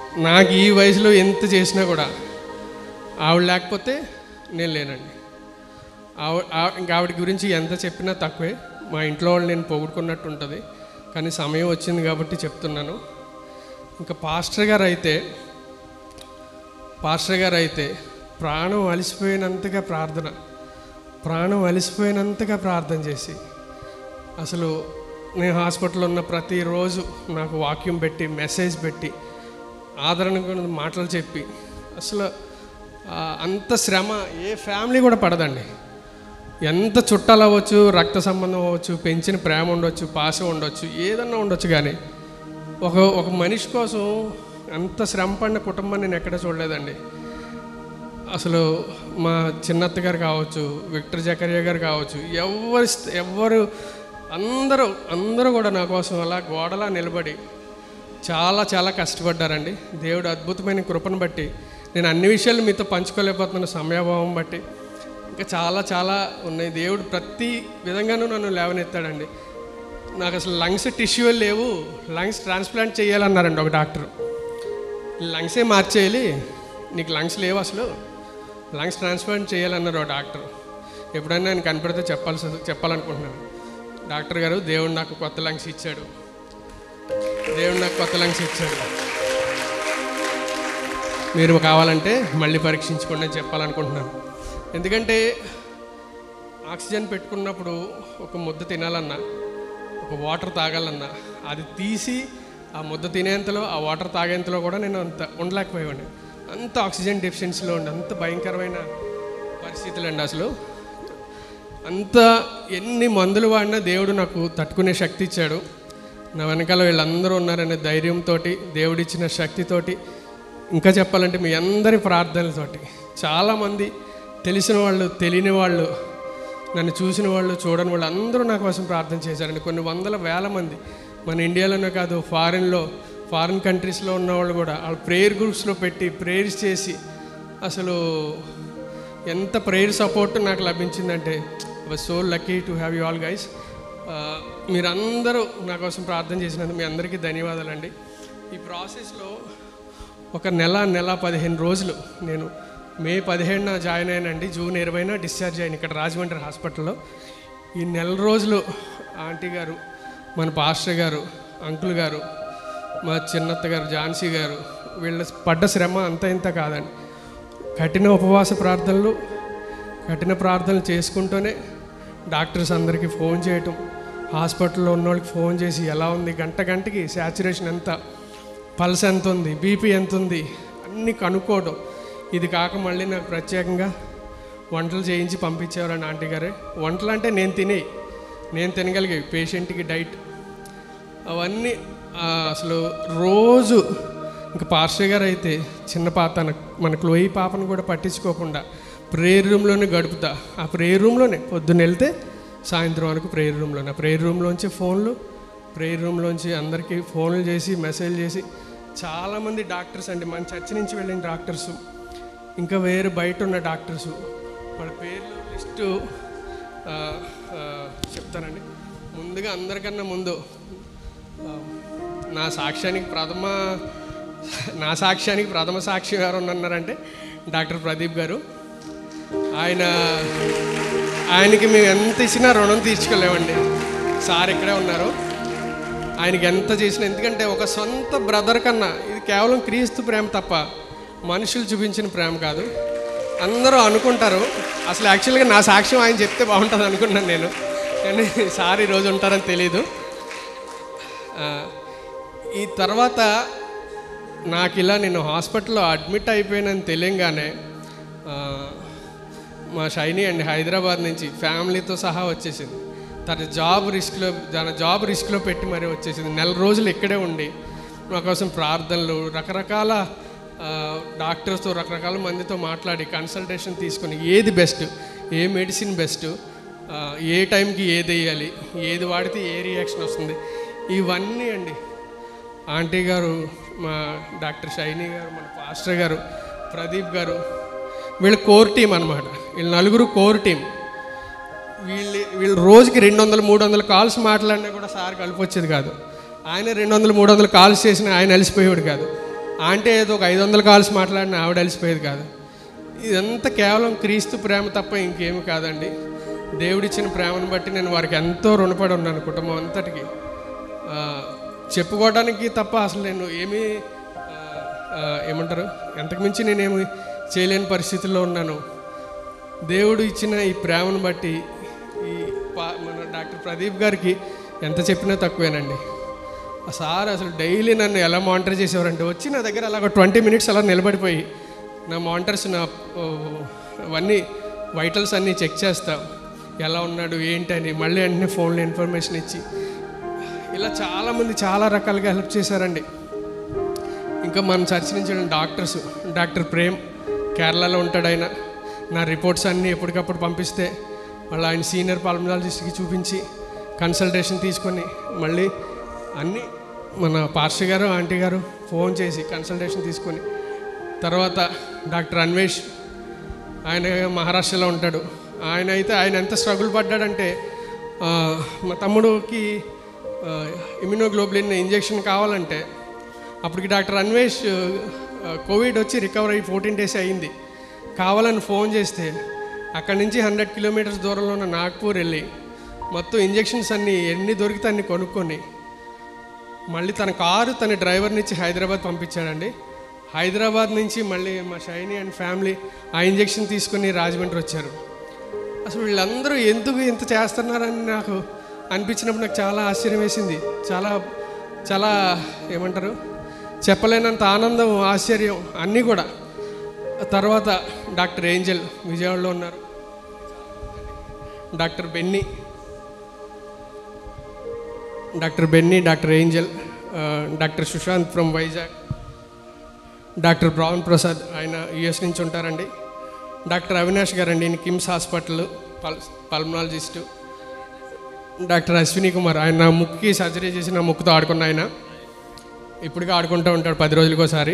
Speaker 5: నాకు ఈ వయసులో ఎంత చేసినా కూడా ఆవిడ లేకపోతే నేను లేనండి ఆవిడ ఆ- ఇంకా ఆవిడ గురించి ఎంత చెప్పినా తక్కువే మా ఇంట్లో వాళ్ళు నేను పొగుడుకున్నట్టు ఉంటుంది కానీ సమయం వచ్చింది కాబట్టి చెప్తున్నాను ఇంకా పాస్టర్ గారు అయితే పాస్టర్ గారు అయితే ప్రాణం అలసిపోయినంతగా ప్రార్థన ప్రాణం అలసిపోయినంతగా ప్రార్థన చేసి అసలు నేను హాస్పిటల్లో ఉన్న ప్రతిరోజు నాకు వాక్యం పెట్టి మెసేజ్ పెట్టి ఆదరణగా మాటలు చెప్పి అసలు ఆ, అంత శ్రమ ఏ ఫ్యామిలీ కూడా పడదండి ఎంత చుట్టాలు అవ్వచ్చు రక్త సంబంధం అవ్వచ్చు పెంచిన ప్రేమ ఉండొచ్చు పాస ఉండొచ్చు ఏదన్నా ఉండొచ్చు కానీ ఒక ఒక మనిషి కోసం అంత శ్రమ పడిన కుటుంబాన్ని నేను ఎక్కడ చూడలేదండి అసలు మా చిన్నత్త గారు కావచ్చు విక్టర్ జకరియా గారు కావచ్చు ఎవరు ఇస్త- ఎవరు అందరూ అందరూ కూడా నా కోసం అలా గోడలా నిలబడి చాలా చాలా కష్టపడ్డారండి దేవుడు అద్భుతమైన కృపను బట్టి నేను అన్ని విషయాలు మీతో పంచుకోలేకపోతున్న సమయాభావం బట్టి ఇంకా చాలా చాలా ఉన్నాయి దేవుడు ప్రతి విధంగానూ నన్ను లేవనెత్తాడండి నాకు అసలు లంగ్స్ టిష్యూ లేవు లంగ్స్ ట్రాన్స్ప్లాంట్ చేయాలన్నారండి ఒక డాక్టర్ లంగ్సే మార్చేయాలి నీకు లంగ్స్ లేవు అసలు లంగ్స్ ట్రాన్స్ప్లాంట్ చేయాలన్నారు ఒక డాక్టర్ ఎప్పుడైనా నేను కనపడితే చెప్పాల్సి చెప్పాలనుకుంటున్నాను డాక్టర్ గారు దేవుడు నాకు కొత్త లంగ్స్ ఇచ్చాడు దేవుడు నాకు కొత్త లంగ్స్ ఇచ్చాడు మీరు కావాలంటే మళ్ళీ పరీక్షించుకోండి అని చెప్పాలనుకుంటున్నాను ఎందుకంటే ఆక్సిజన్ పెట్టుకున్నప్పుడు ఒక ముద్ద తినాలన్నా ఒక వాటర్ తాగాలన్నా అది తీసి ఆ ముద్ద తినేంతలో ఆ వాటర్ తాగేంతలో కూడా నేను అంత ఉండలేకపోయేవాడిని అంత ఆక్సిజన్ డెఫిషియన్సీలో ఉండి అంత భయంకరమైన పరిస్థితులు అండి అసలు అంత ఎన్ని మందులు వాడినా దేవుడు నాకు తట్టుకునే శక్తి ఇచ్చాడు నా వెనకాల వీళ్ళందరూ ఉన్నారనే ధైర్యంతో దేవుడిచ్చిన శక్తితోటి ఇంకా చెప్పాలంటే మీ అందరి ప్రార్థనలతోటి చాలామంది తెలిసిన వాళ్ళు తెలియని వాళ్ళు నన్ను చూసిన వాళ్ళు చూడని వాళ్ళు అందరూ నా కోసం ప్రార్థన చేశారండి కొన్ని వందల వేల మంది మన ఇండియాలోనే కాదు ఫారిన్లో ఫారిన్ కంట్రీస్లో ఉన్న వాళ్ళు కూడా వాళ్ళ ప్రేయర్ గ్రూప్స్లో పెట్టి ప్రేయర్స్ చేసి అసలు ఎంత ప్రేయర్ సపోర్ట్ నాకు లభించిందంటే was so lucky to have you all guys మీరందరూ నా కోసం ప్రార్థన చేసినందుకు మీ అందరికీ ధన్యవాదాలండి ఈ ప్రాసెస్లో ఒక నెల నెల పదిహేను రోజులు నేను మే పదిహేడున జాయిన్ అయ్యానండి జూన్ ఇరవైన డిశ్చార్జ్ అయ్యాను ఇక్కడ రాజమండ్రి హాస్పిటల్లో ఈ నెల రోజులు ఆంటీ గారు మన పాస్టర్ గారు అంకుల్ గారు మా చిన్నత్త గారు ఝాన్సీ గారు వీళ్ళ పడ్డ శ్రమ అంత ఇంత కాదండి కఠిన ఉపవాస ప్రార్థనలు కఠిన ప్రార్థనలు చేసుకుంటూనే డాక్టర్స్ అందరికీ ఫోన్ చేయటం హాస్పిటల్లో ఉన్న వాళ్ళకి ఫోన్ చేసి ఎలా ఉంది గంట గంటకి శాచురేషన్ ఎంత పల్స్ ఎంత ఉంది బీపీ ఎంత ఉంది అన్నీ కనుక్కోవడం ఇది కాక మళ్ళీ నాకు ప్రత్యేకంగా వంటలు చేయించి పంపించేవారండి ఆంటీ గారే వంటలు అంటే నేను తినే నేను తినగలిగేవి పేషెంట్కి డైట్ అవన్నీ ఆ, అసలు రోజు ఇంకా పాస్టర్ గారు అయితే చిన్న పాప తన మన క్లోయి పాపను కూడా పట్టించుకోకుండా ప్రేయర్ రూమ్లోనే గడుపుతా ఆ ప్రేయర్ రూమ్లోనే పొద్దున్న వెళ్తే సాయంత్రం వరకు ప్రేయర్ రూమ్లోనే ఆ ప్రేయర్ రూమ్లోంచి ఫోన్లు ప్రేయర్ రూమ్లోంచి అందరికీ ఫోన్లు చేసి మెసేజ్ చేసి చాలామంది డాక్టర్స్ అండి మన చర్చ్ నుంచి వెళ్ళిన డాక్టర్స్ ఇంకా వేరే బయట ఉన్న డాక్టర్స్ వాళ్ళ పేర్లు లిస్టు ఆ, ఆ, చెప్తానండి ముందుగా అందరికన్నా ముందు ఆ, నా సాక్ష్యానికి ప్రథమ నా సాక్ష్యానికి ప్రథమ సాక్షి ఎవరు ఉన్నారంటే డాక్టర్ ప్రదీప్ గారు ఆయన ఆయనకి మేము ఎంత ఇచ్చినా రుణం తీర్చుకోలేమండి సార్ ఇక్కడే ఉన్నారు ఆయనకి ఎంత చేసినా ఎందుకంటే ఒక సొంత బ్రదర్ కన్నా ఇది కేవలం క్రీస్తు ప్రేమ తప్ప మనుషులు చూపించిన ప్రేమ కాదు అందరూ అనుకుంటారు అసలు యాక్చువల్గా నా సాక్ష్యం ఆయన చెప్తే బాగుంటుంది అనుకున్నాను నేను కానీ సార్ ఈరోజు ఉంటారని తెలీదు ఆ, ఈ తర్వాత నాకు ఇలా నేను హాస్పిటల్లో అడ్మిట్ అయిపోయానని తెలియంగానే ఆ, మా షైనీ అండి హైదరాబాద్ నుంచి ఫ్యామిలీతో సహా వచ్చేసింది తన జాబ్ రిస్క్లో తన జాబ్ రిస్క్లో పెట్టి మరీ వచ్చేసింది నెల రోజులు ఇక్కడే ఉండి మా కోసం ప్రార్థనలు రకరకాల ఆ, డాక్టర్స్తో రకరకాల మందితో మాట్లాడి కన్సల్టేషన్ తీసుకొని ఏది బెస్ట్ ఏ మెడిసిన్ బెస్ట్ ఆ, ఏ టైంకి ఏది వేయాలి ఏది వాడితే ఏ రియాక్షన్ వస్తుంది ఇవన్నీ అండి ఆంటీ గారు మా డాక్టర్ షైనీ గారు మన పాస్టర్ గారు ప్రదీప్ గారు వీళ్ళ కోర్ టీం అనమాట వీళ్ళ నలుగురు కోర్ టీం వీళ్ళు వీళ్ళు రోజుకి రెండు వందలు మూడు వందల కాల్స్ మాట్లాడినా కూడా సార్ కలిపి వచ్చేది కాదు ఆయన రెండు వందలు మూడు వందలు కాల్స్ చేసినా ఆయన అలసిపోయేవాడు కాదు ఆంటీ ఏదో ఒక ఐదు వందల కాల్స్ మాట్లాడిన ఆవిడ అలసిపోయేది కాదు ఇదంతా కేవలం క్రీస్తు ప్రేమ తప్ప ఇంకేమి కాదండి దేవుడిచ్చిన ప్రేమను బట్టి నేను వారికి ఎంతో రుణపడి ఉన్నాను కుటుంబం అంతటికి ఆ, చెప్పుకోవడానికి తప్ప అసలు నేను ఏమీ ఆ, ఆ, ఏమంటారు ఎంతకుమించి నేనేమి చేయలేని పరిస్థితుల్లో ఉన్నాను దేవుడు ఇచ్చిన ఈ ప్రేమను బట్టి ఈ పా- మన డాక్టర్ ప్రదీప్ గారికి ఎంత చెప్పినా తక్కువేనండి ఆ సార్ అసలు డైలీ నన్ను ఎలా మానిటర్ చేసేవారంటే వచ్చి నా దగ్గర అలా ఒక ట్వంటీ మినిట్స్ అలా నిలబడిపోయి నా మానిటర్స్ నా ఓ, అవన్నీ వైటల్స్ అన్నీ చెక్ చేస్తా ఎలా ఉన్నాడు ఏంటి అని మళ్ళీ వెంటనే ఫోన్లో ఇన్ఫర్మేషన్ ఇచ్చి ఇలా చాలామంది చాలా రకాలుగా హెల్ప్ చేశారండి ఇంకా మన చర్చ్ నుంచి ఉన్న డాక్టర్స్ డాక్టర్ ప్రేమ్ కేరళలో ఉంటాడు ఆయన నా రిపోర్ట్స్ అన్నీ ఎప్పటికప్పుడు పంపిస్తే మళ్ళీ ఆయన సీనియర్ పాల్మనాలజిస్ట్కి చూపించి కన్సల్టేషన్ తీసుకొని మళ్ళీ అన్నీ మన పాస్టర్ గారు ఆంటీ గారు ఫోన్ చేసి కన్సల్టేషన్ తీసుకొని తర్వాత డాక్టర్ అన్వేష్ ఆయన మహారాష్ట్రలో ఉంటాడు ఆయన అయితే ఆయన ఎంత స్ట్రగుల్ పడ్డాడంటే ఆ, మా తమ్ముడికి ఇమ్యూనోగ్లోబులిన్ ఇంజెక్షన్ కావాలంటే అప్పటికి డాక్టర్ అన్వేష్ ఆ, కోవిడ్ వచ్చి రికవర్ అయ్యి ఫోర్టీన్ డేస్ అయింది కావాలని ఫోన్ చేస్తే అక్కడి నుంచి హండ్రెడ్ కిలోమీటర్స్ దూరంలో ఉన్న నాగ్పూర్ వెళ్ళి మొత్తం ఇంజెక్షన్స్ అన్నీ ఎన్ని దొరికితే అన్ని కొనుక్కొని మళ్ళీ తన కారు తన డ్రైవర్ నుంచి హైదరాబాద్ పంపించాడండి హైదరాబాద్ నుంచి మళ్ళీ మా షైనీ అండ్ ఫ్యామిలీ ఆ ఇంజెక్షన్ తీసుకుని రాజమండ్రి వచ్చారు అసలు వీళ్ళందరూ ఎందుకు ఇంత చేస్తున్నారని నాకు అనిపించినప్పుడు నాకు చాలా ఆశ్చర్యం వేసింది చాలా చాలా ఏమంటారు చెప్పలేనంత ఆనందం ఆశ్చర్యం అన్నీ కూడా తర్వాత డాక్టర్ ఏంజల్ విజయవాడలో ఉన్నారు doctor Benny doctor Benny doctor Angel ఆ, doctor Sushant from Vizag doctor Brown Prasad ఆయన యుఎస్ నుంచి ఉంటారండి డాక్టర్ అవినాష్ గారండి ఈయన కిమ్స్ హాస్పిటల్ పల్ పల్మనాలజిస్టు డాక్టర్ అశ్విని కుమార్ ఆయన నా ముక్కుకి సర్జరీ చేసి నా ముక్కుతో ఆడుకున్న ఆయన ఇప్పటికీ ఆడుకుంటూ ఉంటాడు పది రోజులకోసారి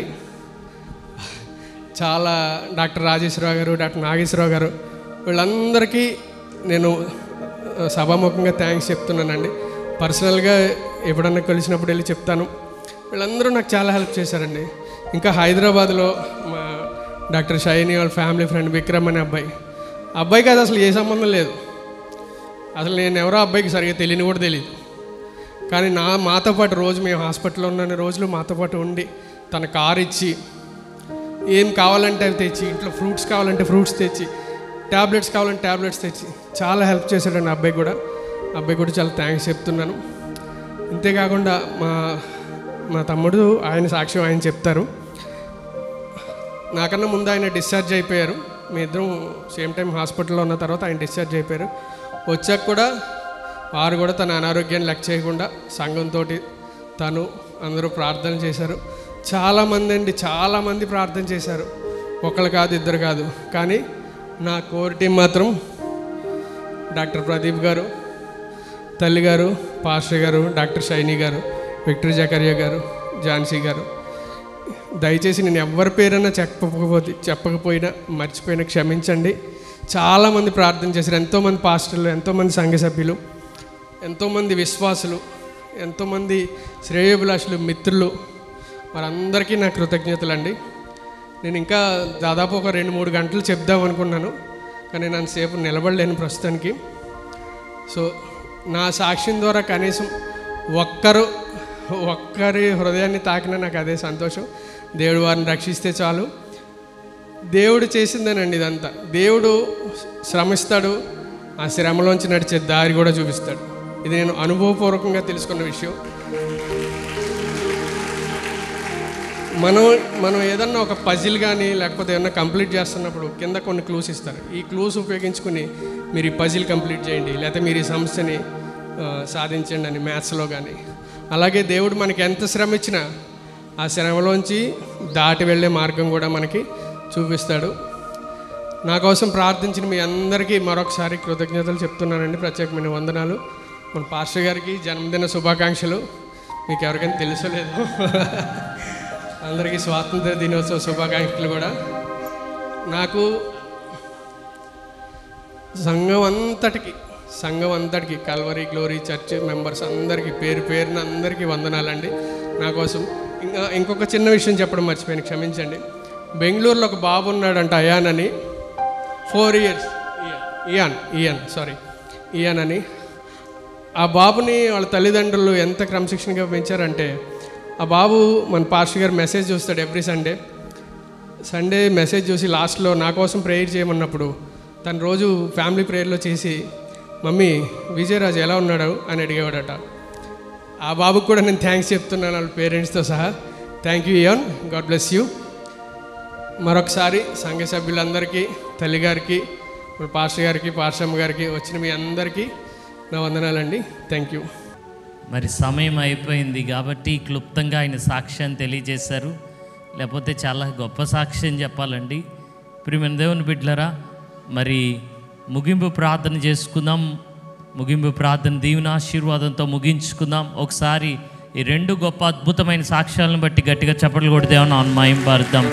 Speaker 5: చాలా డాక్టర్ రాజేశ్వరరావు గారు డాక్టర్ నాగేశ్వరరావు గారు వీళ్ళందరికీ నేను ఆ, సభాముఖంగా థ్యాంక్స్ చెప్తున్నానండి పర్సనల్గా ఎప్పుడన్నా కలిసినప్పుడు వెళ్ళి చెప్తాను వీళ్ళందరూ నాకు చాలా హెల్ప్ చేశారండి ఇంకా హైదరాబాద్లో మా డాక్టర్ షైని వాళ్ళ ఫ్యామిలీ ఫ్రెండ్ విక్రమ్ అనే అబ్బాయి ఆ అబ్బాయికి అది అసలు ఏ సంబంధం లేదు అసలు నేను ఎవరో అబ్బాయికి సరిగ్గా తెలియని కూడా తెలియదు కానీ నా మాతో పాటు రోజు మేము హాస్పిటల్లో ఉన్న రోజులు మాతో పాటు ఉండి తన కార్ ఇచ్చి ఏం కావాలంటే అవి తెచ్చి ఇంట్లో ఫ్రూట్స్ కావాలంటే ఫ్రూట్స్ తెచ్చి ట్యాబ్లెట్స్ కావాలంటే ట్యాబ్లెట్స్ తెచ్చి చాలా హెల్ప్ చేశాడండి ఆ అబ్బాయి కూడా ఆ అబ్బాయి కూడా చాలా థ్యాంక్స్ చెప్తున్నాను అంతేకాకుండా మా మా తమ్ముడు ఆయన సాక్ష్యం ఆయన చెప్తారు నాకన్నా ముందు ఆయన డిశ్చార్జ్ అయిపోయారు మీ ఇద్దరం సేమ్ టైం హాస్పిటల్లో ఉన్న తర్వాత ఆయన డిశ్చార్జ్ అయిపోయారు వచ్చాక కూడా వారు కూడా తన అనారోగ్యాన్ని లెక్క చేయకుండా సంఘంతో తను అందరూ ప్రార్థన చేశారు చాలామంది అండి చాలామంది ప్రార్థన చేశారు ఒకళ్ళు కాదు ఇద్దరు కాదు కానీ నా కోర్ టీం మాత్రం డాక్టర్ ప్రదీప్ గారు తల్లి గారు పాస్టర్ గారు డాక్టర్ షైని గారు విక్టర్ జకరియా గారు ఝాన్సీ గారు దయచేసి నేను ఎవరి పేరైనా చెప్పకపోతే చెప్పకపోయినా మర్చిపోయినా క్షమించండి చాలామంది ప్రార్థన చేశారు ఎంతోమంది పాస్టర్లు ఎంతోమంది సంఘ సభ్యులు ఎంతోమంది విశ్వాసులు ఎంతోమంది శ్రేయోభిలాషులు మిత్రులు వారందరికీ నా కృతజ్ఞతలు అండి నేను ఇంకా దాదాపు ఒక రెండు మూడు గంటలు చెప్దాం అనుకున్నాను కానీ నన్ను సేపు నిలబడలేను ప్రస్తుతానికి సో నా సాక్ష్యం ద్వారా కనీసం ఒక్కరు ఒక్కరి హృదయాన్ని తాకినా నాకు అదే సంతోషం దేవుడు వారిని రక్షిస్తే చాలు దేవుడు చేసిందేనండి ఇదంతా దేవుడు శ్రమిస్తాడు ఆ శ్రమలోంచి నడిచే దారి కూడా చూపిస్తాడు ఇది నేను అనుభవపూర్వకంగా తెలుసుకున్న విషయం మనం మనం ఏదన్నా ఒక పజిల్ కానీ లేకపోతే ఏదన్నా కంప్లీట్ చేస్తున్నప్పుడు కింద కొన్ని క్లూస్ ఇస్తారు ఈ క్లూస్ ఉపయోగించుకుని మీరు ఈ పజిల్ కంప్లీట్ చేయండి లేకపోతే మీరు ఈ సమస్యని ఆ, సాధించండి అని మ్యాథ్స్లో కానీ అలాగే దేవుడు మనకి ఎంత శ్రమ ఇచ్చినా ఆ శ్రమలోంచి దాటి వెళ్ళే మార్గం కూడా మనకి చూపిస్తాడు నా కోసం ప్రార్థించిన మీ అందరికీ మరొకసారి కృతజ్ఞతలు చెప్తున్నానండి ప్రత్యేకమైన వందనాలు మన పాస్టర్ గారికి జన్మదిన శుభాకాంక్షలు మీకు ఎవరికైనా తెలుసో లేదో అందరికీ స్వాతంత్ర దినోత్సవ శుభాకాంక్షలు కూడా నాకు సంఘం అంతటికి సంఘం అంతటికి కల్వరీ గ్లోరీ చర్చ్ మెంబర్స్ అందరికీ పేరు పేరున అందరికీ వందనాలండి నా కోసం ఇంకా ఇంకొక చిన్న విషయం చెప్పడం మర్చిపోయాను క్షమించండి బెంగళూరులో ఒక బాబు ఉన్నాడంట అయాన్ అని four years Ian Ian sorry Ian అని ఆ బాబుని వాళ్ళ తల్లిదండ్రులు ఎంత క్రమశిక్షణగా పెంచారంటే ఆ బాబు మన పాస్టర్ గారు మెసేజ్ చూస్తాడు ఎవ్రీ సండే సండే మెసేజ్ చూసి లాస్ట్లో నా కోసం ప్రేయర్ చేయమన్నప్పుడు తను రోజు ఫ్యామిలీ ప్రేయర్లో చేసి మమ్మీ విజయరాజు ఎలా ఉన్నాడు అని అడిగేవాడట ఆ బాబుకు కూడా నేను థ్యాంక్స్ చెప్తున్నాను వాళ్ళ పేరెంట్స్తో సహా thank you Ian God bless you మరొకసారి సంఘ సభ్యులందరికీ తల్లిగారికి మన పాస్టర్ గారికి పార్షమ్మ గారికి వచ్చిన మీ అందరికీ నా వందనాలండి థ్యాంక్ యూ
Speaker 3: మరి సమయం అయిపోయింది కాబట్టి క్లుప్తంగా ఆయన సాక్ష్యాన్ని తెలియజేశారు లేకపోతే చాలా గొప్ప సాక్ష్యం చెప్పాలండి ప్రియమైన దేవుని బిడ్డలరా మరి ముగింపు ప్రార్థన చేసుకుందాం ముగింపు ప్రార్థన దీవెన ఆశీర్వాదంతో ముగించుకుందాం ఒకసారి ఈ రెండు గొప్ప అద్భుతమైన సాక్ష్యాలను బట్టి గట్టిగా చప్పట్లు కొడితేమన్నా అన్మాయం పారుద్దాం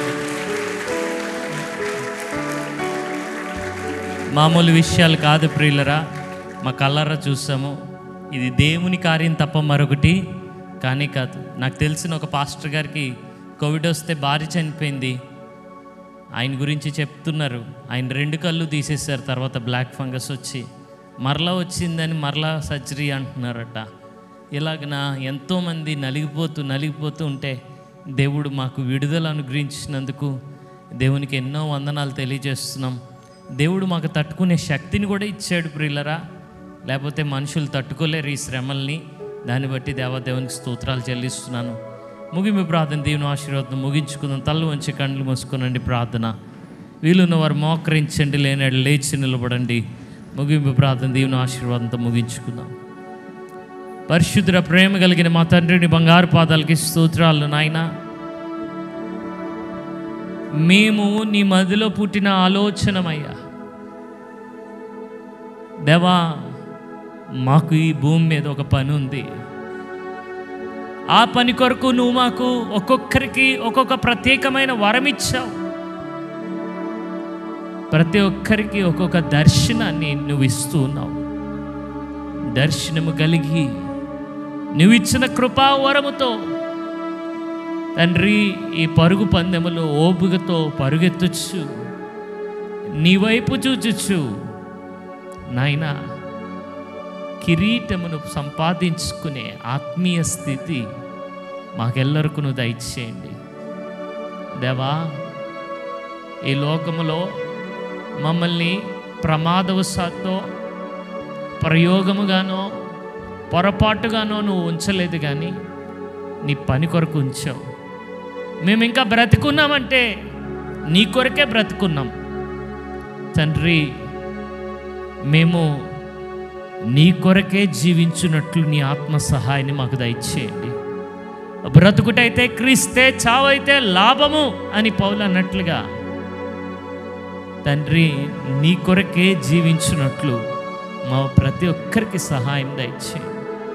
Speaker 3: మామూలు విషయాలు కాదు ప్రియులరా మా కళ్ళరా చూసాము ఇది దేవుని కార్యం తప్ప మరొకటి కానీ కాదు నాకు తెలిసిన ఒక పాస్టర్ గారికి కోవిడ్ వస్తే భార్య చనిపోయింది ఆయన గురించి చెప్తున్నారు ఆయన రెండు కళ్ళు తీసేశారు తర్వాత బ్లాక్ ఫంగస్ వచ్చి మరలా వచ్చిందని మరలా సర్జరీ అంటున్నారట ఇలాగన ఎంతోమంది నలిగిపోతూ నలిగిపోతూ ఉంటే దేవుడు మాకు విడుదల అనుగ్రహించినందుకు దేవునికి ఎన్నో వందనాలు తెలియజేస్తున్నాం దేవుడు మాకు తట్టుకునే శక్తిని కూడా ఇచ్చాడు ప్రియులరా లేకపోతే మనుషులు తట్టుకోలేరు ఈ శ్రమల్ని దాన్ని బట్టి దేవాదేవునికి స్తోత్రాలు చెల్లిస్తున్నాను ముగింపు ప్రార్థన దేవుని ఆశీర్వాదం ముగించుకుందాం తల్లు వంచి కండ్లు మూసుకునండి ప్రార్థన వీలున్న వారు మోకరించండి లేనాడు లేచి నిలబడండి ముగింపు ప్రార్థన దేవుని ఆశీర్వాదంతో ముగించుకుందాం పరిశుద్ధ ప్రేమ కలిగిన మా తండ్రిని బంగారు పాదాలకి స్తోత్రాలు నాయన మేము నీ మదిలో పుట్టిన ఆలోచనమయ్యా దేవా మాకు ఈ భూమి మీద ఒక పని ఉంది ఆ పని కొరకు నువ్వు మాకు ఒక్కొక్కరికి ఒక్కొక్క ప్రత్యేకమైన వరం ఇచ్చావు ప్రతి ఒక్కరికి ఒక్కొక్క దర్శనాన్ని నువ్వు ఇస్తూ ఉన్నావు దర్శనము కలిగి నువ్వు ఇచ్చిన కృపా వరముతో తండ్రి ఈ పరుగు పందెములో ఓపికతో పరుగెత్తొచ్చు నీ వైపు చూచుచ్చు నాయనా కిరీటమును సంపాదించుకునే ఆత్మీయ స్థితి మాకెల్లరికూ నువ్వు దయచేయండి దేవా ఈ లోకములో మమ్మల్ని ప్రమాదవశాత్తో ప్రయోగముగానో పొరపాటుగానో నువ్వు ఉంచలేదు కానీ నీ పని కొరకు ఉంచావు మేము ఇంకా బ్రతుకున్నామంటే నీ కొరకే బ్రతుకున్నాం తండ్రి మేము నీ కొరకే జీవించున్నట్లు నీ ఆత్మ సహాయాన్ని మాకు దయచేయండి బ్రతుకుటైతే క్రీస్తే చావైతే లాభము అని పౌలు అన్నట్లుగా తండ్రి నీ కొరకే జీవించున్నట్లు మా ప్రతి ఒక్కరికి సహాయం దయచేయండి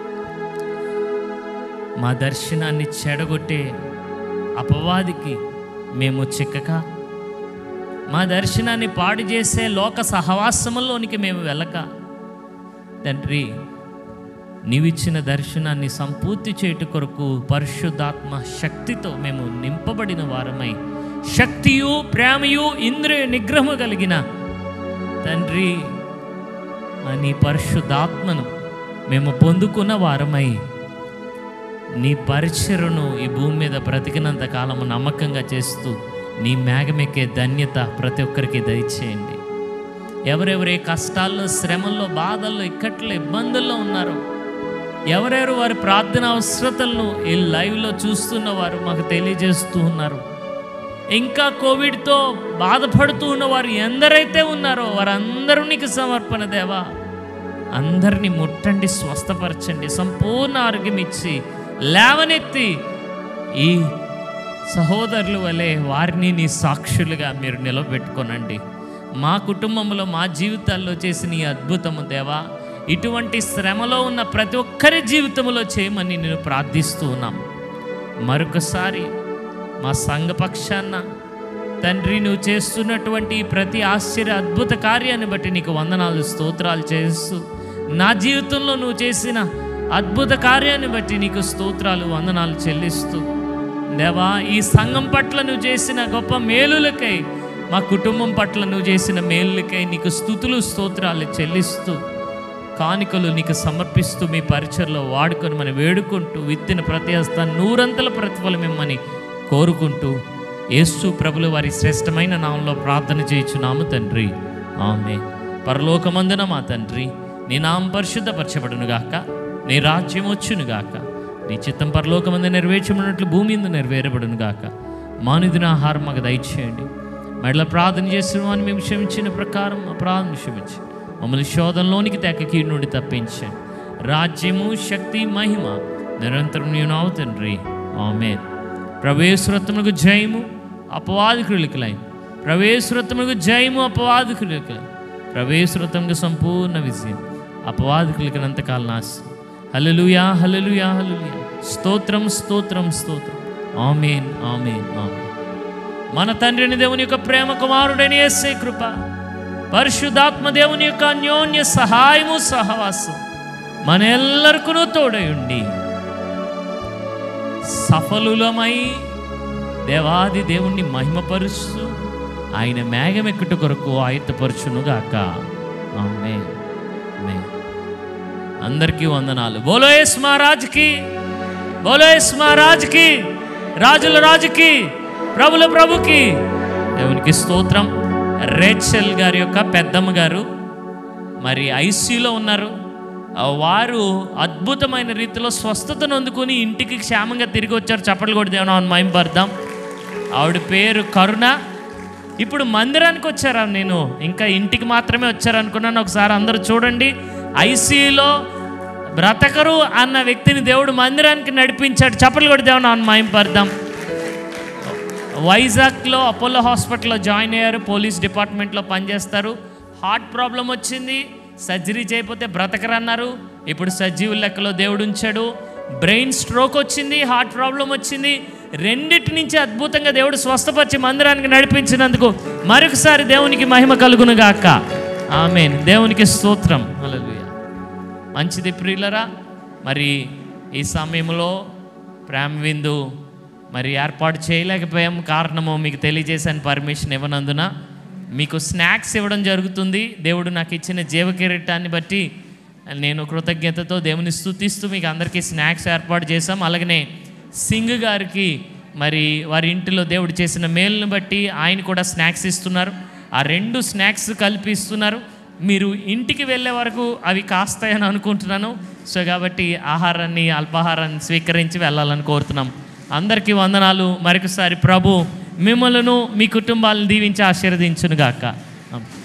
Speaker 3: మా దర్శనాన్ని చెడగొట్టే అపవాదికి మేము చిక్కక మా దర్శనాన్ని పాడు చేసే లోక సహవాసములోనికి మేము వెళ్ళక తండ్రి నీవిచ్చిన దర్శనాన్ని సంపూర్తి చేయుట కొరకు పరిశుద్ధాత్మ శక్తితో మేము నింపబడిన వారమై శక్తియు ప్రేమయు ఇంద్రియ నిగ్రహము కలిగిన తండ్రి ఆ నీ పరిశుద్ధాత్మను మేము పొందుకున్న వారమై నీ పరిచయను ఈ భూమి మీద బ్రతికినంత కాలము నమ్మకంగా చేస్తూ నీ మేఘమెక్కే ధన్యత ప్రతి ఒక్కరికి దయచేయండి ఎవరెవరు ఏ కష్టాల్లో శ్రమల్లో బాధల్లో ఇక్కట్లో ఇబ్బందుల్లో ఉన్నారో ఎవరెవరు వారి ప్రార్థన అవసరతలను ఈ లైవ్లో చూస్తున్న వారు మాకు తెలియజేస్తూ ఉన్నారు ఇంకా కోవిడ్తో బాధపడుతూ ఉన్న వారు ఎందరైతే ఉన్నారో వారందరూ నీకు సమర్పణ దేవా అందరినీ ముట్టండి స్వస్థపరచండి సంపూర్ణ ఆరోగ్యం ఇచ్చి లేవనెత్తి ఈ సహోదరుల వలె వారిని నీ సాక్షులుగా మీరు నిలబెట్టుకోనండి మా కుటుంబంలో మా జీవితాల్లో చేసిన ఈ అద్భుతము దేవా ఇటువంటి శ్రమలో ఉన్న ప్రతి ఒక్కరి జీవితంలో చేయమని నేను ప్రార్థిస్తూ ఉన్నాం మరొకసారి మా సంఘ పక్షాన తండ్రి నువ్వు చేస్తున్నటువంటి ఈ ప్రతి ఆశ్చర్య అద్భుత కార్యాన్ని బట్టి నీకు వందనాలు స్తోత్రాలు చేస్తూ నా జీవితంలో నువ్వు చేసిన అద్భుత కార్యాన్ని బట్టి నీకు స్తోత్రాలు వందనాలు చెల్లిస్తూ దేవా ఈ సంఘం పట్ల నువ్వు చేసిన గొప్ప మేలులకై మా కుటుంబం పట్ల నువ్వు చేసిన మేలులకై నీకు స్థుతులు స్తోత్రాలు చెల్లిస్తూ కానుకలు నీకు సమర్పిస్తూ మీ పరిచయలో వాడుకొని మనం వేడుకుంటూ విత్తిన ప్రతి హస్తాన్ని నూరంతల ప్రతిఫలం ఇమ్మని కోరుకుంటూ యేసు ప్రభులు వారి శ్రేష్టమైన నామంలో ప్రార్థన చేయుచున్నాము తండ్రి ఆమె పరలోకమందున మా తండ్రి నీ నామం పరిశుద్ధపరచబడునుగాక నీ రాజ్యం వచ్చునుగాక నీ చిత్తం పరలోకమందు నెరవేర్చబడినట్లు భూమి ఎందు నెరవేరబడునుగాక మానుదిన ఆహారం మాకు దయచేయండి మెడల ప్రార్థన చేసిన అని మేము క్షమించిన ప్రకారం మా ప్రార్థన క్షమించి మమ్మల్ని శోధంలోనికి తెక్క కీడు నుండి తప్పించండి రాజ్యము శక్తి మహిమ నిరంతరం నేను నావు తండ్రి ఆమె ప్రవేశరత్నములకు జయము అపవాదికులకులైన ప్రవేశరత్నములకు జయము అపవాదికులకులైన ప్రవేశరత్నములకు సంపూర్ణ విజయం అపవాదికులకి అంతకాలం నాశనం హల్లెలూయా హల్లెలూయా హల్లెలూయా స్తోత్రం స్తోత్రం స్తోత్రం ఆమేన్ ఆమేన్ ఆమేన్ మన తండ్రిని దేవుని యొక్క ప్రేమ కుమారుడని యేసే కృప పరిశుద్ధాత్మ దేవుని యొక్క అన్యోన్య సహాయము సహవాసం మన ఎల్లరికూ తోడయుండి సఫలులమై దేవాది దేవుణ్ణి మహిమపరుస్తూ ఆయన మేఘమెక్కుట కొరకు ఆయుత్తపరచునుగాక ఆమె అందరికీ వందనాలు బోలో ఎస్ మహారాజ్కి బోలో ఎస్ మహారాజ్కి రాజుల రాజుకి ప్రభుల ప్రభుకి దేవునికి స్తోత్రం రేచల్ గారి యొక్క పెద్దమ్మ గారు మరి ఐసీయూలో ఉన్నారు ఆ వారు అద్భుతమైన రీతిలో స్వస్థతను అందుకుని ఇంటికి క్షేమంగా తిరిగి వచ్చారు చప్పట్లు కూడా దేవుని మైంపడదాం ఆవిడ పేరు కరుణ ఇప్పుడు మందిరానికి వచ్చారా నేను ఇంకా ఇంటికి మాత్రమే వచ్చారు అనుకున్నాను ఒకసారి అందరూ చూడండి ఐసీయూలో బ్రతకరు అన్న వ్యక్తిని దేవుడు మందిరానికి నడిపించాడు చప్పట్లు కూడా దేవుని మైంపడదాం వైజాగ్లో అపోలో హాస్పిటల్లో జాయిన్ అయ్యారు పోలీస్ డిపార్ట్మెంట్లో పనిచేస్తారు హార్ట్ ప్రాబ్లం వచ్చింది సర్జరీ చేయకపోతే బ్రతకరన్నారు ఇప్పుడు సజీవుల లెక్కలో దేవుడు ఉంచాడు బ్రెయిన్ స్ట్రోక్ వచ్చింది హార్ట్ ప్రాబ్లం వచ్చింది రెండిటి నుంచి అద్భుతంగా దేవుడు స్వస్థపరిచి మందిరానికి నడిపించినందుకు మరొకసారి దేవునికి మహిమ కలుగునుగాక ఆమెన్ దేవునికి స్తోత్రం హల్లెలూయా మంచిది ప్రియులరా మరి ఈ సమయంలో ప్రేమ విందు మరి ఏర్పాటు చేయలేకపోయాం కారణము మీకు తెలియజేశాను పర్మిషన్ ఇవ్వనందున మీకు స్నాక్స్ ఇవ్వడం జరుగుతుంది దేవుడు నాకు ఇచ్చిన జీవకిరీటాన్ని బట్టి నేను కృతజ్ఞతతో దేవుని స్తుతిస్తూ మీకు అందరికీ స్నాక్స్ ఏర్పాటు చేశాం అలాగనే సింగ్ గారికి మరి వారి ఇంటిలో దేవుడు చేసిన మేలును బట్టి ఆయన కూడా స్నాక్స్ ఇస్తున్నారు ఆ రెండు స్నాక్స్ కలిపి ఇస్తున్నారు మీరు ఇంటికి వెళ్ళే వరకు అవి కాస్తాయని అనుకుంటున్నాను సో కాబట్టి ఆహారాన్ని అల్పాహారాన్ని స్వీకరించి వెళ్ళాలని కోరుతున్నాం అందరికీ వందనాలు మరొకసారి ప్రభు మిమ్మలను మీ కుటుంబాలను దీవించి ఆశీర్వదించునుగాక ఆమె.